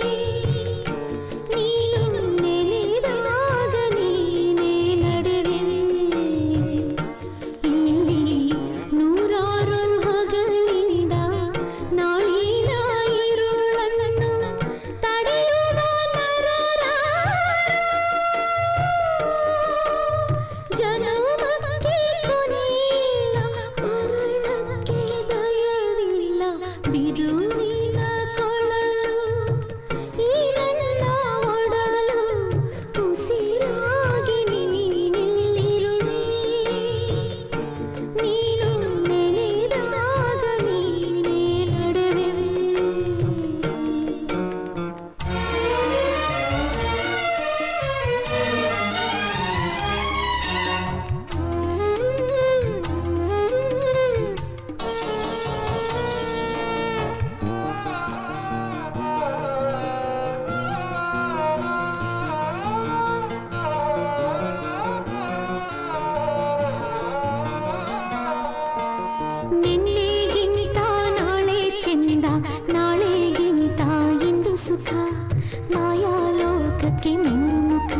ನೀನು ನೆನೆದಾಗ ನೀನೇ ನಡೆವೆ ಇಲ್ಲಿ ನೂರಾರು ಹಗಲಿಂದ ನಾಳಿನ ಇರುಳನ್ನು ತಡೆಯುವ ಜನಮಕ್ಕೆ ಕೊನೆಯಿಲ್ಲ ಮರಣಕ್ಕೆ ದಯವಿಲ್ಲ ಬಿದುರಿನ ಕೊಳಲು ಈ ನನ್ನ ಒಡಲು ಉಸಿರಾಗಿ ನೀನಿರುವೆ ನೀನು ನೆನೆದಾಗ ನೀನೇ ನಡೆವೆ ನಿನ್ನೆಗಿಂತ ನಾಳೆ ಚೆಂದ ನಾಳೆಗಿಂತ ಇಂದು ಸುಖ ಮಾಯಾಲೋಕಕ್ಕೆ ಮುಖ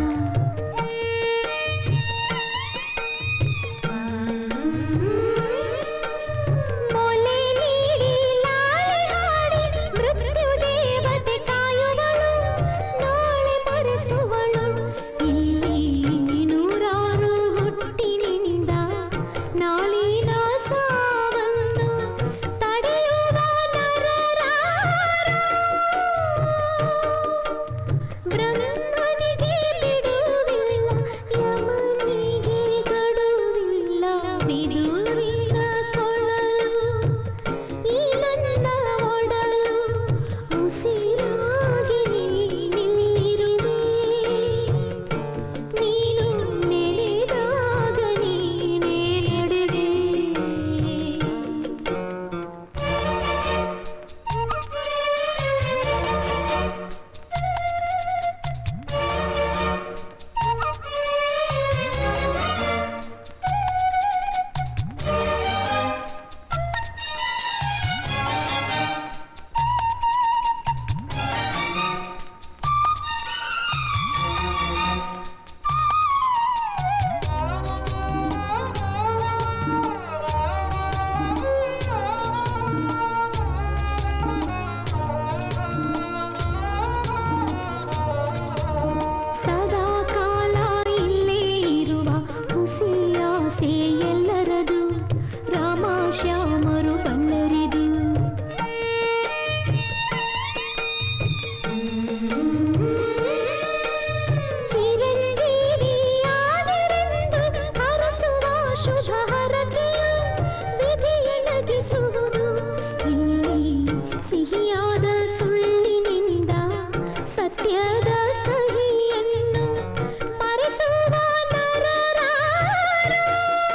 ಸತ್ಯದ ಕಹಿಯನ್ನು ಮರೆಸುವ ನರರಾರು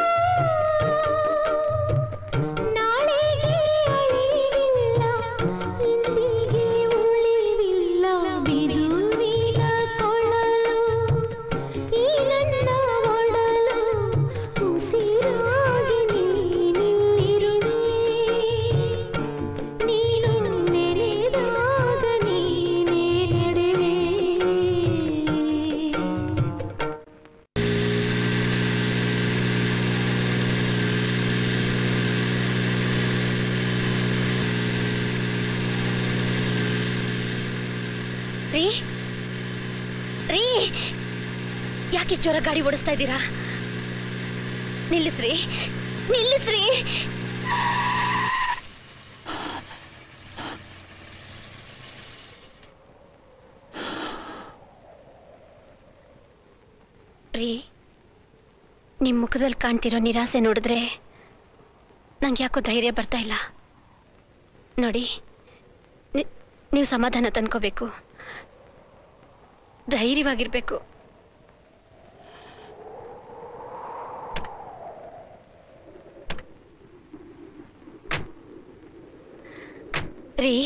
ನಾಳೆಗೆ ಅಳಿವಿಲ್ಲ ಇಂದಿಗೆ ಉಳಿವಿಲ್ಲ ಬಿದುವಿನ ಕೊಳಲು ಈ ನನ್ನ ಒಡಲು ಉಸಿರಾಗಿ ನೀನಿಲ್ಲಿರುವೆ ನೀನು ನೆನೆದಾಗ ನೀನೇ ನಡೆವೆ ರೀ ರೀ ಯಾಕೆ ಜೋರ ಗಾಡಿ ಓಡಿಸ್ತಾ ಇದ್ದೀರಾ ನಿಲ್ಲಿಸ್ರಿ ನಿಲ್ಲಿಸ್ರಿ ರೀ ನಿಮ್ ಮುಖದಲ್ಲಿ ಕಾಣ್ತಿರೋ ನಿರಾಸೆ ನೋಡಿದ್ರೆ ನಂಗೆ ಯಾಕೋ ಧೈರ್ಯ ಬರ್ತಾ ಇಲ್ಲ ನೋಡಿ ನಿ- ನೀವು ಸಮಾಧಾನ ತಂದ್ಕೋಬೇಕು ಧೈರ್ಯವಾಗಿರ್ಬೇಕು ರೀ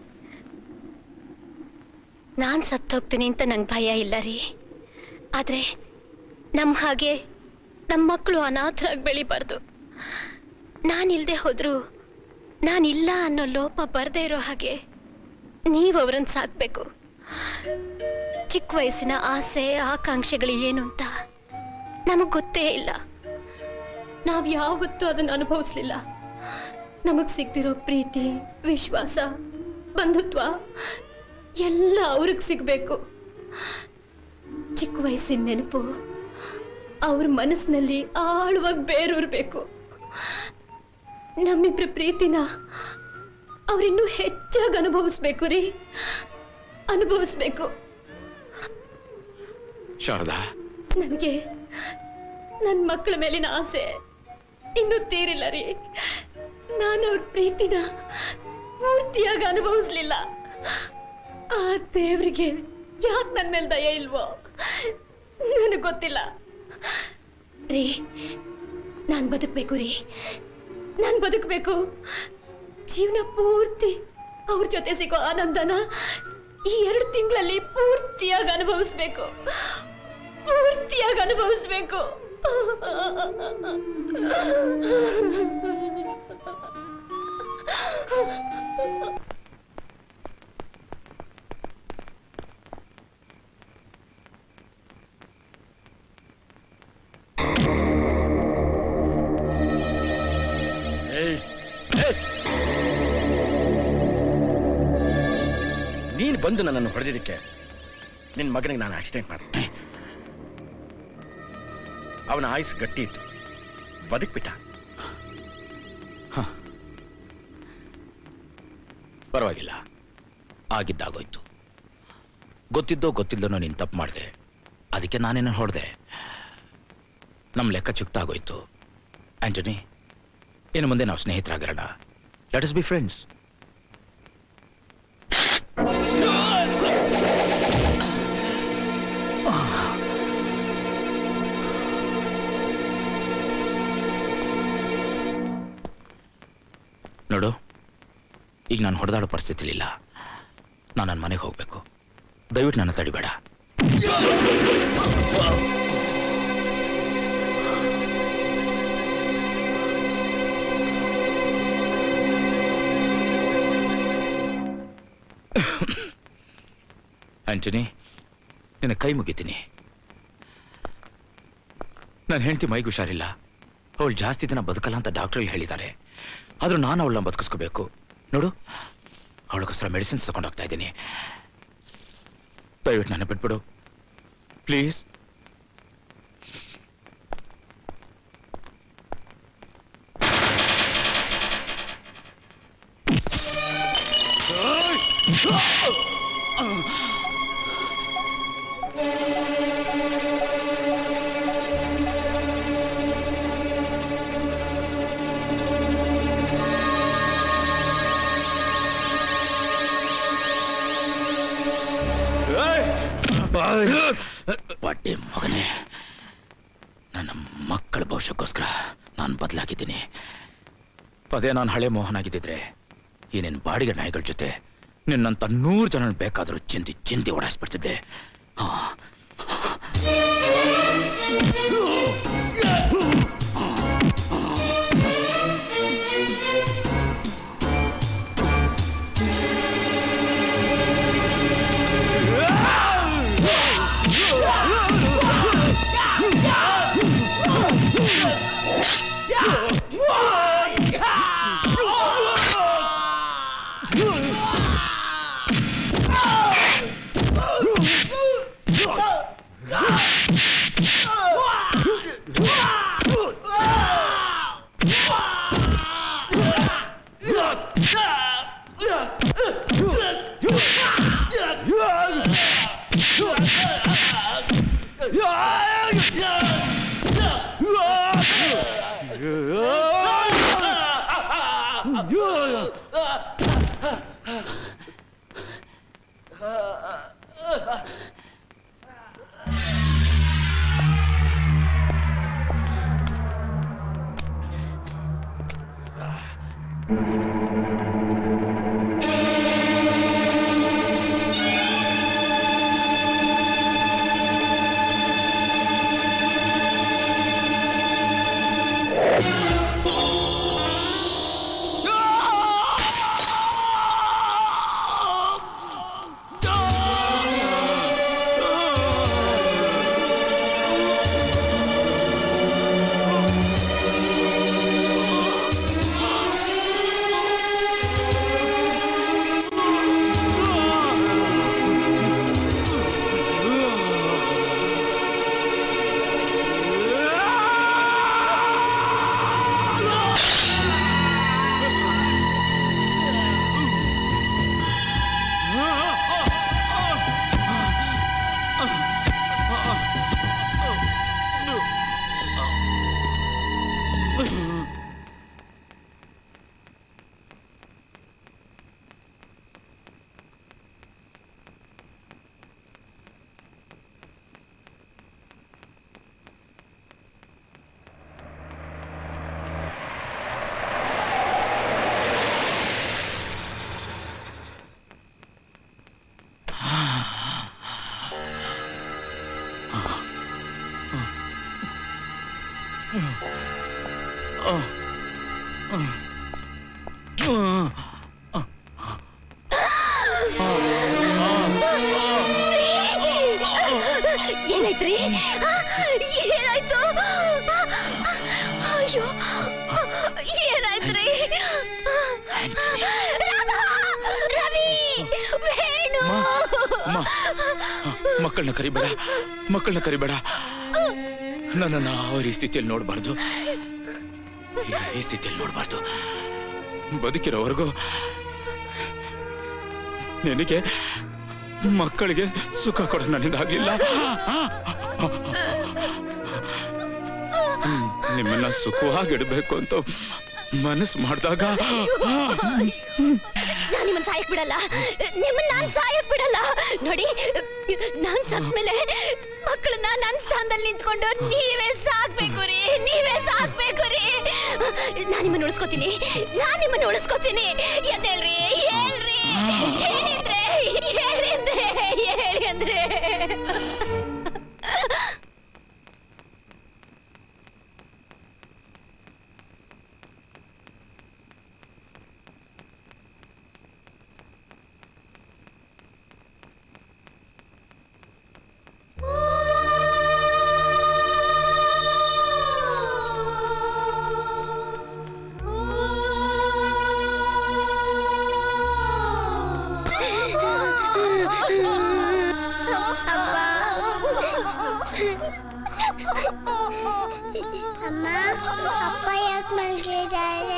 ನಾನ್ ಸತ್ತೋಗ್ತೀನಿ ಅಂತ ನಂಗೆ ಭಯ ಇಲ್ಲ ರೀ ಆದ್ರೆ ನಮ್ಮ ಹಾಗೆ ನಮ್ಮ ಮಕ್ಕಳು ಅನಾಥರಾಗಿ ಬೆಳಿಬಾರ್ದು ನಾನಿಲ್ದೆ ಹೋದ್ರು ನಾನಿಲ್ಲ ಅನ್ನೋ ಲೋಪ ಬರ್ದೇ ಇರೋ ಹಾಗೆ ನೀವು ಅವ್ರನ್ನ ಸಾಕ್ಬೇಕು ಚಿಕ್ಕ ವಯಸ್ಸಿನ ಆಸೆ ಆಕಾಂಕ್ಷೆಗಳು ಏನು ಅಂತ ನಮಗ್ ಗೊತ್ತೇ ಇಲ್ಲ ನಾವ್ ಯಾವತ್ತೂ ಅದನ್ನ ಅನುಭವಿಸ್ಲಿಲ್ಲ ನಮಗ್ ಸಿಗ್ದಿರೋ ಪ್ರೀತಿ ವಿಶ್ವಾಸ ಬಂಧುತ್ವ ಎಲ್ಲ ಅವ್ರಿಗೆ ಸಿಗ್ಬೇಕು ಚಿಕ್ಕ ವಯಸ್ಸಿನ ನೆನಪು ಅವ್ರ ಮನಸ್ಸಿನಲ್ಲಿ ಆಳವಾಗಿ ಬೇರೂರ್ಬೇಕು ನಮ್ಮಿಬ್ರ ಪ್ರೀತಿನ ಅವ್ರಿನ್ನೂ ಹೆಚ್ಚಾಗಿ ಅನುಭವಿಸ್ಬೇಕು ರೀ ಅನುಭವಿಸ್ಬೇಕು ಶಾರದಾ ನನಗೆ ನನ್ನ ಮಕ್ಕಳ ಮೇಲಿನ ಆಸೆ ಇನ್ನೂ ತೀರಿಲ್ಲ ರೀ ನಾನು ಅವ್ರ ಪ್ರೀತಿನ ಪೂರ್ತಿಯಾಗಿ ಅನುಭವಿಸ್ಲಿಲ್ಲ ಆ ದೇವ್ರಿಗೆ ಯಾಕೆ ನನ್ನ ಮೇಲೆ ದಯ ಇಲ್ವೋ ನನಗೆ ಗೊತ್ತಿಲ್ಲ ರೀ ನಾನು ಬದುಕಬೇಕು ರೀ ನಾನು ಬದುಕಬೇಕು ಜೀವನ ಪೂರ್ತಿ ಅವ್ರ ಜೊತೆ ಸಿಗೋ ಆನಂದನ ಈ ಎರಡು ತಿಂಗಳಲ್ಲಿ ಪೂರ್ತಿಯಾಗಿ ಅನುಭವಿಸ್ಬೇಕು ಪೂರ್ತಿಯಾಗಿ ಅನುಭವಿಸ್ಬೇಕು ನೀನು ಬಂದು ನನ್ನನ್ನು ಹೊಡೆದಿದ್ದಕ್ಕೆ ನಿನ್ನ ಮಗನಿಗೆ ನಾನು ಆಕ್ಸಿಡೆಂಟ್ ಮಾಡಿದೆ ಅವನ ಆಯುಸ್ ಗಟ್ಟಿ ಇತ್ತು ಬದುಕ್ಬಿಟ್ಟ ಪರವಾಗಿಲ್ಲ ಆಗಿದ್ದಾಗೋಯ್ತು ಗೊತ್ತಿದ್ದೋ ಗೊತ್ತಿಲ್ಲದೋ ನೀನು ತಪ್ಪು ಮಾಡಿದೆ ಅದಕ್ಕೆ ನಾನೇನು ಹೊಡೆದೆ ನಮ್ಮ ಲೆಕ್ಕ ಚುಕ್ತಾಗೋಯ್ತು ಆಂಟನಿ ಇನ್ನು ಮುಂದೆ ನಾವು ಸ್ನೇಹಿತರಾಗಿರೋಣ ಲೆಟ್ ಇಸ್ ಬಿ ಫ್ರೆಂಡ್ಸ್ ನೋಡು ಈಗ ನಾನು ಹೊಡೆದಾಡೋ ಪರಿಸ್ಥಿತಿಲಿಲ್ಲ ನಾನು ನನ್ನ ಮನೆಗೆ ಹೋಗ್ಬೇಕು ದಯವಿಟ್ಟು ನನ್ನ ತಡಿಬೇಡ ಆಂಟನಿ ನಿನ್ನ ಕೈ ಮುಗಿತೀನಿ ನನ್ನ ಹೆಂಡತಿ ಮೈಗೆ ಹುಷಾರಿಲ್ಲ ಅವಳು ಜಾಸ್ತಿ ದಿನ ಬದುಕಲ್ಲ ಅಂತ ಡಾಕ್ಟ್ರಲ್ಲಿ ಹೇಳಿದ್ದಾರೆ ಆದ್ರೂ ನಾನು ಅವಳನ್ನ ಬದುಕಿಸ್ಕೋಬೇಕು ನೋಡು ಅವಳಿಗೋಸ್ಕರ ಮೆಡಿಸಿನ್ಸ್ ತಗೊಂಡು ಹೋಗ್ತಾ ಇದ್ದೀನಿ ದಯವಿಟ್ಟು ನನ್ನ ಬಿಟ್ಬಿಡು ಪ್ಲೀಸ್ ಆ ಬಡ್ಡಿ ಮಗನೇ ನನ್ನ ಮಕ್ಕಳ ಭವಿಷ್ಯಕ್ಕೋಸ್ಕರ ನಾನು ಬದಲಾಗಿದ್ದೀನಿ ಅದೇ ನಾನು ಹಳೆ ಮೋಹನ್ ಆಗಿದ್ದಿದ್ರೆ ಈ ನಿನ್ನ ಬಾಡಿಗೆ ನಾಯಿಗಳ ಜೊತೆ ನಿನ್ನಂತ ನೂರು ಜನ ಬೇಕಾದರೂ ಚಿಂತಿ ಚಿಂತಿ ಓಡಾಯಿಸ್ಬಿಡ್ತಿದ್ದೆ ಹಾ ಏನಾಯ್ತ್ರಿ ಆ, ಏನಾಯ್ತು ಅಯ್ಯೋ ಏನಾಯ್ತ್ರಿ ರಾಧಾ! ರವಿ ವೇಣು ಮಕ್ಕಳನ್ನ ಕರಿಬೇಡ ಮಕ್ಕಳನ್ನ ಕರಿಬೇಡ ನನ್ನನ್ನು ಅವ್ರ ಈ ಸ್ಥಿತಿಯಲ್ಲಿ ನೋಡಬಾರ್ದು ಈ ಸ್ಥಿತಿಯಲ್ಲಿ ನೋಡಬಾರ್ದು ಬದುಕಿರೋವರೆಗೂ ನಿನಗೆ ಮಕ್ಕಳಿಗೆ ಸುಖ ಕೊಡ ನನ್ನಿಂದ ಆಗ್ಲಿಲ್ಲ ನಿಮ್ಮನ್ನ ಸುಖವಾಗಿಡ್ಬೇಕು ಅಂತ ಮನಸ್ಸು ಮಾಡಿದಾಗ ನಾನ್ ನಿಮ್ಮನ್ ಸಾಯಕ್ ಬಿಡಲ್ಲ ನಿಮ್ಮನ್ನ ನಾನ್ ಸಾಯಕ್ ಬಿಡಲ್ಲ ನೋಡಿ ನಾನ್ ಸತ್ಮೇಲೆ ಮಕ್ಕಳನ್ನ ನನ್ ಸ್ಥಾನದಲ್ಲಿ ನಿಂತ್ಕೊಂಡು ನೀವೇ ಸಾಕ್ಬೇಕು ರೀ ನೀವೇ ಸಾಕ್ಬೇಕು ರೀ ನಾನ್ ನಿಮ್ಮನ್ನ ಉಳಿಸ್ಕೊತೀನಿ ನಾನ್ ನಿಮ್ಮನ್ನ ಉಳಿಸ್ಕೊತೀನಿ ಎದ್ದೇಳ್ರಿ ಹೇಳ್ರಿ ಹೇಳಿದ್ರೆ ಹೇಳಿದ್ರೆ ಹೇಳಿ ಅಂದ್ರೆ ಅಮ್ಮ ಅಪ್ಪ ಯಾಕೆ ಮಲ್ಗಿದ್ದಾರೆ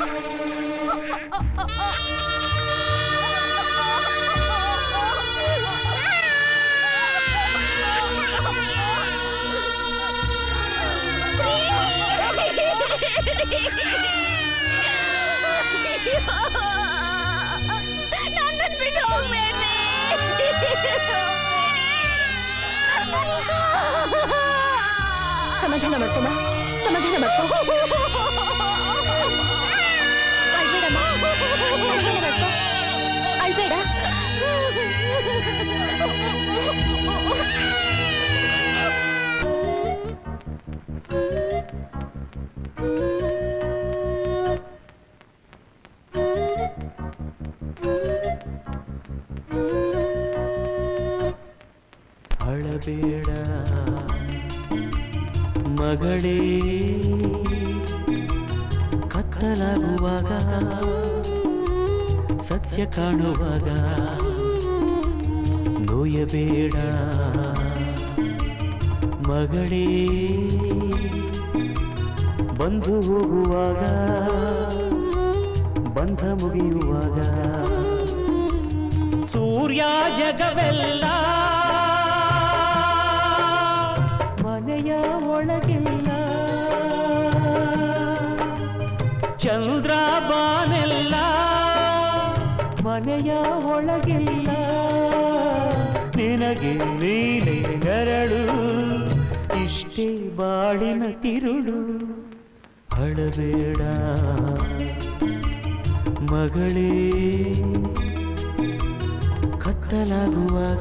ನನ್ನನ್ ಬಿಟ್ಟು ಹೋಗ್ಬೇಡ್ರಿ ಸಮಾಧಾನ ಮಾಡ್ಕೊಮ್ಮ ಸಮಾಧಾನ ಮಾಡ್ಕೊ ಅಳ್ಬೇಡಮ್ಮ ಸಮಾಧಾನ ಮಾಡ್ಕೊ ಅಳ್ಬೇಡ ಅಳಬೇಡ ಮಗಳೇ ಕತ್ತಲಾಗುವಾಗ ಸತ್ಯ ಕಾಣುವಾಗ ನೋಯಬೇಡ ಮಗಳೇ ಬಂದು ಹೋಗುವಾಗ ಬಂಧ ಮುಗಿಯುವಾಗ ಸೂರ್ಯ ಜಗವೆಲ್ಲ ಮನೆಯ ಒಳಗಿಲ್ಲ ಚಂದ್ರ ಬಾನೆಲ್ಲ ಮನೆಯ ಒಳಗಿಲ್ಲ ನಿನಗೆ ನೀನೆ ನೆರಳು ಇಷ್ಟೇ ಬಾಳಿನ ತಿರುಳು ಅಳಬೇಡ ಮಗಳೇ ಕತ್ತಲಾಗುವಾಗ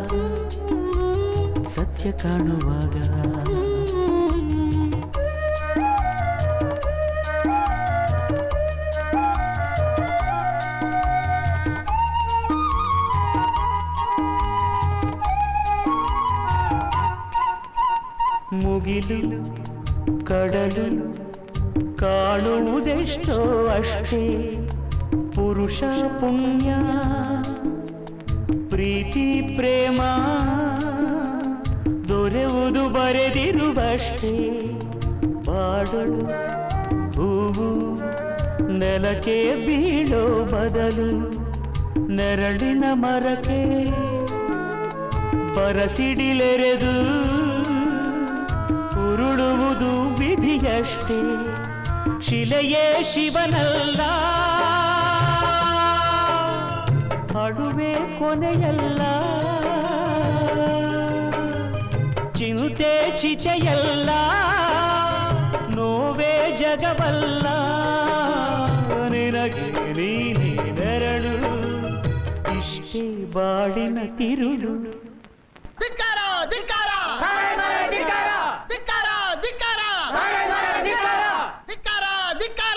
ಸತ್ಯ ಕಾಣುವಾಗ ಮುಗಿಲು ಕಡಲು ಕಾಣುವುದೆಷ್ಟೋ ಅಷ್ಟೇ ಪುರುಷ ಪುಣ್ಯ ಪ್ರೀತಿ ಪ್ರೇಮ ದೊರೆಯುವುದು ಬರೆದಿರುವಷ್ಟೇ ಬಾಡು ಹೂವು ನೆಲಕ್ಕೆ ಬೀಳೋ ಬದಲು ನೆರಳಿನ ಮರಕ್ಕೆ ಬರಸಿಡಿಲೆರೆದು ಉರುಳುವುದು ವಿಧಿಯಷ್ಟೇ ಶಿಲೆಯೇ ಶಿವನಲ್ಲ ಅಡುವೆ ಕೊನೆಯಲ್ಲ ಚಿಂತೆ ಚಿತೆಯಲ್ಲ ನೋವೇ ಜಗವಲ್ಲ ನಿನಗೆ ನೀನೇ ನೆರಳು ಇಷ್ಟೇ ಬಾಳಿನ ತಿರುಳು ಧಿಕ್ಕಾರ ಧಿಕ್ಕಾರ ಧಿಕ್ಕಾರ ಧಿಕ್ಕಾರ ಧಿಕ್ಕಾರ ಧಿಕ್ಕಾರ ಧಿಕ್ಕಾರ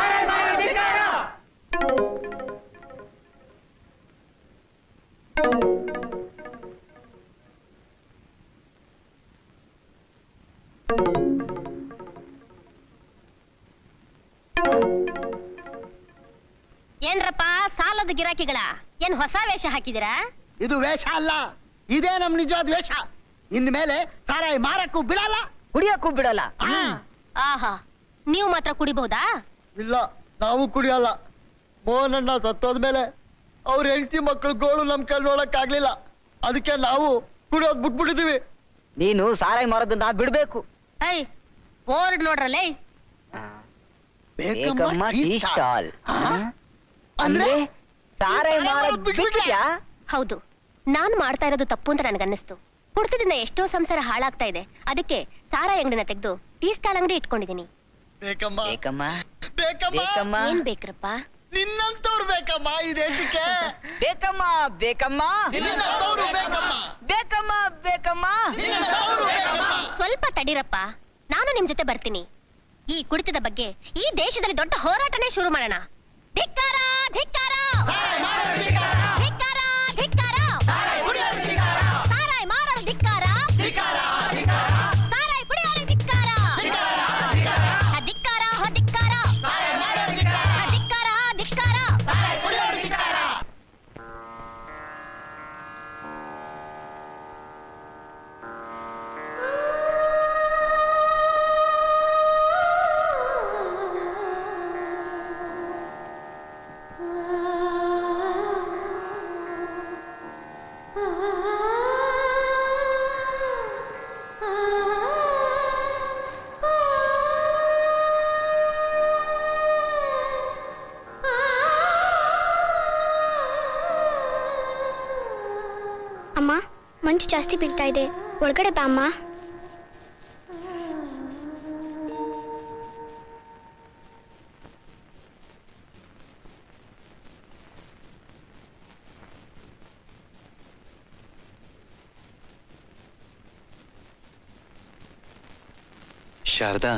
ಏನ್ರಪ್ಪ ಸಾಲದ ಗಿರಾಕಿಗಳ ಏನ್ ಹೊಸ ವೇಷ ಹಾಕಿದಿರಾ ಇದು ವೇಷ ಅಲ್ಲ ಇದೇ ನಮ್ ನಿಜವಾದ ವೇಷ ಇನ್ಮೇಲೆ ಸಾರಾಯಿ ಮಾರಕ್ಕೂ ಬಿಡಲ್ಲ ಕುಡಿಯಕ್ಕೂ ಬಿಡಲ್ಲ ಆಹಾ ನೀವು ಮಾತ್ರ ಕುಡಿಬಹುದಾ ಇಲ್ಲ ನಾವು ಕುಡಿಯಲ್ಲ ಮೋಹನಣ್ಣ ಸತ್ತೋದ್ಮೇಲೆ ಅವ್ರ ಹೆಂಡತಿ ಮಕ್ಕಳು ಗೋಳು ನಮ್ ಕೈ ನೋಡಕ್ ಆಗ್ಲಿಲ್ಲ ಅದಕ್ಕೆ ನಾವು ಕುಡಿಯೋದ್ ಬಿಟ್ಬಿಟ್ಟಿದೀವಿ ನೀನು ಸಾರಾಯಿ ಮಾರೋದನ್ನ ಬಿಡ್ಬೇಕು ಐ ಬೋರ್ಡ್ ನೋಡ್ರಲ್ಲೇ ಬೇಕಮ್ಮ ಟೀ ಸ್ಟಾಲ್ ಅಂದ್ರೆ ಸಾರಾಯಿ ಮಾರೋದ್ ಬಿಟ್ಬಿಟ್ಯಾ ಹೌದು ನಾನ್ ಮಾಡ್ತಾ ಇರೋದು ತಪ್ಪು ಅಂತ ನನಗನ್ನಿಸ್ತು ಕುಡ್ತದಿಂದ ಎಷ್ಟೋ ಸಂಸಾರ ಹಾಳಾಗ್ತಾ ಇದೆ ಅದಕ್ಕೆ ಸಾರಾ ಅಂಗಡಿನ ತೆಗೆದು ಟೀ ಸ್ಟಾಲ್ ಅಂಗಡಿ ಇಟ್ಕೊಂಡಿದೀನಿ ಬೇಕಮ್ಮ ಬೇಕಮ್ಮ ಬೇಕಮ್ಮ ಏನ್ ಬೇಕ್ರಪ್ಪ ನಿನ್ನಂತವ್ರು ಬೇಕಮ್ಮ ಈ ದೇಶಕ್ಕೆ ಬೇಕಮ್ಮ ಬೇಕಮ್ಮ ನಿನ್ನಂತವ್ರು ಬೇಕಮ್ಮ ಬೇಕಮ್ಮ ಬೇಕಮ್ಮ ನಿನ್ನಂತವ್ರು ಬೇಕಮ್ಮ ಸ್ವಲ್ಪ ತಡೀರಪ್ಪ ನಾನು ನಿಮ್ ಜೊತೆ ಬರ್ತೀನಿ ಈ ಕುಡಿತದ ಬಗ್ಗೆ ಈ ದೇಶದಲ್ಲಿ ದೊಡ್ಡ ಹೋರಾಟನೇ ಶುರು ಮಾಡೋಣ ಧಿಕ್ಕಾರ ಧಿಕ್ಕಾರ ಧಿಕ್ಕಾರ ಧಿಕ್ಕಾರ ಸಾರಾಯ್ ಮಾರೋರು ಧಿಕ್ಕಾರ ಸಾರಾಯ್ ಕುಡಿಯೋರಿಗೆ ಧಿಕ್ಕಾರ ಹ, ಧಿಕ್ಕಾರ ಹ, ಧಿಕ್ಕಾರ ಹ, ಧಿಕ್ಕಾರ ಹ, ಧಿಕ್ಕಾರ ಆ ಮಂಚು ಜಾಸ್ತಿ ಬೀಳ್ತಾ ಇದೆ ಒಳಗಡೆ ಬಾ ಅಮ್ಮ ಶಾರದಾ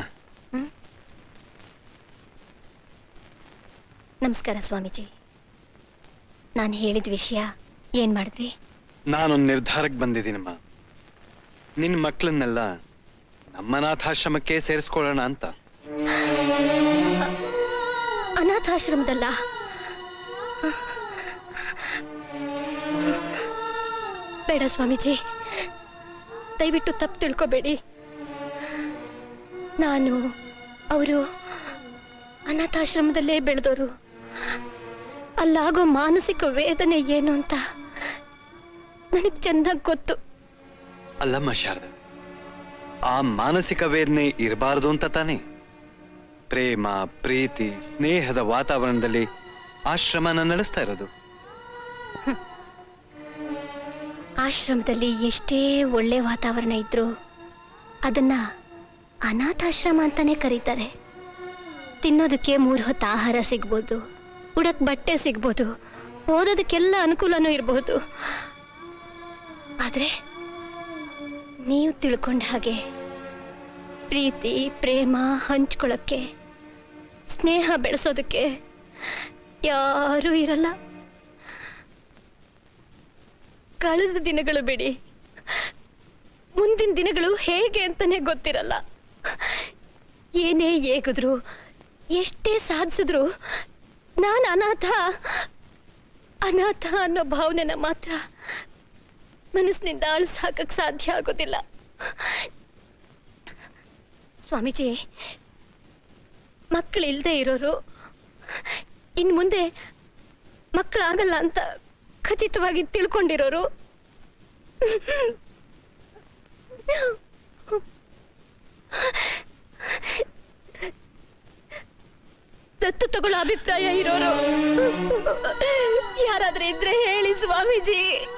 ನಮಸ್ಕಾರ ಸ್ವಾಮೀಜಿ ನಾನು ಹೇಳಿದ ವಿಷಯ ಏನ್ ಮಾಡಿದ್ರಿ ನಾನೊಂದು ನಿರ್ಧಾರಕ್ಕೆ ಬಂದಿದ್ದೀನಮ್ಮ ನಿನ್ನ ಮಕ್ಕಳನ್ನೆಲ್ಲ ನಮ್ಮ ಅನಾಥಾಶ್ರಮಕ್ಕೆ ಸೇರಿಸ್ಕೊಳ್ಳೋಣ ಅಂತ ಅನಾಥಾಶ್ರಮದಲ್ಲ ಬೇಡ ಸ್ವಾಮೀಜಿ ದಯವಿಟ್ಟು ತಪ್ಪು ತಿಳ್ಕೊಬೇಡಿ ನಾನು ಅವರು ಅನಾಥಾಶ್ರಮದಲ್ಲೇ ಬೆಳೆದವರು ಅಲ್ಲಾಗೋ ಮಾನಸಿಕ ವೇದನೆ ಏನು ಅಂತ ನನಗೆ ಚೆನ್ನಾಗಿ ಗೊತ್ತು ಅಲ್ಲಮ್ಮ ಶಾರದಾ ಆ ಮಾನಸಿಕ ವೇದನೆ ಇರಬಾರದು ಅಂತ ತಾನೇ ಪ್ರೇಮ ಪ್ರೀತಿ ಸ್ನೇಹದ ವಾತಾವರಣದಲ್ಲಿ ಆಶ್ರಮನ ನಡೆಸ್ತಾ ಇರೋದು ಆಶ್ರಮದಲ್ಲಿ ಎಷ್ಟೇ ಒಳ್ಳೆ ವಾತಾವರಣ ಇದ್ರೂ ಅದನ್ನ ಅನಾಥಾಶ್ರಮ ಅಂತಾನೆ ಕರೀತಾರೆ ತಿನ್ನೋದಕ್ಕೆ ಮೂರು ಹೊತ್ತು ಆಹಾರ ಸಿಗ್ಬೋದು ಉಡಕ್ ಬಟ್ಟೆ ಸಿಗ್ಬೋದು ಓದೋದಕ್ಕೆಲ್ಲ ಅನುಕೂಲನೂ ಇರಬಹುದು ಆದ್ರೆ ನೀವು ತಿಳ್ಕೊಂಡ ಹಾಗೆ ಪ್ರೀತಿ ಪ್ರೇಮ ಹಂಚ್ಕೊಳ್ಳೋಕ್ಕೆ ಸ್ನೇಹ ಬೆಳೆಸೋದಕ್ಕೆ ಯಾರೂ ಇರಲ್ಲ ಕಳೆದ ದಿನಗಳು ಬಿಡಿ ಮುಂದಿನ ದಿನಗಳು ಹೇಗೆ ಅಂತಾನೆ ಗೊತ್ತಿರಲ್ಲ ಏನೇ ಏಗಿದ್ರು ಎಷ್ಟೇ ಸಾಧಿಸಿದ್ರು ನಾನು ಅನಾಥ ಅನಾಥ ಅನ್ನೋ ಭಾವನೆನ ಮಾತ್ರ ಮನಸ್ಸಿನಿಂದ ಅಳಿಸಾಕಕ್ ಸಾಧ್ಯ ಆಗೋದಿಲ್ಲ ಸ್ವಾಮೀಜಿ ಮಕ್ಕಳಿಲ್ದೇ ಇರೋರು ಇನ್ ಮುಂದೆ ಮಕ್ಕಳಾಗಲ್ಲ ಅಂತ ಖಚಿತವಾಗಿ ತಿಳ್ಕೊಂಡಿರೋರು ದತ್ತು ತಗೊಳ್ಳೋ ಅಭಿಪ್ರಾಯ ಇರೋರು ಯಾರಾದ್ರೂ ಇದ್ರೆ ಹೇಳಿ ಸ್ವಾಮೀಜಿ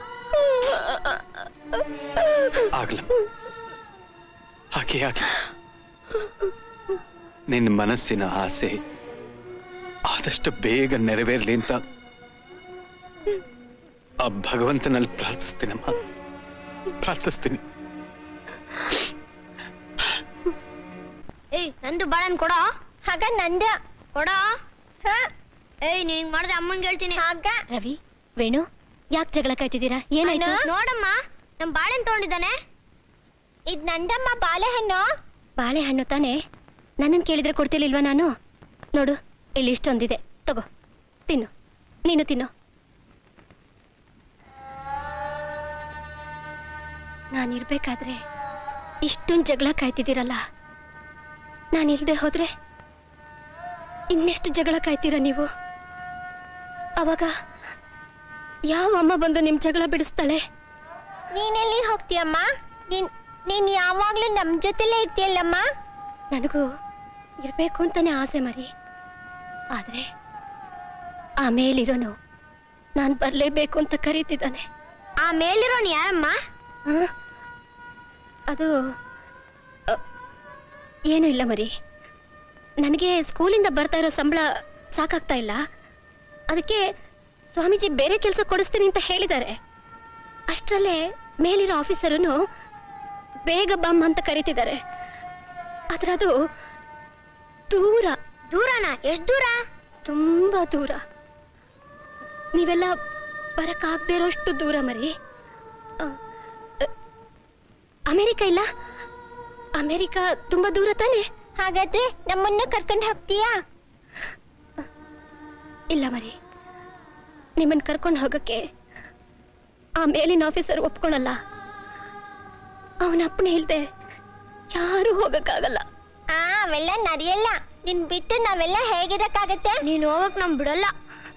ಆಗ್ಲ ಹಾಗೆ ಆಗ್ಲಿ ನಿನ್ನ ಮನಸ್ಸಿನ ಆಸೆ ಆದಷ್ಟು ಬೇಗ ನೆರವೇರ್ಲಿ ಅಂತ ಆ ಭಗವಂತನಲ್ಲಿ ಪ್ರಾರ್ಥಿಸ್ತೀನಮ್ಮ ಪ್ರಾರ್ಥಿಸ್ತೀನಿ ಏಯ್ ನಂದು ಬಾಳೆನ್ ಕೊಡ ಹಾಗ ನಂದ ಕೊಡ ಏಯ್ ನಿನಗ್ ಮಾಡ್ದೆ ಅಮ್ಮನ್ಗೆ ಹೇಳ್ತೀನಿ ಹಾಗ ರವಿ ವೇಣು ಯಾಕೆ ಜಗಳ ಕಾಯ್ತಿದ್ದೀರಾ ಏನಾಯ್ತು ನೋಡಮ್ಮ ನಮ್ ಬಾಳೆನ್ ತಗೊಂಡಿದ್ದಾನೆ ಇದ್ ನಂದಮ್ಮ ಬಾಳೆಹಣ್ಣು ಬಾಳೆಹಣ್ಣು ತಾನೇ ನನ್ನನ್ನು ಕೇಳಿದ್ರೆ ಕೊಡ್ತಿರ್ಲಿಲ್ವಾ ನಾನು ನೋಡು ಇಲ್ಲಿ ಇಷ್ಟೊಂದಿದೆ ತಗೋ ತಿನ್ನು ನೀನು ತಿನ್ನು ನಾನಿರ್ಬೇಕಾದ್ರೆ ಇಷ್ಟೊಂದು ಜಗಳ ಕಾಯ್ತಿದ್ದೀರಲ್ಲ ನಾನಿಲ್ದೆ ಹೋದ್ರೆ ಇನ್ನೆಷ್ಟು ಜಗಳ ಕಾಯ್ತೀರ ನೀವು ಅವಾಗ ಯಾವ ಅಮ್ಮ ಬಂದು ನಿಮ್ ಜಗಳ ಬಿಡಿಸ್ತಾಳೆ ನೀನೆಲ್ಲಿ ಹೋಗ್ತೀಯಮ್ಮ ನೀನ್ ನೀನ್ ಯಾವಾಗ್ಲೂ ನಮ್ ಜೊತೆಲೇ ಇರ್ತೀಯಲ್ಲಮ್ಮ ನನಗೂ ಇರ್ಬೇಕು ಅಂತಾನೆ ಆಸೆ ಮರಿ ಆದ್ರೆ ಆ ಮೇಲಿರೋನು ನಾನ್ ಬರ್ಲೇಬೇಕು ಅಂತ ಕರೀತಿದ್ದಾನೆ ಆ ಮೇಲಿರೋನ್ ಯಾರಮ್ಮ ಅದು ಅ, ಏನೂ ಇಲ್ಲ ಮರಿ ನನಗೆ ಸ್ಕೂಲಿಂದ ಬರ್ತಾ ಇರೋ ಸಂಬಳ ಸಾಕಾಗ್ತಾ ಇಲ್ಲ ಅದಕ್ಕೆ ಸ್ವಾಮೀಜಿ ಬೇರೆ ಕೆಲಸ ಕೊಡಿಸ್ತೀನಿ ಅಂತ ಹೇಳಿದ್ದಾರೆ ಅಷ್ಟರಲ್ಲೇ ಮೇಲಿರೋ ಆಫೀಸರನು ಬೇಗ ಬಮ್ಮ ಅಂತ ಕರೀತಿದ್ದಾರೆ ಆದ್ರೆ ಅದು ದೂರ ದೂರನಾ ಎಷ್ಟ್ ದೂರ ತುಂಬಾ ದೂರ ನೀವೆಲ್ಲ ಬರಕ್ಕಾಗದೇ ಇರೋಷ್ಟು ದೂರ ಮರಿ ಆ, ಅ, ಅಮೆರಿಕ ಇಲ್ಲ ಅಮೆರಿಕ ತುಂಬಾ ದೂರ ತಾನೆ ಹಾಗಾದ್ರೆ ನಮ್ಮನ್ನ ಕರ್ಕೊಂಡು ಹೋಗ್ತೀಯಾ ಇಲ್ಲ ಮರಿ ನಿಮ್ಮನ್ನ ಕರ್ಕೊಂಡು ಹೋಗಕ್ಕೆ ಆ ಮೇಲಿನ ಆಫೀಸರ್ ಒಪ್ಕೊಳಲ್ಲ ಅವನ ಅಪ್ಪಣೆ ಇಲ್ದೆ ಯಾರು ಹೋಗಕ್ಕಾಗಲ್ಲ ಆ ಅವೆಲ್ಲ ನಡೆಯಲ್ಲ ನಿನ್ ಬಿಟ್ಟು ನಾವೆಲ್ಲ ಹೇಗಿರಕ್ಕಾಗತ್ತೆ ನೀನ್ ಹೋಗಕ್ ನಮ್ ಬಿಡಲ್ಲ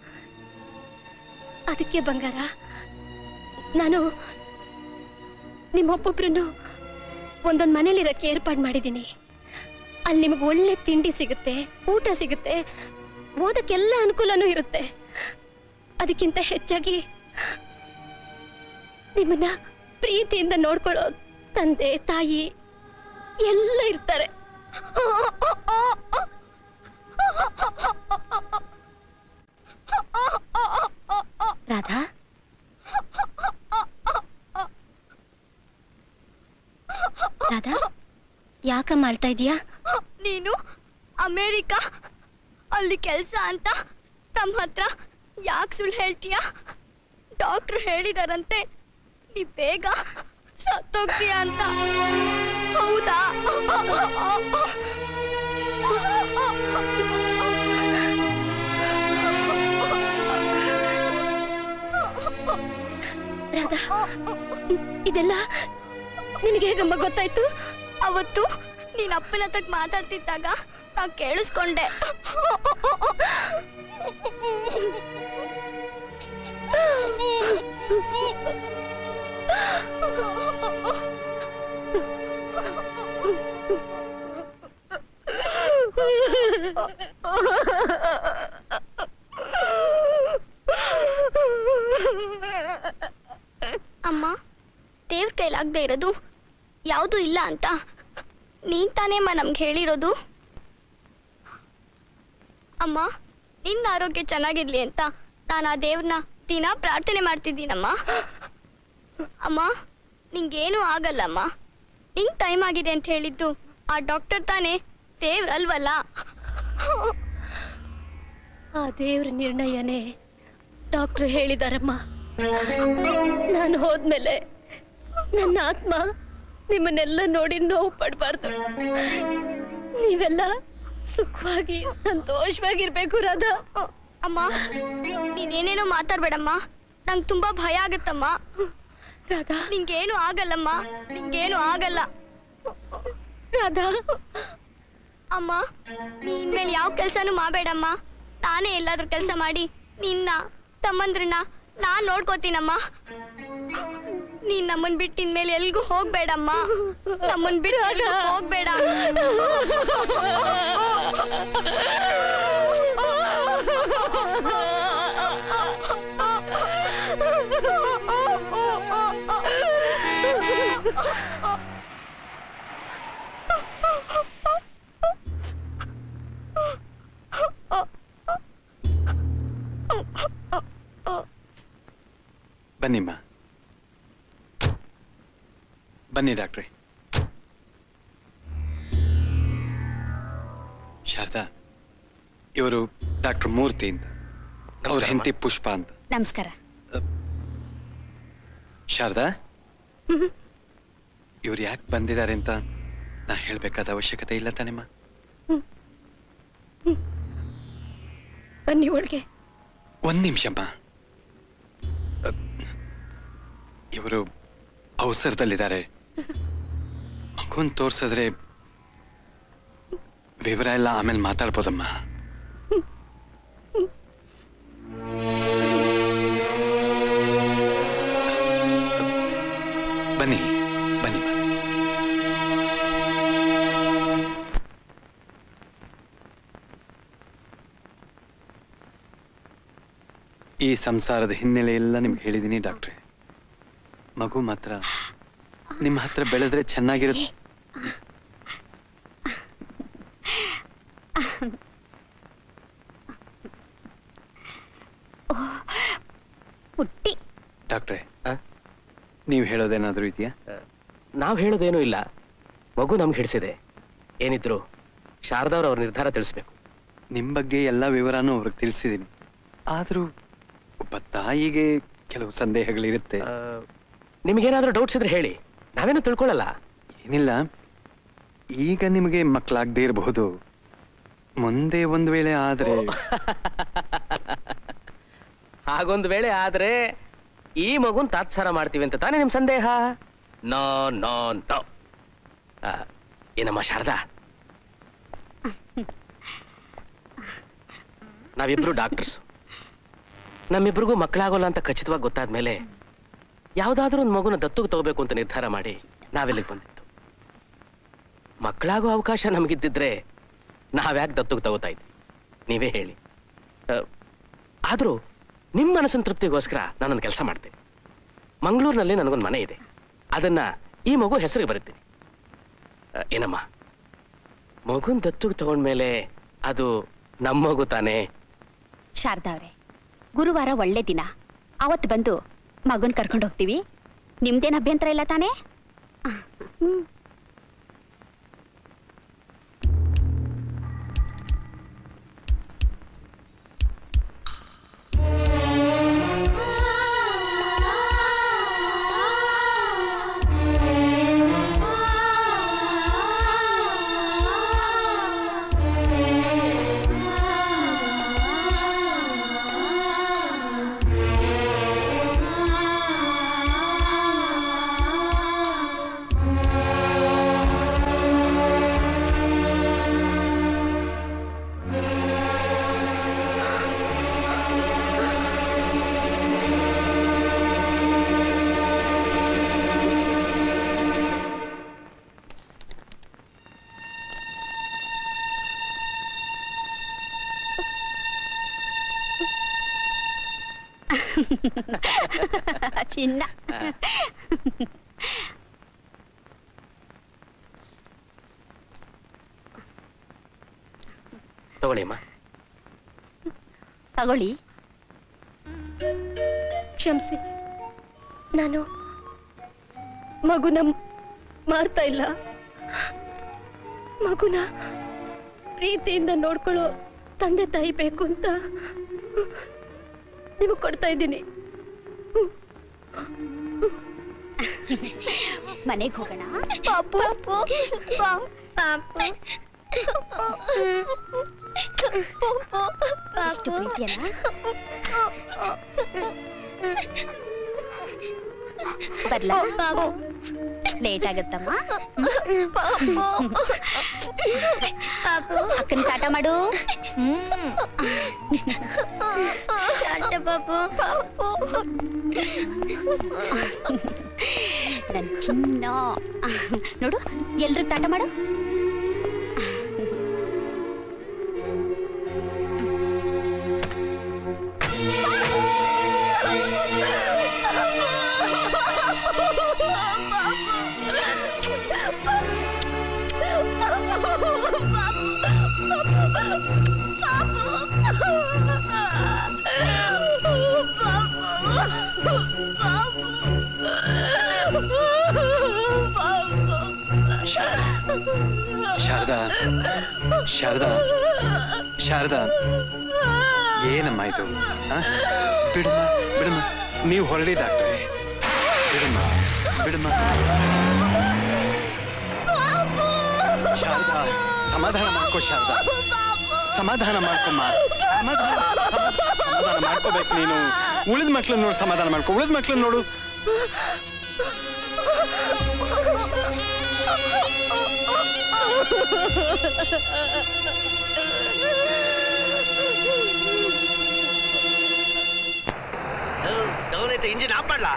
ಅದಕ್ಕೆ ಬಂಗಾರ ನಾನು ನಿಮ್ಮೊಬ್ಬೊಬ್ರನ್ನು ಒಂದೊಂದು ಮನೇಲಿರಕ್ಕೆ ಏರ್ಪಾಡು ಮಾಡಿದ್ದೀನಿ ಅಲ್ಲಿ ನಿಮಗೆ ಒಳ್ಳೆ ತಿಂಡಿ ಸಿಗುತ್ತೆ ಊಟ ಸಿಗುತ್ತೆ ಓದಕ್ಕೆಲ್ಲ ಅನುಕೂಲನೂ ಇರುತ್ತೆ ಅದಕ್ಕಿಂತ ಹೆಚ್ಚಾಗಿ ನಿಮ್ಮನ್ನ ಪ್ರೀತಿಯಿಂದ ನೋಡ್ಕೊಳ್ಳೋ ತಂದೆ ತಾಯಿ ಎಲ್ಲ ಇರ್ತಾರೆ ರಾಧಾ ರಾಧಾ ಯಾಕಮ್ಮ ಅಳ್ತಾ ಇದೀಯಾ ನೀನು ಅಮೇರಿಕ ಅಲ್ಲಿ ಕೆಲಸ ಅಂತ ತಮ್ಮ ಹತ್ರ ಯಾಕೆ ಸುಳ್ಳು ಹೇಳ್ತೀಯ ಡಾಕ್ಟ್ರು ಹೇಳಿದಾರಂತೆ ನೀ ಬೇಗ ಸತ್ತೋಗ್ತೀಯ ಅಂತ ಹೌದಾ ರಾಧಾ ಇದೆಲ್ಲ ನಿನಗೆ ಹೇಗಮ್ಮ ಗೊತ್ತಾಯ್ತು ಅವತ್ತು ನೀನ್ ಅಪ್ಪನ ಹತ್ರ ಮಾತಾಡ್ತಿದ್ದಾಗ ನಾ ಕೇಳಿಸ್ಕೊಂಡೆ ಅಮ್ಮ ದೇವ್ರ ಕೈಲಾಗದೆ ಇರೋದು ಯಾವುದೂ ಇಲ್ಲ ಅಂತ ನೀನ್ ತಾನೇಮ್ಮ ನಮ್ಗೆ ಹೇಳಿರೋದು ಅಮ್ಮ ನಿನ್ನ ಆರೋಗ್ಯ ಚೆನ್ನಾಗಿರ್ಲಿ ಅಂತ ನಾನು ಆ ದೇವ್ರನ್ನ ದಿನ ಪ್ರಾರ್ಥನೆ ಮಾಡ್ತಿದ್ದೀನಮ್ಮ ಅಮ್ಮ ನಿಂಗೇನೂ ಆಗಲ್ಲಮ್ಮ ನಿಂಗೆ ಟೈಮ್ ಆಗಿದೆ ಅಂತ ಹೇಳಿದ್ದು ಆ ಡಾಕ್ಟರ್ ತಾನೇ ದೇವ್ರಲ್ವಲ್ಲ ಆ ದೇವ್ರ ನಿರ್ಣಯನೇ ಡಾಕ್ಟ್ರು ಹೇಳಿದಾರಮ್ಮ ನಾನು ಹೋದ್ಮೇಲೆ ನನ್ನ ಆತ್ಮ ನಿಮ್ಮನ್ನೆಲ್ಲ ನೋಡಿ ನೋವು ಪಡಬಾರ್ದು ನೀವೆಲ್ಲ ಸುಖವಾಗಿ ಸಂತೋಷವಾಗಿರ್ಬೇಕು ರಾಧಾ ಅಮ್ಮ ನೀನೇನೇನೋ ಮಾತಾಡ್ಬೇಡಮ್ಮ ನಂಗೆ ತುಂಬಾ ಭಯ ಆಗತ್ತಮ್ಮ ರಾಧಾ ನಿಂಗೇನು ಆಗಲ್ಲಮ್ಮ ನಿಂಗೇನು ಆಗಲ್ಲ ರಾಧಾ ಅಮ್ಮ ನೀ ಇನ್ಮೇಲೆ ಯಾವ ಕೆಲ್ಸನೂ ಮಾಡಬೇಡಮ್ಮ ನಾನೇ ಎಲ್ಲಾದ್ರೂ ಕೆಲಸ ಮಾಡಿ ನಿನ್ನ ತಮ್ಮಂದ್ರನ್ನ ನಾನ್ ನೋಡ್ಕೋತೀನಮ್ಮ ನೀನ್ ನಮ್ಮನ್ ಬಿಟ್ಟು ಇನ್ಮೇಲೆ ಎಲ್ಗೂ ಹೋಗ್ಬೇಡಮ್ಮ ನಮ್ಮನ್ ಬಿಟ್ಟು ಎಲ್ಗೂ ಹೋಗ್ಬೇಡ ಬನ್ನಿಮ್ಮ ಬನ್ನಿ ಡಾಕ್ಟ್ರೆ ಶಾರದಾ ಇವರು ಡಾಕ್ಟರ್ ಮೂರ್ತಿ ಅಂತ ಅವ್ರ ಹೆಂಡತಿ ಪುಷ್ಪ ಅಂತ ನಮಸ್ಕಾರ ಶಾರದಾ ಇವ್ರು ಯಾಕೆ ಬಂದಿದ್ದಾರೆ ಅಂತ ನಾ ಹೇಳ್ಬೇಕಾದ ಅವಶ್ಯಕತೆ ಇಲ್ಲ ತಾನೆಮ್ಮ ಬನ್ನಿ ಒಳಗೆ ಒಂದ್ ನಿಮಿಷಮ್ಮ ಇವರು ಅವಸರದಲ್ಲಿದ್ದಾರೆ ಮಗುನ್ ತೋರ್ಸಿದ್ರೆ ವಿವರ ಎಲ್ಲ ಆಮೇಲೆ ಮಾತಾಡ್ಬೋದಮ್ಮ ಬನ್ನಿ ಬನ್ನಿ ಈ ಸಂಸಾರದ ಹಿನ್ನೆಲೆ ಎಲ್ಲ ನಿಮ್ಗೆ ಹೇಳಿದೀನಿ ಡಾಕ್ಟ್ರೆ ಮಗು ಮಾತ್ರ ನಿಮ್ಮ ಹತ್ರ ಬೆಳೆದ್ರೆ ಚೆನ್ನಾಗಿರುತ್ತೆ ಪುಟ್ಟಿ ಡಾಕ್ಟ್ರೆ ನೀವು ಹೇಳೋದೇನಾದ್ರೂ ಇದೆಯಾ ನಾವ್ ಹೇಳೋದೇನೂ ಇಲ್ಲ ಮಗು ನಮ್ಗೆ ಹಿಡಿಸಿದೆ ಏನಿದ್ರು ಶಾರದವ್ರ ಅವ್ರ ನಿರ್ಧಾರ ತಿಳಿಸ್ಬೇಕು ನಿಮ್ ಬಗ್ಗೆ ಎಲ್ಲ ವಿವರನೂ ಅವ್ರಿಗೆ ತಿಳಿಸಿದೀನಿ ಆದ್ರೂ ಒಬ್ಬ ತಾಯಿಗೆ ಕೆಲವು ಸಂದೇಹಗಳಿರುತ್ತೆ ನಿಮ್ಗೇನಾದ್ರೂ ಡೌಟ್ಸ್ ಇದ್ರೆ ಹೇಳಿ ನಾವೇನು ತಿಳ್ಕೊಳ್ಳಲ್ಲ ಏನಿಲ್ಲ ಈಗ ನಿಮಗೆ ಮಕ್ಕಳಾಗದೇ ಇರಬಹುದು ಮುಂದೆ ಒಂದ್ ವೇಳೆ ಆದ್ರೆ ಹಾಗೊಂದು ವೇಳೆ ಆದ್ರೆ ಈ ಮಗುನ್ ತಾತ್ಸಾರ ಮಾಡ್ತೀವಿ ಅಂತ ತಾನೇ ನಿಮ್ ಸಂದೇಹ ನೋ ನೋ ನೋ ಆ, ಏನಮ್ಮ ಶಾರದಾ ನಾವಿಬ್ರು ಡಾಕ್ಟರ್ಸ್ ನಮ್ಮಿಬ್ರಿಗೂ ಮಕ್ಕಳಾಗೋಲ್ಲ ಅಂತ ಖಚಿತವಾಗಿ ಗೊತ್ತಾದ್ಮೇಲೆ ಯಾವ್ದಾದ್ರೂ ಒಂದು ಮಗುನ ದತ್ತುಗೆ ತಗೋಬೇಕು ಅಂತ ನಿರ್ಧಾರ ಮಾಡಿ ನಾವೆಲ್ಲಿಗೆ ಬಂದಿತ್ತು ಮಕ್ಕಳಾಗೋ ಅವಕಾಶ ನಮಗಿದ್ದಿದ್ರೆ ನಾವ್ಯಾಕೆ ದತ್ತುಗೆ ತಗೋತಾ ಇದ್ವಿ ನೀವೇ ಹೇಳಿ ಆ, ಆದ್ರೂ ನಿಮ್ಮ ಮನಸ್ಸಿನ ತೃಪ್ತಿಗೋಸ್ಕರ ನಾನೊಂದು ಕೆಲಸ ಮಾಡ್ತೇನೆ ಮಂಗಳೂರಿನಲ್ಲಿ ನನಗೊಂದು ಮನೆ ಇದೆ ಅದನ್ನ ಈ ಮಗು ಹೆಸರಿಗೆ ಬರುತ್ತೀನಿ ಆ, ಏನಮ್ಮ ಮಗುನ್ ದತ್ತು ತಗೊಂಡ್ಮೇಲೆ ಅದು ನಮ್ಮ ಮಗು ತಾನೇ ಶಾರದಾ ಅವ್ರೆ ಗುರುವಾರ ಒಳ್ಳೆ ದಿನ ಅವತ್ತು ಬಂದು ಮಗನ್ ಕರ್ಕೊಂಡು ಹೋಗ್ತೀವಿ ನಿಮ್ದೇನ್ ಅಭ್ಯಂತರ ಇಲ್ಲ ತಾನೇ ಚಿನ್ನ ತಗೊಳ್ಳಿ ಅಮ್ಮ ತಗೊಳ್ಳಿ ಕ್ಷಮಿಸಿ ನಾನು ಮಗುನ ಮಾರ್ತಾ ಇಲ್ಲ ಮಗುನ ಪ್ರೀತಿಯಿಂದ ನೋಡ್ಕೊಳ್ಳೋ ತಂದೆ ತಾಯಿ ಬೇಕು ಅಂತ ನಿಮಗೆ ಕೊಡ್ತಾ ಇದ್ದೀನಿ ಮನೆಗೆ ಹೋಗೋಣ ಪಾಪು ಪಾಪು ಪಾಪು ಇಷ್ಟು ಪ್ರೀತಿಯನ್ನ ಬರ್ಲಾ ಲೇಟ್ ಆಗತ್ತಮ್ಮ ಅಕ್ಕನ ಕಾಟ ಮಾಡು ಹ್ಮ್ ಶಾಂತ ಪಾಪು ನನ್ ಚಿನ್ನ ನೋಡು ಎಲ್ರು ಟಾಟ ಮಾಡು ಶಾರದಾ ಶಾರದಾ ಶಾರದಾ ಏನಮ್ಮ ಇದು ಆ? ಬಿಡಮ್ಮ ಬಿಡಮ್ಮ ನೀವು ಹೊರಡಿ ಡಾಕ್ಟ್ರೆ ಬಿಡಮ್ಮ ಬಿಡಮ್ಮ ಶಾರದಾ ಸಮಾಧಾನ ಮಾಡ್ಕೋ ಶಾರದಾ ಸಮಾಧಾನ ಮಾಡ್ಕೊಮ್ಮ ಸಮಾಧಾನ ಸಮ- ಸಮಾಧಾನ ಮಾಡ್ಕೋಬೇಕು ನೀನು ಉಳಿದ ಮಕ್ಳನ್ನ ನೋಡು ಸಮಾಧಾನ ಮಾಡ್ಕೊ ಉಳಿದ ಮಕ್ಳನ್ನ ನೋಡು ಡೌನ್ ಐತೆ ಇಂಜಿನ್ ಆಫ್ ಮಾಡ್ಲಾ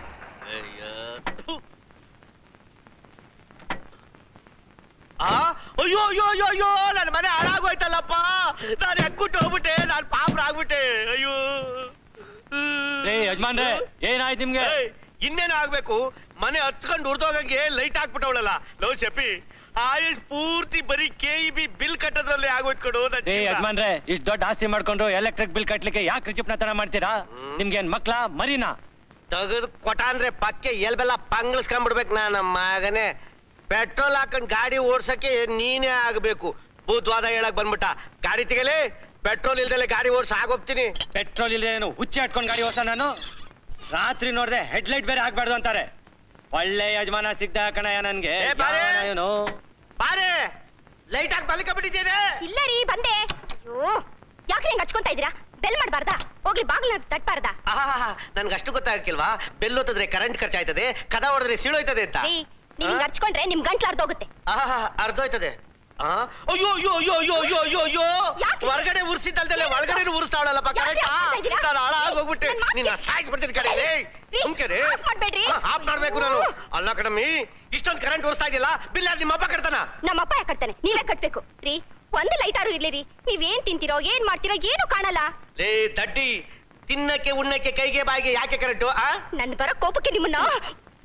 ಆ ಅಯ್ಯೋ ಅಯ್ಯೋ ಅಯ್ಯೋ ಅಯ್ಯೋ ನನ್ನ ಮನೆ ಹಾಳಾಗೋಯ್ತಲ್ಲಪ್ಪ ನಾನು ಎಕ್ಕುಟ್ಟು ಹೋಗ್ಬಿಟ್ಟೆ ನಾನು ಪಾಪ್ರ ಆಗ್ಬಿಟ್ಟೆ ಅಯ್ಯೋ ಯಜಮಾನ್ರೆ ಏನಾಯ್ತು ನಿಮ್ಗೆ ಇನ್ನೇನು ಆಗ್ಬೇಕು ಮನೆ ಹತ್ಕೊಂಡು ಉರ್ದೋಗಂಗೆ ಲೈಟ್ ಹಾಕ್ಬಿಟ್ಟವಳಲ್ಲ ಲವ್ ಶೆಪಿ ಆಯುಷ್ ಪೂರ್ತಿ ಬರೀ ಕೆ ಇ ಬಿ ಬಿಲ್ ಕಟ್ಟೋದ್ರಲ್ಲಿ ಆಗೋಯ್ತು ಕೊಡು ಏ ಯಜಮಾನ್ರೆ ಇಷ್ಟು ದೊಡ್ಡ ಆಸ್ತಿ ಮಾಡ್ಕೊಂಡು ಎಲೆಕ್ಟ್ರಿಕ್ ಬಿಲ್ ಕಟ್ಲಿಕ್ಕೆ ಯಾಕೆ ರಿಚಿಪ್ನತನ ಮಾಡ್ತೀರಾ ನಿಮ್ಗೇನ್ ಮಕ್ಳ ಮರಿನಾ ತೆಗೆದು ಕೊಟ್ಟಾನ್ರೆ ಪಕ್ಕೆ ಎಲ್ಬೆಲ್ಲ ಪಂಗ್ಳಿಸ್ಕೊಂಡ್ಬಿಡ್ಬೇಕು ನಾನು ಮಗನೇ ಪೆಟ್ರೋಲ್ ಹಾಕೊಂಡ್ ಗಾಡಿ ಓಡ್ಸಕ್ಕೆ ನೀನೇ ಆಗ್ಬೇಕು ಭೂತ್ವಾದ ಹೇಳಕ್ ಬಂದ್ಬಿಟ್ಟ ಗಾಡಿ ತೆಗಲಿ ಪೆಟ್ರೋಲ್ ಇಲ್ದಲೆ ಗಾಡಿ ಓಡ್ಸ ಆಗೋಗ್ತೀನಿ ಪೆಟ್ರೋಲ್ ಇಲ್ಲದೆ ಏನು ಹುಚ್ಚಿ ಹಟ್ಕೊಂಡ್ ಗಾಡಿ ಹೊಸ ನಾನು ರಾತ್ರಿ ನೋಡ್ದೆ ಹೆಡ್ಲೈಟ್ ಬೇರೆ ಹಾಕ್ಬಾರ್ದು ಅಂತಾರೆ ಒಳ್ಳೆ ಯಜಮಾನ ಸಿಗ್ದ ಕಣಯ್ಯ ನನ್ಗೆ ಏ, ಬಾರೆ. ಏನು ಬಾರೆ ಲೈಟ್ ಹಾಕಿ ಬಲಿಕ ಬಿಟ್ಟಿದ್ದೇನೆ ಇಲ್ಲ ರೀ ಬಂದೆ ಅಯ್ಯೋ ಯಾಕ್ರಿ ಹಿಂಗ್ ಹಚ್ಕೊಂತಾ ಇದೀರಾ ಬೆಲ್ ಮಾಡ್ಬಾರ್ದಾ ಹೋಗ್ಲಿ ಬಾಗ್ಲ ತಟ್ಬಾರ್ದಾ ನನ್ಗೆ ಅಷ್ಟು ಗೊತ್ತಾಗಕ್ಕಿಲ್ವಾ ಬೆಲ್ ಹೊತ್ತಿದ್ರೆ ಕರೆಂಟ್ ಖರ್ಚಾಯ್ತದೆ ಕದ ಹೊಡೆದ್ರೆ ಸೀಳೋಯ್ತದೆ ಅಂತ ರೀ ನೀವ್ ಹಿಂಗ್ ಹಚ್ಕೊಂಡ್ರೆ ನಿಮ್ ಗಂಟ್ಲು ಅರ್ಧೋಗುತ್ತೆ ಆಹಾ, ಅರ್ಧೋಯ್ತದೆ ಆ? ಅಯ್ಯೋ ಅಯ್ಯೋ ಅಯ್ಯೋ ಅಯ್ಯೋ ಅಯ್ಯೋ ಅಯ್ಯೋ ಅಯ್ಯೋ ಹೊರಗಡೆ ಉರ್ಸಿದ್ದಲ್ದಲೆ ಒಳಗಡೆ ಉರ್ಸ್ತಾವಳಲ್ಲಪ್ಪ ಕರೆಕ್ಟ್ ನಾನು ಹಾಳಾಗೋಗ್ಬಿಟ್ಟೆ ನಿನ್ನ ಸಾಯಿಸ್ಬಿಡ್ತೀನಿ ಕಡೆ ಸುಮ್ಕೆರೆ ಆಫ್ ಮಾಡ್ಬೇಕು ನಾನು ಅಲ್ಲ ಕಣಮ್ಮಿ ಇಷ್ಟೊಂದು ಕರೆಂಟ್ ಉರ್ಸ್ತಾ ಇದೆಯಲ್ಲ ಬಿಲ್ ಯಾರು ನಿಮ್ಮ ಹಬ್ಬ ಕಟ್ತಾನ ನಮ್ಮಪ್ಪ ಯಾಕೆ ಕಟ್ತಾನೆ ನೀವೇ ಕಟ್ಬೇಕು ರೀ ಒಂದ್ ಲೈಟ್ ಆರು ಇರ್ಲಿ ರೀ ನೀವೇನ್ ತಿಂತೀರೋ ಏನ್ ಮಾಡ್ತೀರೋ ಏನು ಕಾಣಲ್ಲ ಲೇ ದಡ್ಡಿ ತಿನ್ನಕ್ಕೆ ಉಣ್ಣಕ್ಕೆ ಕೈಗೆ ಬಾಯಿಗೆ ಯಾಕೆ ಕರೆಂಟು ಆ ನನ್ ಬರೋ ಕೋಪಕ್ಕೆ ನಿಮ್ಮನ್ನ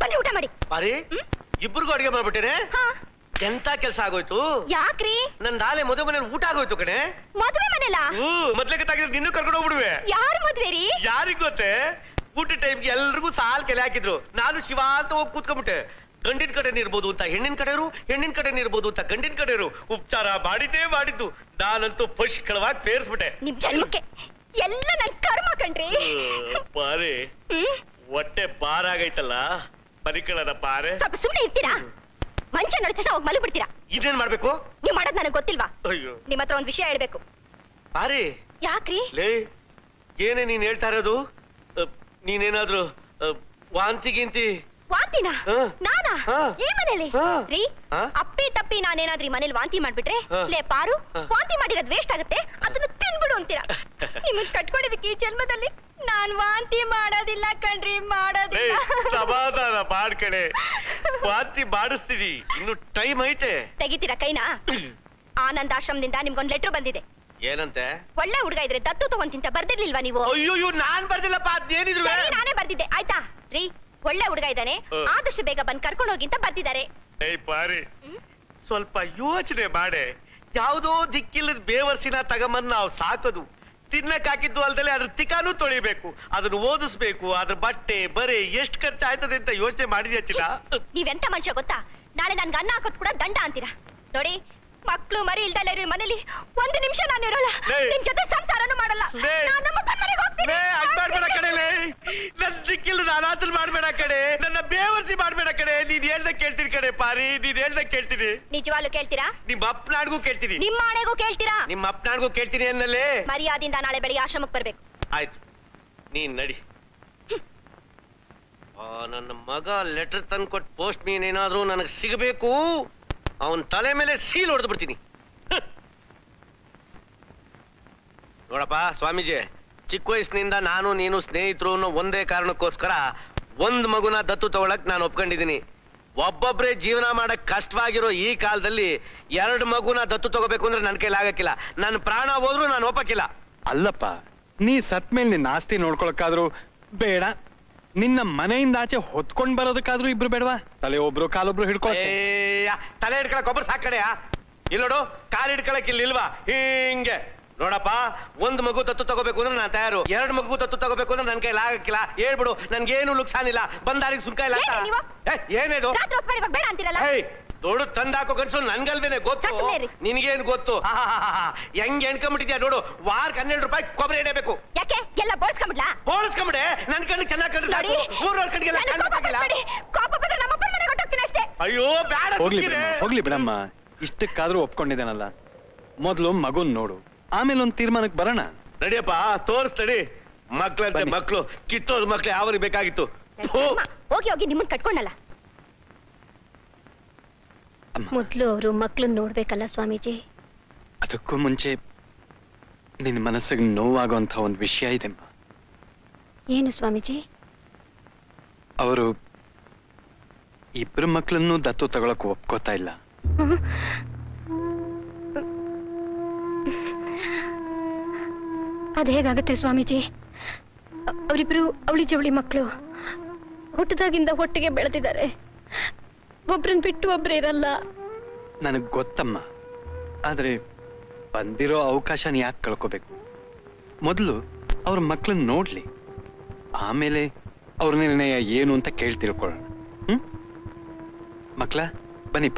ಬನ್ನಿ ಊಟ ಮಾಡಿ ಪಾರಿ ಇಬ್ರಿಗೂ ಅಡಿಗೆ ಮಾಡ್ಬಿಟ್ಟೇನೆ ಎಂತ ಕೆಲ್ಸ ಆಗೋಯ್ತು ಯಾಕ್ರಿ ನನ್ ನಾಳೆ ಮದುವೆ ಮನೇಲಿ ಊಟ ಆಗೋಯ್ತು ಕಣೆ ಮದ್ವೆ ಮನೆಲ್ಲ ಹ್ಮ್ ಮೊದ್ಲಿಗೆ ತಾಗಿದ್ರೆ ನಿನ್ನೂ ಕರ್ಕೊಂಡು ಹೋಗ್ಬಿಡುವೆ ಯಾರ ಮದ್ವೆ ರೀ ಯಾರಿಗ್ ಗೊತ್ತೇ ಊಟ ಟೈಮ್ಗೆ ಎಲ್ರಿಗೂ ಸಾಲ್ ಕೆಲೆ ಹಾಕಿದ್ರು ನಾನು ಶಿವ ಅಂತ ಹೋಗಿ ಕೂತ್ಕೊಂಡ್ಬಿಟ್ಟೆ ಗಂಡಿನ ಕಡೆನೇ ಇರ್ಬೋದು ಅಂತ ಹೆಣ್ಣಿನ ಕಡೆಯವರು ಹೆಣ್ಣಿನ ಕಡೆನೇ ಇರ್ಬೋದು ಅಂತ ಗಂಡಿನ ಕಡೆಯವರು ಉಪಚಾರ ಮಾಡಿದ್ದೇ ಮಾಡಿದ್ದು ನಾನಂತೂ ಪುಷ್ಕಳವಾಗಿ ಪೇರ್ಸ್ಬಿಟ್ಟೆ ನಿಮ್ ಜನ್ಮಕ್ಕೆ ಎಲ್ಲ ನನ್ ಕರ್ಮ ಕಣ್ರಿ ಪಾರೆ ಹೊಟ್ಟೆ ಬಾರಾಗೈತಲ್ಲ ಬರಿಕಳದ ಪಾರೆ ಸ್ವಲ್ಪ ಸುಮ್ನೆ ಇರ್ತೀರಾ ಮಂಚ ನೋಡಿದ ತಕ್ಷಣ ಹೋಗಿ ಮಲಗಿ ಬಿಡ್ತೀರಾ ಇದೇನ್ ಮಾಡ್ಬೇಕು ನೀವ್ ಮಾಡೋದ್ ನನಗ್ ಗೊತ್ತಿಲ್ವಾ ಅಯ್ಯೋ ನಿಮ್ ಹತ್ರ ಒಂದ್ ವಿಷಯ ಹೇಳ್ಬೇಕು ಪಾರಿ ಯಾಕ್ರಿ ಲೇ ಏನೇ ನೀನ್ ಹೇಳ್ತಾ ಇರೋದು ಅ, ನೀನೇನಾದ್ರೂ ಅ, ವಾಂತಿ ಗಿಂತಿ ವಾಂತಿನ ಹಾ. ನಾನಾ ಹಾ. ಈ ಮನೇಲಿ ಹಾ. ರೀ ಹಾ? ಅಪ್ಪಿ ತಪ್ಪಿ ನಾನೇನಾದ್ರೂ ಈ ಮನೇಲಿ ವಾಂತಿ ಮಾಡ್ಬಿಟ್ರೆ ಹಾ. ಲೇ ಪಾರು ಹಾ. ವಾಂತಿ ಮಾಡಿರೋದ್ ವೇಸ್ಟ್ ಆಗುತ್ತೆ ಅದನ್ನ ತಿನ್ಬಿಡು ಅಂತೀರಾ ನಿಮ್ಮನ್ ಕಟ್ಕೊಂಡಿದ್ದಕ್ಕೆ ಈ ಜನ್ಮದಲ್ಲಿ ನಾನ್ ವಾಂತಿ ಮಾಡೋದಿಲ್ಲ ಕಣ್ರಿ ಲೇ ಮಾಡೋದಿಲ್ಲ ಸಮಾಧಾನ ಮಾಡ್ಕಣೆ ವಾಂತಿ ಮಾಡಿಸ್ತೀನಿ ಇನ್ನು ಟೈಮ್ ಐತೆ ತೆಗಿತೀರಾ ಕೈನಾ ಆನಂದ್ ಆಶ್ರಮದಿಂದ ನಿಮ್ಗೊಂದ್ ಲೆಟರ್ ಬಂದಿದೆ ಏನಂತೆ ಒಳ್ಳೆ ಹುಡುಗ ಇದ್ರೆ ದತ್ತು ತಗೊಂತಿಂತ ಬರ್ದಿರ್ಲಿಲ್ವಾ ನೀವು ಅಯ್ಯೋ ನಾನ್ ಬರ್ದಿಲ್ಲಪ್ಪ ಅದೇನಿದ್ರು ಸರಿ, ನಾನೇ ಬರ್ದಿದ್ದೆ ಆಯ್ತಾ ರೀ ಒಳ್ಳೆ ಹುಡುಗ ಇದ್ದಾನೆ ಹಾ. ಆದಷ್ಟು ಬೇಗ ಬಂದ್ ಕರ್ಕೊಂಡು ಹೋಗಿ ಅಂತ ಬರ್ದಿದ್ದಾರೆ ಏಯ್ ಪಾರಿ ಸ್ವಲ್ಪ ಯೋಚನೆ ಮಾಡೆ ಯಾವ್ದೋ ದಿಕ್ಕಿಲ್ಲದ ಬೇವರ್ಸಿನ ತಗೊಂಬಂದ್ ನಾವು ಸಾಕೋದು ತಿನ್ನಕ್ ಹಾಕಿದ್ದು ಅಲ್ದಲೆ ಅದ್ರ ತಿಕಾನು ತೊಳಿಬೇಕು ಅದನ್ನ ಓದಿಸ್ಬೇಕು ಅದ್ರ ಬಟ್ಟೆ ಬರೆ ಎಷ್ಟ್ ಖರ್ಚಾಯ್ತದೆ ಅಂತ ಯೋಚನೆ ಮಾಡಿದ್ಯಾ ಚಿನ್ನ ನೀವೆಂತ ಮನುಷ್ಯ ಗೊತ್ತಾ ನಾಳೆ ನನ್ಗೆ ಅನ್ನ ಹಾಕೋದ್ ಕೂಡ ದಂಡ ಅಂತೀರಾ ನೋಡಿ ಮಕ್ಳು ಮರಿ ಇಲ್ದಲ್ಲ ಇರೋ ಮನೇಲಿ ಒಂದು ನಿಮಿಷ ನಾನು ಇರೋಲ್ಲ ಲೇ. ನಿಮ್ ಜೊತೆ ಸಂಸಾರನೂ ಮಾಡಲ್ಲ ಲೇ. ನಾನ್ ನಮ್ಮ ಅಪ್ಪನ್ ಮನೆಗ್ ಹೋಗ್ತೀನಿ. ಲೇ, ಹಂಗ್ ಮಾಡ್ಬೇಡ ಕಡೆಲೆ ನನ್ ದಿಕ್ಕಿಲ್ಲದ ಅನಾಥಲ್ ಮಾಡ್ಬೇಡ ಕಡೆ ನನ್ನ ಬೇವರ್ಸಿ ಮಾಡ್ಬೇಡ ಕಡೆ ನೀನ್ ಹೇಳ್ದ ಕೇಳ್ತೀನಿ ಕಡೆ ಪಾರಿ ನೀನ್ ಹೇಳ್ದ ಕೇಳ್ತೀನಿ ನಿಜವಾಗ್ಲೂ ಕೇಳ್ತೀರಾ ನಿಮ್ಮ ಅಪ್ಪನಾಡ್ಗೂ ಕೇಳ್ತೀನಿ ನಿಮ್ಮ ಆಣೆಗೂ ಕೇಳ್ತೀರಾ ನಿಮ್ಮ ಅಪ್ಪನಾಡ್ಗೂ ಕೇಳ್ತೀನಿ ಅನ್ನಲ್ಲೇ ಮರ್ಯಾದಿಂದ ನಾಳೆ ಬೆಳಿಗ್ಗೆ ಆಶ್ರಮಕ್ಕೆ ಬರ್ಬೇಕು ಆಯ್ತು ನೀನ್ ನಡಿ ಆ, ನನ್ನ ಮಗ ಲೆಟರ್ ತಂದ್ಕೊಟ್ ಪೋಸ್ಟ್ ಮೀನ್ ಏನಾದ್ರೂ ನನಗೆ ಸಿಗಬೇಕು ಅವನ್ ತಲೆ ಮೇಲೆ ಸೀಲ್ ಹೊಡೆದು ಬಿಡ್ತೀನಿ ಹ್ಮ್. ನೋಡಪ್ಪ ಸ್ವಾಮೀಜಿ ಚಿಕ್ಕ ವಯಸ್ಸಿನಿಂದ ನಾನು ನೀನು ಸ್ನೇಹಿತರು ಅನ್ನೋ ಒಂದೇ ಕಾರಣಕ್ಕೋಸ್ಕರ ಒಂದ್ ಮಗುನ ದತ್ತು ತಗೊಳಕ್ ನಾನು ಒಪ್ಕೊಂಡಿದ್ದೀನಿ ಒಬ್ಬೊಬ್ರೇ ಜೀವನ ಮಾಡಕ್ ಕಷ್ಟವಾಗಿರೋ ಈ ಕಾಲದಲ್ಲಿ ಎರಡು ಮಗುನ ದತ್ತು ತಗೋಬೇಕು ಅಂದ್ರೆ ನನ್ನ ಕೈಲಿ ಆಗಕ್ಕಿಲ್ಲ ನನ್ನ ಪ್ರಾಣ ಹೋದ್ರೂ ನಾನು ಒಪ್ಪಕ್ಕಿಲ್ಲ ಅಲ್ಲಪ್ಪ ನೀ ಸತ್ ಮೇಲೆ ನಿನ್ನ ಆಸ್ತಿ ನೋಡ್ಕೊಳಕ್ಕಾದ್ರೂ ಬೇಡ ನಿನ್ನ ಮನೆಯಿಂದ ಆಚೆ ಹೊತ್ಕೊಂಡ್ ಬರೋದಕ್ಕಾದ್ರೂ ಇಬ್ರು ಬೇಡವಾ ತಲೆ ಒಬ್ರು ಕಾಲೊಬ್ರು ಹಿಡ್ಕೊ ಏಯ್ಯ, ತಲೆ ಹಿಡ್ಕೊಳಕ್ ಒಬ್ರು ಸಾಕಡೆಯಾ ಇಲ್ಲೋಡು ಕಾಲ್ ಹಿಡ್ಕೊಳಕ್ ಇಲ್ಲಿ ಇಲ್ವಾ ಹಿಂಗೆ ನೋಡಪ್ಪ ಒಂದ್ ಮಗು ತತ್ತು ತಗೋಬೇಕು ಅಂದ್ರೆ ನಾನು ತಯಾರು ಎರಡ್ ಮಗು ತತ್ತು ತಗೋಬೇಕು ಅಂದ್ರೆ ನನ್ ಕೈಲಿ ಆಗಕ್ಕಿಲ್ಲ ಹೇಳ್ಬಿಡು ನನ್ಗೇನು ಲುಕ್ಸಾನಿಲ್ಲ ಬಂದಾರಿಗೆ ಸುಂಕ ಇಲ್ಲ ಏನ್ರಿ ನೀವು? ಏ, ಏನಿದು ರಾತ್ರಿ ಹೊತ್ಕೊಂಡು ಇವಾಗ ಬೇಡ ಅಂತೀರಲ್ಲ ಏಯ್ ದೊಡ್ಡ ತಂದಾಕೋ ಕನ್ಸು ನನ್ಗಲ್ವೇನೆ ಗೊತ್ತು ಸಾಕ್ ಸುಮ್ನೆ ಇರಿ. ನಿನ್ಗೇನ್ ಗೊತ್ತು ಆಹಾಹಾಹಾ. ಹೆಂಗ್ ಎಣ್ಕೊಂಬಿಟ್ಟಿದ್ಯಾ ನೋಡು ವಾರಕ್ಕೆ ಹನ್ನೆರಡು ರೂಪಾಯಿ ಕೊಬ್ಬರಿ ಎಣ್ಣೆಬೇಕು ಯಾಕೆ ಎಲ್ಲ ಬೋಳ್ಸ್ಕೊಂಬಿಡ್ಲಾ ಹೋಲಿಸ್ಕೊಂಬಿಡೆ ನನ್ ಕಣ್ಣಿಗೆ ಚೆನ್ನಾಗಿ ಕಂಡ್ರೆ ಸಾಕು ನೋಡಿ, ಊರವ್ರ ಕಣ್ಣಿಗೆಲ್ಲ ನನಗ್ ಕಣ್ಣು ಕೋಪ ಹಾಕಿಲ್ಲ ಬರ್ಬೇಡಿ. ಕೋಪ ಬಂದ್ರೆ ನಮ್ಮ ಅಪ್ಪನ ಮನೆಗೆ ಹೊಟ್ಟೋಗ್ತೀನಿ ಅಷ್ಟೇ ಅಯ್ಯೋ ಬೇಡ ಹೋಗ್ಲಿ ಸುಮ್ಕಿರೆ. ಬಿಡಮ್ಮ ಹೋಗ್ಲಿ ಬಿಡಮ್ಮ ಇಷ್ಟಕ್ಕಾದ್ರೂ ಒಪ್ಕೊಂಡಿದ್ದಾನಲ್ಲ ಮೊದ್ಲು ಮಗುನ್ ನೋಡು ಆಮೇಲೆ ಒಂದ್ ತೀರ್ಮಾನಕ್ಕೆ ಬರೋಣ ನಡಿಯಪ್ಪ ತೋರಿಸ್ತಡಿ ಮಕ್ಳಂತೆ ಮಕ್ಳು ಕಿತ್ತೋದ್ ಮಕ್ಳು ಯಾವರಿಗೆ ಬೇಕಾಗಿತ್ತು ಥು. ಹೋಗಿ ಹೋಗಿ ನಿಮ್ಮನ್ ಕಟ್ಕೊಂಡಲ್ಲ ಮೊದ್ಲು ಅವರು ಮಕ್ಳನ್ನ ನೋಡ್ಬೇಕಲ್ಲ ಸ್ವಾಮೀಜಿ ಅದಕ್ಕೂ ಮುಂಚೆ ನಿನ್ನ ಮನಸ್ಸಿಗೆ ನೋವಾಗುವಂತ ಒಂದು ವಿಷಯ ಇದೆಮ್ಮ ಏನು ಸ್ವಾಮೀಜಿ ಅವರು ಇಬ್ರು ಮಕ್ಳನ್ನು ದತ್ತು ತಗೊಳಕ್ ಒಪ್ಕೋತಾ ಇಲ್ಲ ಅದ್ ಹೇಗಾಗತ್ತೆ ಸ್ವಾಮೀಜಿ ಅ- ಅವರಿಬ್ರು ಅವಳಿ ಜವಳಿ ಮಕ್ಕಳು ಹುಟ್ಟದಾಗಿಂದ ಒಟ್ಟಿಗೆ ಬೆಳೆದಿದ್ದಾರೆ ಒಬ್ರನ್ ಬಿಟ್ಟು ಒಬ್ರು ಇರಲ್ಲ ನನಗ್ ಗೊತ್ತಮ್ಮ ಆದ್ರೆ ಬಂದಿರೋ ಅವಕಾಶನ ಯಾಕೆ ಕಳ್ಕೋಬೇಕು ಮೊದಲು ಅವ್ರ ಮಕ್ಳನ್ನ ನೋಡ್ಲಿ ಆಮೇಲೆ ಅವ್ರ ನಿರ್ಣಯ ಏನು ಅಂತ ಕೇಳಿ ತಿಳ್ಕೊಳ್ಳೋಣ ಹ್ಮ್ ಮಕ್ಳ ಬನ್ನಿಪ್ಪ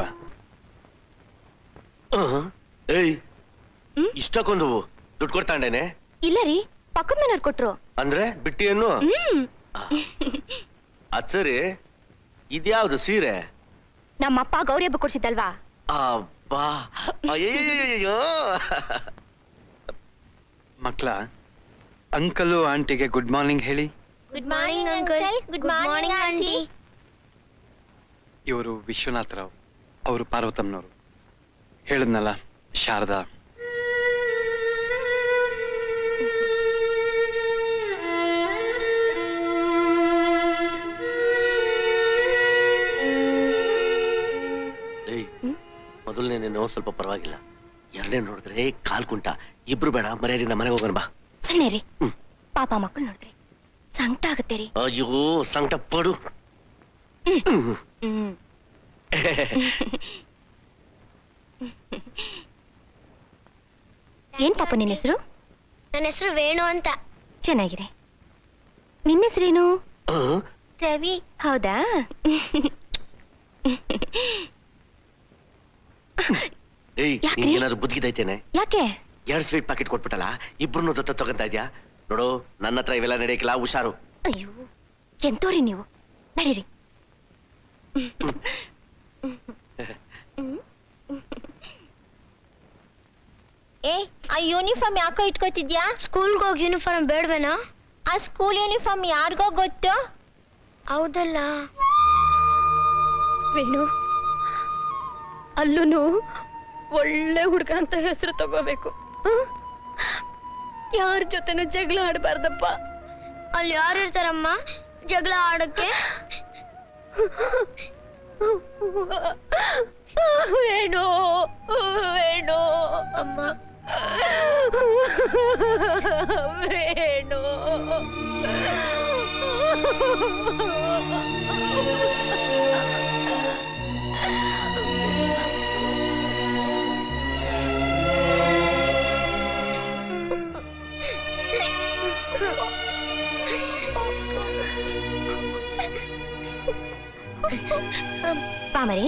ಆಹಾ. ಏಯ್ ಇಷ್ಟಕ್ಕೊಂದು ದುಡ್ಡು ಕೊಡ್ತಾಂಡೇನೆ ಇಲ್ಲ ರೀ ಪಕ್ಕದ ಮನೆಯವ್ರು ಕೊಟ್ರು ಅಂದ್ರೆ ಬಿಟ್ಟಿಯನ್ನು ಹ್ಮ್ ಅದ್ ಸರಿ ಇದ್ಯಾವ್ದು ಸೀರೆ ನಮ್ಮಪ್ಪ ಗೌರಿ ಹಬ್ಬ ಕೊಡ್ಸಿದ್ದಲ್ವಾ ಅಬ್ಬಾ ಅಯ್ಯಯ್ಯಯ್ಯಯ್ಯೋ ಮಕ್ಳ ಅಂಕಲು ಆಂಟಿಗೆ ಗುಡ್ ಮಾರ್ನಿಂಗ್ ಹೇಳಿ good morning uncle good morning aunty ಇವರು ವಿಶ್ವನಾಥ್ ರಾವ್ ಅವರು ಪಾರ್ವತಮ್ಮನವರು ಹೇಳಿದ್ನಲ್ಲ ಶಾರದಾ ಏಯ್ ಮೊದಲನೇ ನೋವು ಸ್ವಲ್ಪ ಪರವಾಗಿಲ್ಲ ಎರಡನೇ ನೋಡಿದ್ರೆ ಕಾಲ್ ಕುಂಟ ಇಬ್ರು ಬೇಡ ಮರ್ಯಾದಿಂದ ಮನೆಗೆ ಹೋಗೋಣ ಬಾ ಸುಮ್ಮನೆ ರೀ ಪಾಪ ಮಕ್ಕಳು ನೋಡ್ರಿ ಸಂಕಟ ಆಗುತ್ತೆ ರೀ ಅಯ್ಯೋ ಸಂಕಟ ಪಡು ಏನ್ ಪಾಪ ನಿನ್ನ ಹೆಸರು ನನ್ನ ಹೆಸರು ವೇಣು ಅಂತ ಚೆನ್ನಾಗಿದೆ ನಿನ್ನ ಹೆಸರೇನು ರವಿ ಹೌದಾ ಏಯ್ ಯಾಕ್ರಿ? ನಿಂಗೆ ಏನಾದ್ರು ಬುದ್ಧಿದೈತೇನೆ ಯಾಕೆ ಎರಡ್ ಸ್ವೀಟ್ ಪಾಕೆಟ್ ಕೊಟ್ಬಿಟ್ಟಲ್ಲ ಇಬ್ರು ದತ್ತ ತಗೊಂತ ಇದ್ಯಾ ನೋಡು ನನ್ನ ಹತ್ರ ಇವೆಲ್ಲ ನಡೆಯಕ್ಕಿಲ್ಲ ಹುಷಾರು ಅಯ್ಯೋ ಎಂತೋರಿ ನೀವು ನಡೀರಿ ಏ ಆ ಯೂನಿಫಾರ್ಮ್ ಯಾಕೋ ಇಟ್ಕೋತಿದ್ಯಾ ಸ್ಕೂಲ್ಗೆ ಹೋಗಿ ಯೂನಿಫಾರ್ಮ್ ಬೇಡವೇನಾ ಆ ಸ್ಕೂಲ್ ಯೂನಿಫಾರ್ಮ್ ಯಾರಿಗೋ ಗೊತ್ತು ಹೌದಲ್ಲ ವೇಣು ಅಲ್ಲೂ ಒಳ್ಳೆ ಹುಡುಗ ಅಂತ ಹೆಸರು ತಗೋಬೇಕು ಯಾರ ಜೊತೆನೂ ಜಗಳ ಆಡಬಾರ್ದಪ್ಪ ಅಲ್ಲಿ ಯಾರು ಇರ್ತಾರಮ್ಮ ಜಗಳ ಆಡಕ್ಕೆ ವೇಣು ವೇಣು ಅಮ್ಮ ವೇಣು ಪಾಮರಿ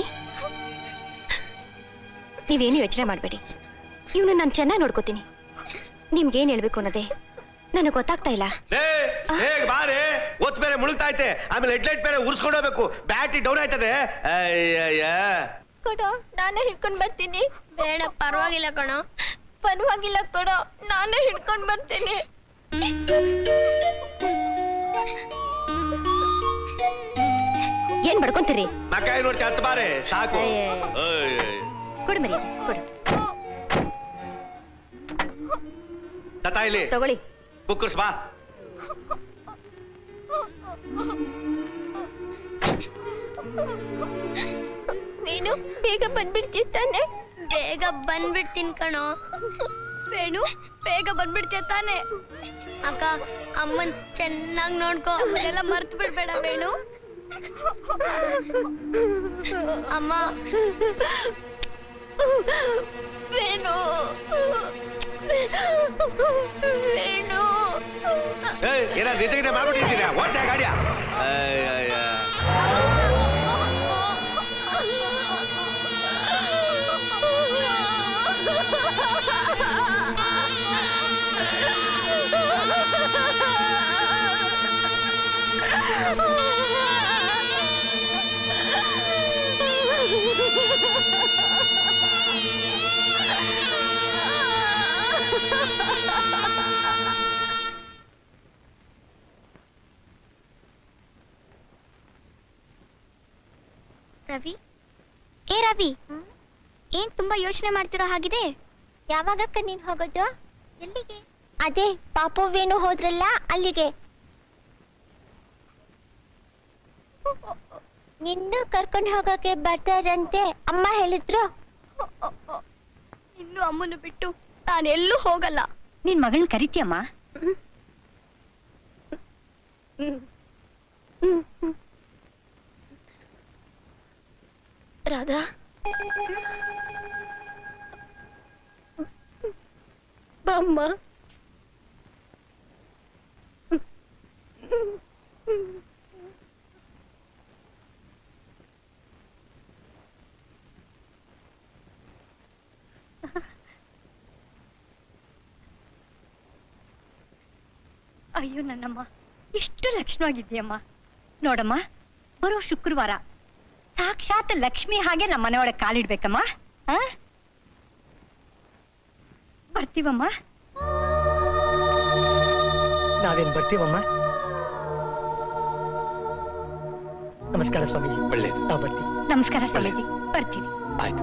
ನೀವೇನು ಯೋಚನೆ ಮಾಡಬೇಡಿ ಇವನು ನಾನು ಚೆನ್ನಾಗಿ ನೋಡ್ಕೋತೀನಿ ನಿಮ್ಗೇನ್ ಹೇಳ್ಬೇಕು ಅನ್ನೋದೇ ನನಗೆ ಗೊತ್ತಾಗ್ತಾ ಇಲ್ಲ ಹೇಗ್ ಬಾರೆ ಒತ್ ಬೇರೆ ಮುಳುಗ್ತಾ ಐತೆ ಆಮೇಲೆ ಹೆಡ್ಲೈಟ್ ಬೇರೆ ಉರ್ಸ್ಕೊಂಡು ಹೋಗ್ಬೇಕು ಬ್ಯಾಟ್ರಿ ಡೌನ್ ಆಯ್ತದೆ ಅಯ್ಯಯ್ಯ ಕೊಡೋ ನಾನೇ ಹಿಡ್ಕೊಂಡ್ ಬರ್ತೀನಿ ಬೇಡ ಪರವಾಗಿಲ್ಲ ಕಣೋ ಪರವಾಗಿಲ್ಲ ಕೊಡೋ ನಾನೇ ಹಿಡ್ಕೊಂಡ್ ಬರ್ತೀನಿ ಏನ್ ಬಡ್ಕೊಂತೀರಿ ಮಕಾಯಿ ನೋಡ್ತಿ ಹತ್ತು ಬಾರೆ ಸಾಕು ಅಯ್ಯಯ್ಯ. ಅಯ್ಯಯ್ಯ. ಕೊಡು ಮರಿ ಕೊಡು ತಾತ ಇಲ್ಲಿ ತಗೊಳ್ಳಿ ಬುಕ್ಕರ್ಸ್ ಬಾ ನೀನು ಬೇಗ ಬಂದ್ಬಿಡ್ತೀಯ ತಾನೆ ಬೇಗ ಬಂದ್ಬಿಡ್ತೀನಿ ಕಣೋ ವೇಣು ಬೇಗ ಬಂದ್ಬಿಡ್ತೀಯ ತಾನೆ ಅಕ್ಕ ಅಮ್ಮನ್ ಚೆನ್ನಾಗಿ ನೋಡ್ಕೋ ಎಲ್ಲ ಮರ್ತು ಬಿಡ್ಬೇಡ ವೇಣು ಅಮ್ಮ ವೇಣು ವೇಣು ಏಯ್ ಏನಾದ್ರು ನಿದ್ದೆ ಗಿದ್ದೆ ಮಾಡ್ಬಿಟ್ಟಿದ್ದೀರಾ ಓಡ್ಸ ಗಾಡಿಯ ಅಯ್ಯಯ್ಯ. ರವಿ ಏ ರವಿ ಏನ್ ತುಂಬಾ ಯೋಚನೆ ಮಾಡ್ತಿರೋ ಹಾಗಿದೆ ಯಾವಾಗಕ್ಕ ನೀನ್ ಹೋಗೋದು ಎಲ್ಲಿಗೆ ಅದೇ ಪಾಪು ವೇಣು ಹೋದ್ರಲ್ಲ ಅಲ್ಲಿಗೆ ನಿನ್ನೂ ಕರ್ಕೊಂಡು ಹೋಗೋಕೆ ಬರ್ತಾರಂತೆ ಅಮ್ಮ ಹೇಳಿದ್ರು ಇನ್ನು ಅಮ್ಮನ ಬಿಟ್ಟು ನಾನು ಎಲ್ಲೂ ಹೋಗಲ್ಲ ನಿನ್ ಮಗಳನ್ನ ಕರಿತೀಯಮ್ಮ ರಾಧಾ ಬಾಮ್ಮ ಅಯ್ಯೋ ನನ್ನಮ್ಮ ಎಷ್ಟು ಲಕ್ಷಣವಾಗಿದ್ದೀಯಮ್ಮ ನೋಡಮ್ಮ ಬರೋ ಶುಕ್ರವಾರ ಸಾಕ್ಷಾತ್ ಲಕ್ಷ್ಮಿ ಹಾಗೆ ನಮ್ಮ ಮನೆಯೊಳಗೆ ಕಾಲಿಡ್ಬೇಕಮ್ಮ ಆ? ಬರ್ತೀವಮ್ಮ ನಾವೇನ್ ಬರ್ತೀವಮ್ಮ ನಮಸ್ಕಾರ ಸ್ವಾಮೀಜಿ ಒಳ್ಳೇದು ನಾವು ಬರ್ತೀವಿ ನಮಸ್ಕಾರ ಸ್ವಾಮೀಜಿ ಬರ್ತೀವಿ ಆಯ್ತು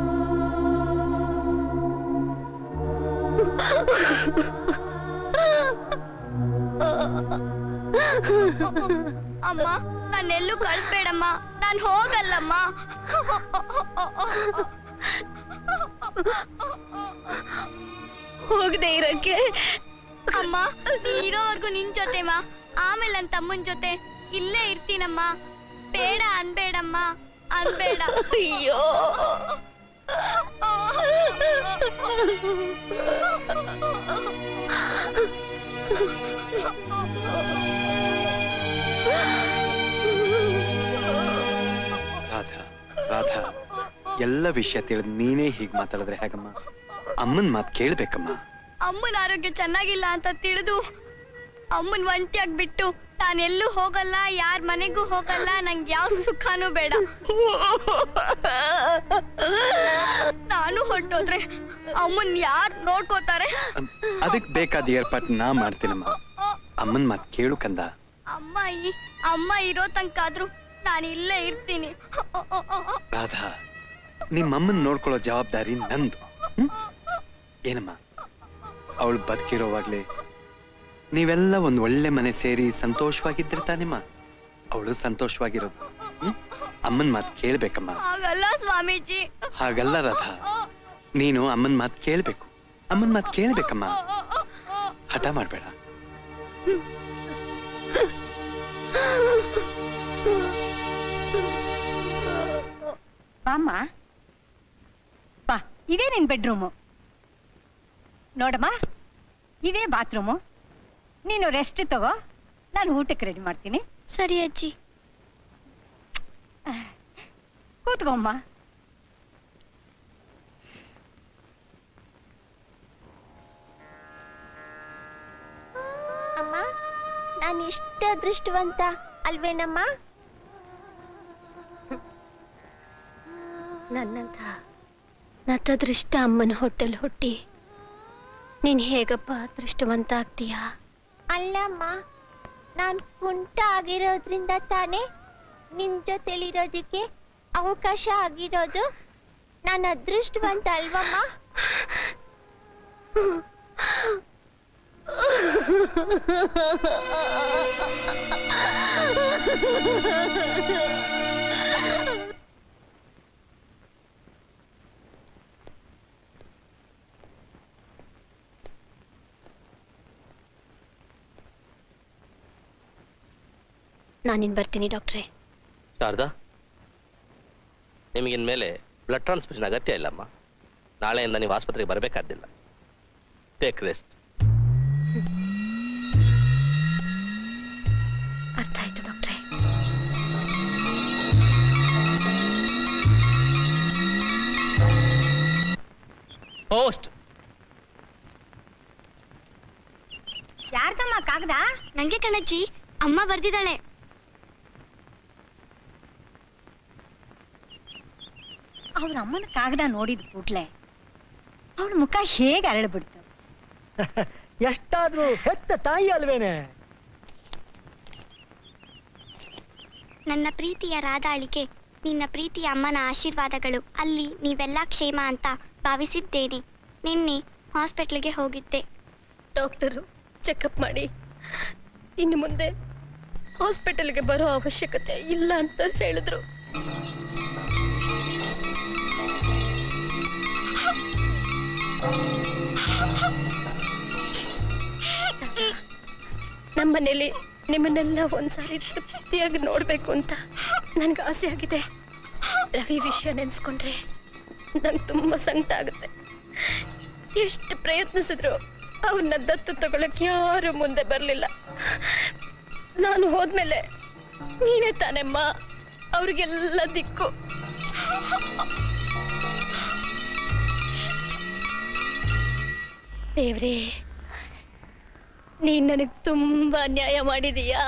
ಅಮ್ಮ ನಾನೆಲ್ಲೂ ಕಳ್ಸ್ಬೇಡಮ್ಮ ನಾನು ಹೋಗಲ್ಲಮ್ಮ ಹೋಗದೆ ಇರಕ್ಕೆ ಅಮ್ಮ ನೀ ಇರೋವರೆಗೂ ನಿನ್ ಜೊತೆಮ್ಮ ಆಮೇಲೆ ನನ್ನ ತಮ್ಮನ ಜೊತೆ ಇಲ್ಲೇ ಇರ್ತೀನಮ್ಮ ಬೇಡ ಅನ್ಬೇಡಮ್ಮ ಅನ್ಬೇಡ ಅಯ್ಯೋ ರಾಧಾ ರಾಧಾ ಎಲ್ಲ ವಿಷಯ ತಿಳಿದ್ ನೀನೇ ಹೀಗ್ ಮಾತಾಡಿದ್ರೆ ಹೇಗಮ್ಮ ಅಮ್ಮನ್ ಮಾತ್ ಕೇಳ್ಬೇಕಮ್ಮ ಅಮ್ಮನ ಆರೋಗ್ಯ ಚೆನ್ನಾಗಿಲ್ಲ ಅಂತ ತಿಳಿದು ಅಮ್ಮನ್ ಒಂಟಿಯಾಗಿ ಬಿಟ್ಟು ನಾನು ಎಲ್ಲೂ ಹೋಗಲ್ಲ ಯಾರ ಮನೆಗೂ ಹೋಗಲ್ಲ ನಂಗೆ ಯಾವ ಸುಖನೂ ಬೇಡ ನಾನು ಹೊರಟೋದ್ರೆ ಅಮ್ಮನ್ ಯಾರ್ ನೋಡ್ಕೋತಾರೆ ಅದಕ್ ಬೇಕಾದ ಏರ್ಪಾಟ್ ನಾ ಮಾಡ್ತೀನಮ್ಮ ಅಮ್ಮನ್ ಮಾತ್ ಕೇಳು ಕಂದ ಅಮ್ಮ ಈ ಅಮ್ಮ ಇರೋ ತನಕಾದ್ರೂ ನಾನು ಇಲ್ಲೇ ಇರ್ತೀನಿ ರಾಧಾ ನಿಮ್ಮಮ್ಮನ್ ನೋಡ್ಕೊಳ್ಳೋ ಜವಾಬ್ದಾರಿ ನಂದು ಹ್ಮ್? ಏನಮ್ಮ ಅವಳು ಬದುಕಿರೋವಾಗ್ಲೇ ನೀವೆಲ್ಲ ಒಂದ್ ಒಳ್ಳೆ ಮನೆ ಸೇರಿ ಸಂತೋಷವಾಗಿದ್ರೆ ತಾನೆಮ್ಮ ಅವಳು ಸಂತೋಷವಾಗಿರೋದು ಹ್ಮ್? ಅಮ್ಮನ್ ಮಾತ್ ಕೇಳ್ಬೇಕಮ್ಮ ಹಾಗಲ್ಲ ಸ್ವಾಮೀಜಿ ಹಾಗಲ್ಲ ರಾಧಾ ನೀನು ಅಮ್ಮನ್ ಮಾತ್ ಕೇಳ್ಬೇಕು ಅಮ್ಮನ್ ಮಾತ್ ಕೇಳ್ಬೇಕಮ್ಮ ಹಠ ಮಾಡ್ಬೇಡ ಬಾಮ್ಮ ಬಾ ಇದೇ ನಿನ್ ಬೆಡ್ರೂಮು ನೋಡಮ್ಮ ಇದೇ ಬಾತ್ರೂಮು ನೀನು ರೆಸ್ಟ್ ತಗೋ ನಾನು ಊಟಕ್ಕೆ ರೆಡಿ ಮಾಡ್ತೀನಿ ಸರಿ ಅಜ್ಜಿ ಕೂತ್ಕೊಮ್ಮ ಅಮ್ಮ ನಾನು ಇಷ್ಟ ಅದೃಷ್ಟವಂತ ಅಲ್ವೇನಮ್ಮ ನನ್ನಂತ ನತದೃಷ್ಟ ಅಮ್ಮನ ಹೊಟ್ಟೆಲ್ ಹುಟ್ಟಿ ನೀನ್ ಹೇಗಪ್ಪ ಅದೃಷ್ಟವಂತ ಆಗ್ತೀಯಾ ಅಲ್ಲಮ್ಮ ನಾನು ಕುಂಟ ಆಗಿರೋದ್ರಿಂದ ತಾನೇ ನಿನ್ ಜೊತೆಲಿರೋದಕ್ಕೆ ಅವಕಾಶ ಆಗಿರೋದು ನಾನು ಅದೃಷ್ಟವಂತ ಅಲ್ವಮ್ಮ ನಾನಿನ್ ಬರ್ತೀನಿ ಡಾಕ್ಟ್ರೇ ಶಾರದಾ ನಿಮಗಿನ ಮೇಲೆ ಬ್ಲಡ್ ಟ್ರಾನ್ಸ್ಫ್ಯೂಷನ್ ಅಗತ್ಯ ಇಲ್ಲಮ್ಮ ನಾಳೆಯಿಂದ ನೀವು ಆಸ್ಪತ್ರೆಗೆ ಬರಬೇಕಾದ್ದಿಲ್ಲ ಟೇಕ್ ರೆಸ್ಟ್ ಅರ್ಥ ಆಯ್ತು ಡಾಕ್ಟ್ರೇ ಪೋಸ್ಟ್ ಯಾರ್ದಮ್ಮ ಕಾಗದ ನಂಗೆ ಕಣಜ್ಜಿ ಅಮ್ಮ ಬರ್ದಿದ್ದಾಳೆ ಅವ್ರ ಅಮ್ಮನ ಕಾಗದ ನೋಡಿದ ಕೂಡ್ಲೆ ಅವಳ ಮುಖ ಹೇಗೆ ಅರಳ್ಬಿಡ್ತು ಎಷ್ಟಾದ್ರೂ ಹೆತ್ತ ತಾಯಿ ಅಲ್ವೇನೆ ನನ್ನ ಪ್ರೀತಿಯ ರಾಧಾಳಿಗೆ ನಿನ್ನ ಪ್ರೀತಿಯ ಅಮ್ಮನ ಆಶೀರ್ವಾದಗಳು ಅಲ್ಲಿ ನೀವೆಲ್ಲ ಕ್ಷೇಮ ಅಂತ ಭಾವಿಸಿದ್ದೇನೆ ನಿನ್ನೆ ಹಾಸ್ಪಿಟ್ಲಿಗೆ ಹೋಗಿದ್ದೆ ಡಾಕ್ಟರು ಚೆಕಪ್ ಮಾಡಿ ಇನ್ನು ಮುಂದೆ ಹಾಸ್ಪಿಟಲ್ಗೆ ಬರೋ ಅವಶ್ಯಕತೆ ಇಲ್ಲ ಅಂತ ಹೇಳಿದ್ರು ನಮ್ಮನೇಲಿ ನಿಮ್ಮನ್ನೆಲ್ಲ ಒಂದ್ಸಾರಿ ತೃಪ್ತಿಯಾಗಿ ನೋಡ್ಬೇಕು ಅಂತ ನನ್ಗೆ ಆಸೆ ಆಗಿದೆ ರವಿ ವಿಷಯ ನೆನ್ಸ್ಕೊಂಡ್ರೆ ನಂಗೆ ತುಂಬಾ ಸಂಕಟ ಆಗುತ್ತೆ ಎಷ್ಟು ಪ್ರಯತ್ನಿಸಿದ್ರು ಅವನ್ನ ದತ್ತು ತಗೊಳಕ್ ಯಾರು ಮುಂದೆ ಬರ್ಲಿಲ್ಲ ನಾನು ಹೋದ್ಮೇಲೆ ನೀನೇ ತಾನೆಮ್ಮ ಅವ್ರಿಗೆಲ್ಲ ದಿಕ್ಕು ದೇವ್ರೇ ನೀನ್ ನನಗ್ ತುಂಬಾ ಅನ್ಯಾಯ ಮಾಡಿದೀಯಾ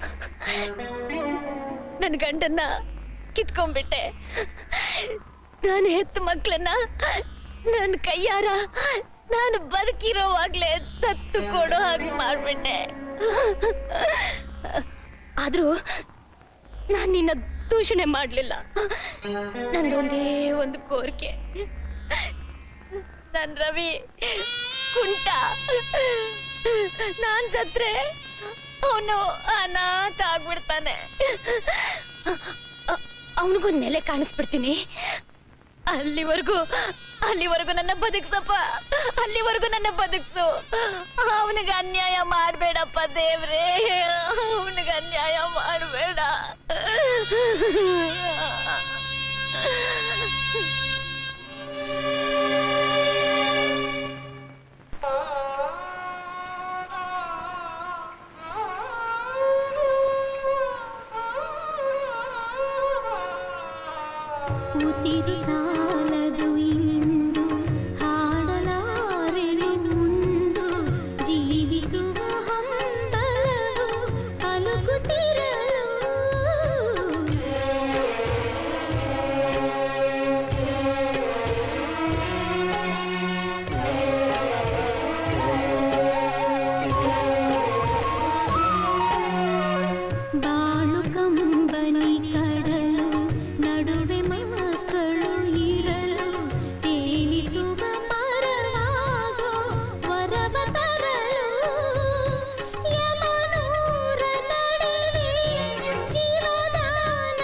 ನನ್ ಗಂಡನ್ನ ಕಿತ್ಕೊಂಡ್ಬಿಟ್ಟೆ ನಾನು ಹೆತ್ತ ಮಕ್ಳನ್ನ ನನ್ ಕೈಯಾರ ನಾನು ಬದುಕಿರೋವಾಗ್ಲೇ ತತ್ತು ಕೊಡೋ ಹಾಗೆ ಮಾಡ್ಬಿಟ್ಟೆ ಆದ್ರೂ ನಾನ್ ನಿನ್ನ ದೂಷಣೆ ಮಾಡ್ಲಿಲ್ಲ ನಂದೊಂದೇ ಒಂದು ಕೋರಿಕೆ ನನ್ ರವಿ ಕುಂಟ ನಾನ್ ಸತ್ರೆ ಅವನು ಅನಾಥ ಆಗ್ಬಿಡ್ತಾನೆ ಅವನಿಗೊಂದು ನೆಲೆ ಕಾಣಿಸ್ಬಿಡ್ತೀನಿ ಅಲ್ಲಿವರೆಗೂ ಅಲ್ಲಿವರೆಗೂ ನನ್ನ ಬದುಕ್ಸಪ್ಪ ಅಲ್ಲಿವರೆಗೂ ನನ್ನ ಬದುಕ್ಸು ಅವನಿಗೆ ಅನ್ಯಾಯ ಮಾಡ್ಬೇಡಪ್ಪ ದೇವ್ರೇ ಅವನಿಗೆ ಅನ್ಯಾಯ ಮಾಡ್ಬೇಡ ಉಸಿರು ಸಾಲದು ಇಂದು ಹಾಡಲಾರೆನು ಮುಂದು ಜೀವಿಸುವ ಹಂಬಲವು ಅಲುಗುತ್ತಿರಲು ಬಾಳು ಕಂಬನಿ ಕಡಲು ನಡುವೆ ಮಕ್ಕಳು ಇರಲು ತೇಲಿಸುವ ಪರವಾಗೋ ವರವ ತರಲು ಯಮನೂರ ನಡುವೆ ಜೀವದಾನ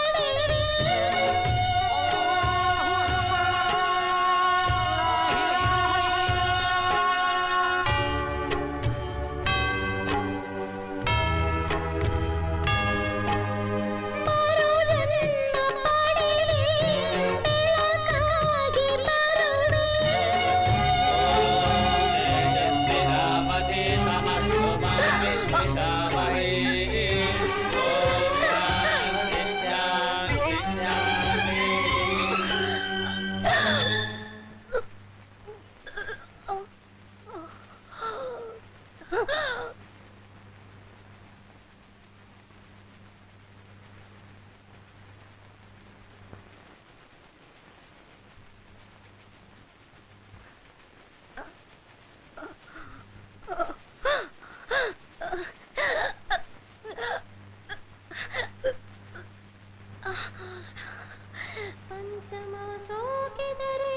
ಪಂಚಮ ಸೋಕಿದರೆ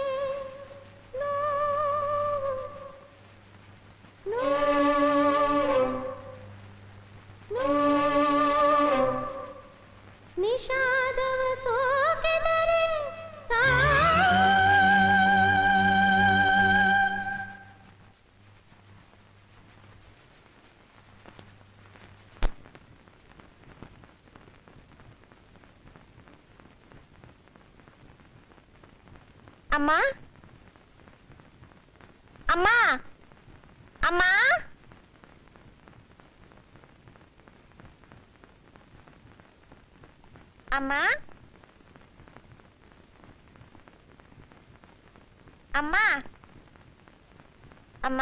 ನೋವು ನೋವು ನೋವು ನಿಷಾದವ ಸೋಕಿದರೆ ಅಮ್ಮ ಅಮ್ಮ ಅಮ್ಮ ಅಮ್ಮ ಅಮ್ಮ ಅಮ್ಮ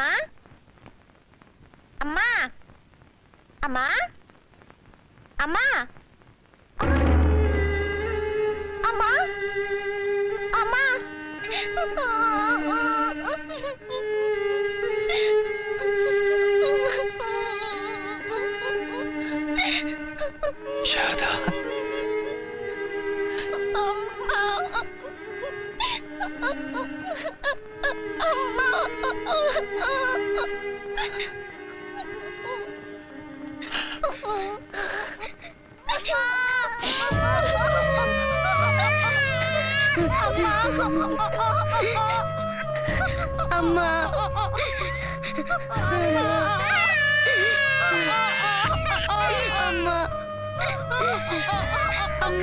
ಅಮ್ಮ ಅಮ್ಮ ಅಮ್ಮ ಅಮ್ಮ ಅಮ್ಮ ಶಾರದಾ ಅಮ್ಮ ಅಮ್ಮ ಅಮ್ಮ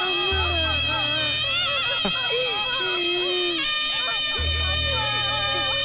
ಅಮ್ಮ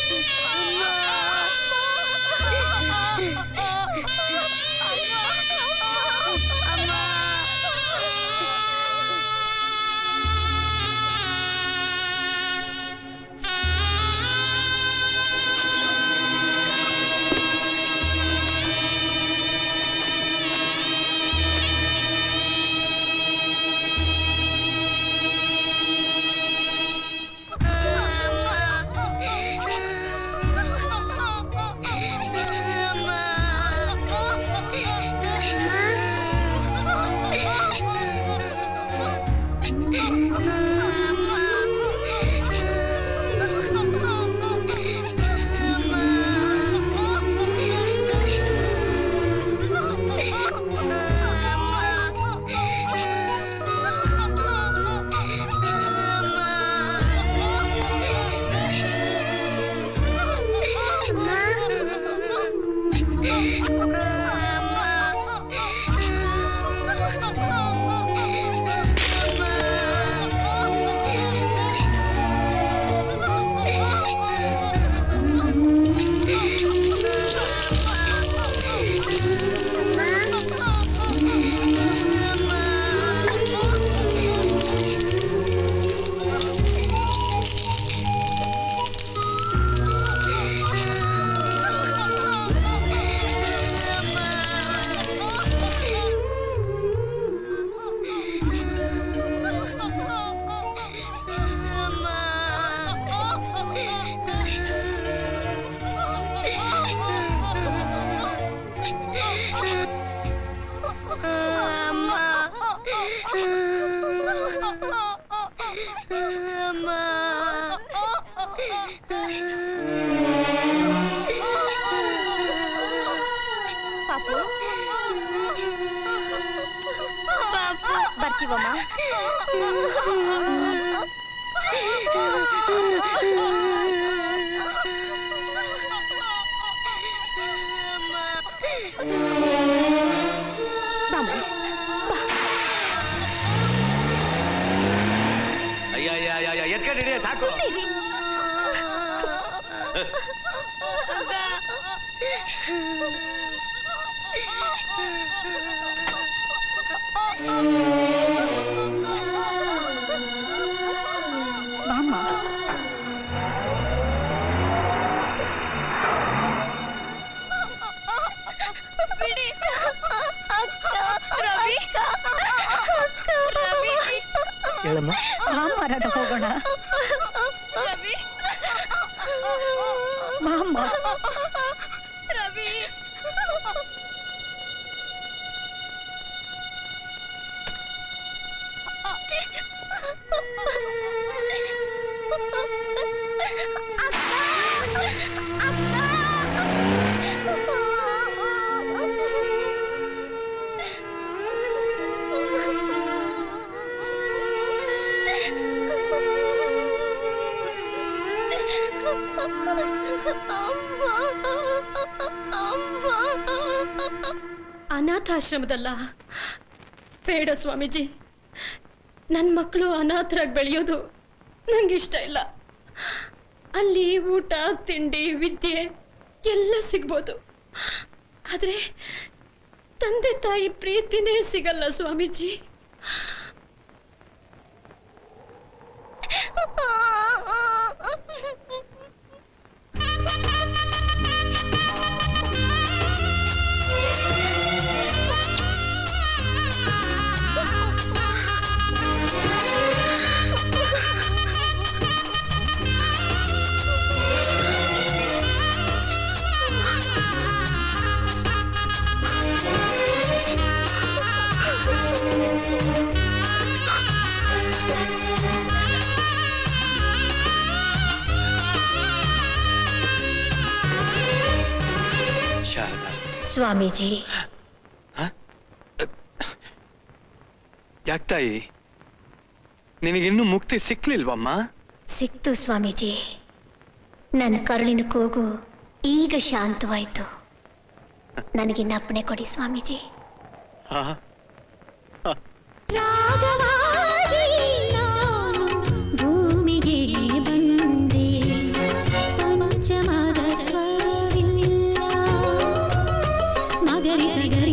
ಪಾಪು ಬರ್ತೀವಮ್ಮ ಅಯ್ಯ ಅಯ್ಯ ಅಯ್ಯ ಅಯ್ಯ ಎತ್ಕೊಂಡು ಹಿಡಿಯ ಸಾಕು ಬಾಮ್ಮ ಬಿಡಿ ರವಿ ರವಿ ಹೇಳಮ್ಮ ಬಾಮ್ಮ ರಾಧ ಹೋಗೋಣ ರವಿ ಬಾಮ್ಮ ರವಿ ಅನಾಥಾಶ್ರಮದಲ್ಲ ಬೇಡ ಸ್ವಾಮೀಜಿ ನನ್ನ ಮಕ್ಕಳು ಅನಾಥರಾಗಿ ಬೆಳೆಯೋದು ನಂಗಿಷ್ಟ ಇಲ್ಲ ಅಲ್ಲಿ ಊಟ ತಿಂಡಿ ವಿದ್ಯೆ ಎಲ್ಲ ಸಿಗ್ಬೋದು ಆದ್ರೆ ತಂದೆ ತಾಯಿ ಪ್ರೀತಿನೇ ಸಿಗಲ್ಲ ಸ್ವಾಮೀಜಿ ಶಾರದಾ ಸ್ವಾಮೀಜಿ ಯಾಕ್ ತಾಯಿ ನಿನಗಿನ್ನೂ ಮುಕ್ತಿ ಸಿಕ್ಲಿಲ್ವಮ್ಮ ಸಿಕ್ತು ಸ್ವಾಮೀಜಿ ನನ್ನ ಕರುಳಿನ ಕೂಗು ಈಗ ಶಾಂತವಾಯ್ತು ನನಗಿನ್ನ ಅಪ್ಪಣೆ ಕೊಡಿ ಸ್ವಾಮೀಜಿ ಹಾ ಭೂಮಿಗೆ ಬಂದೆ ಪಂಚಮದ ಸ್ವರವಿಲ್ಲ ಮಗರಿ ಸಗರ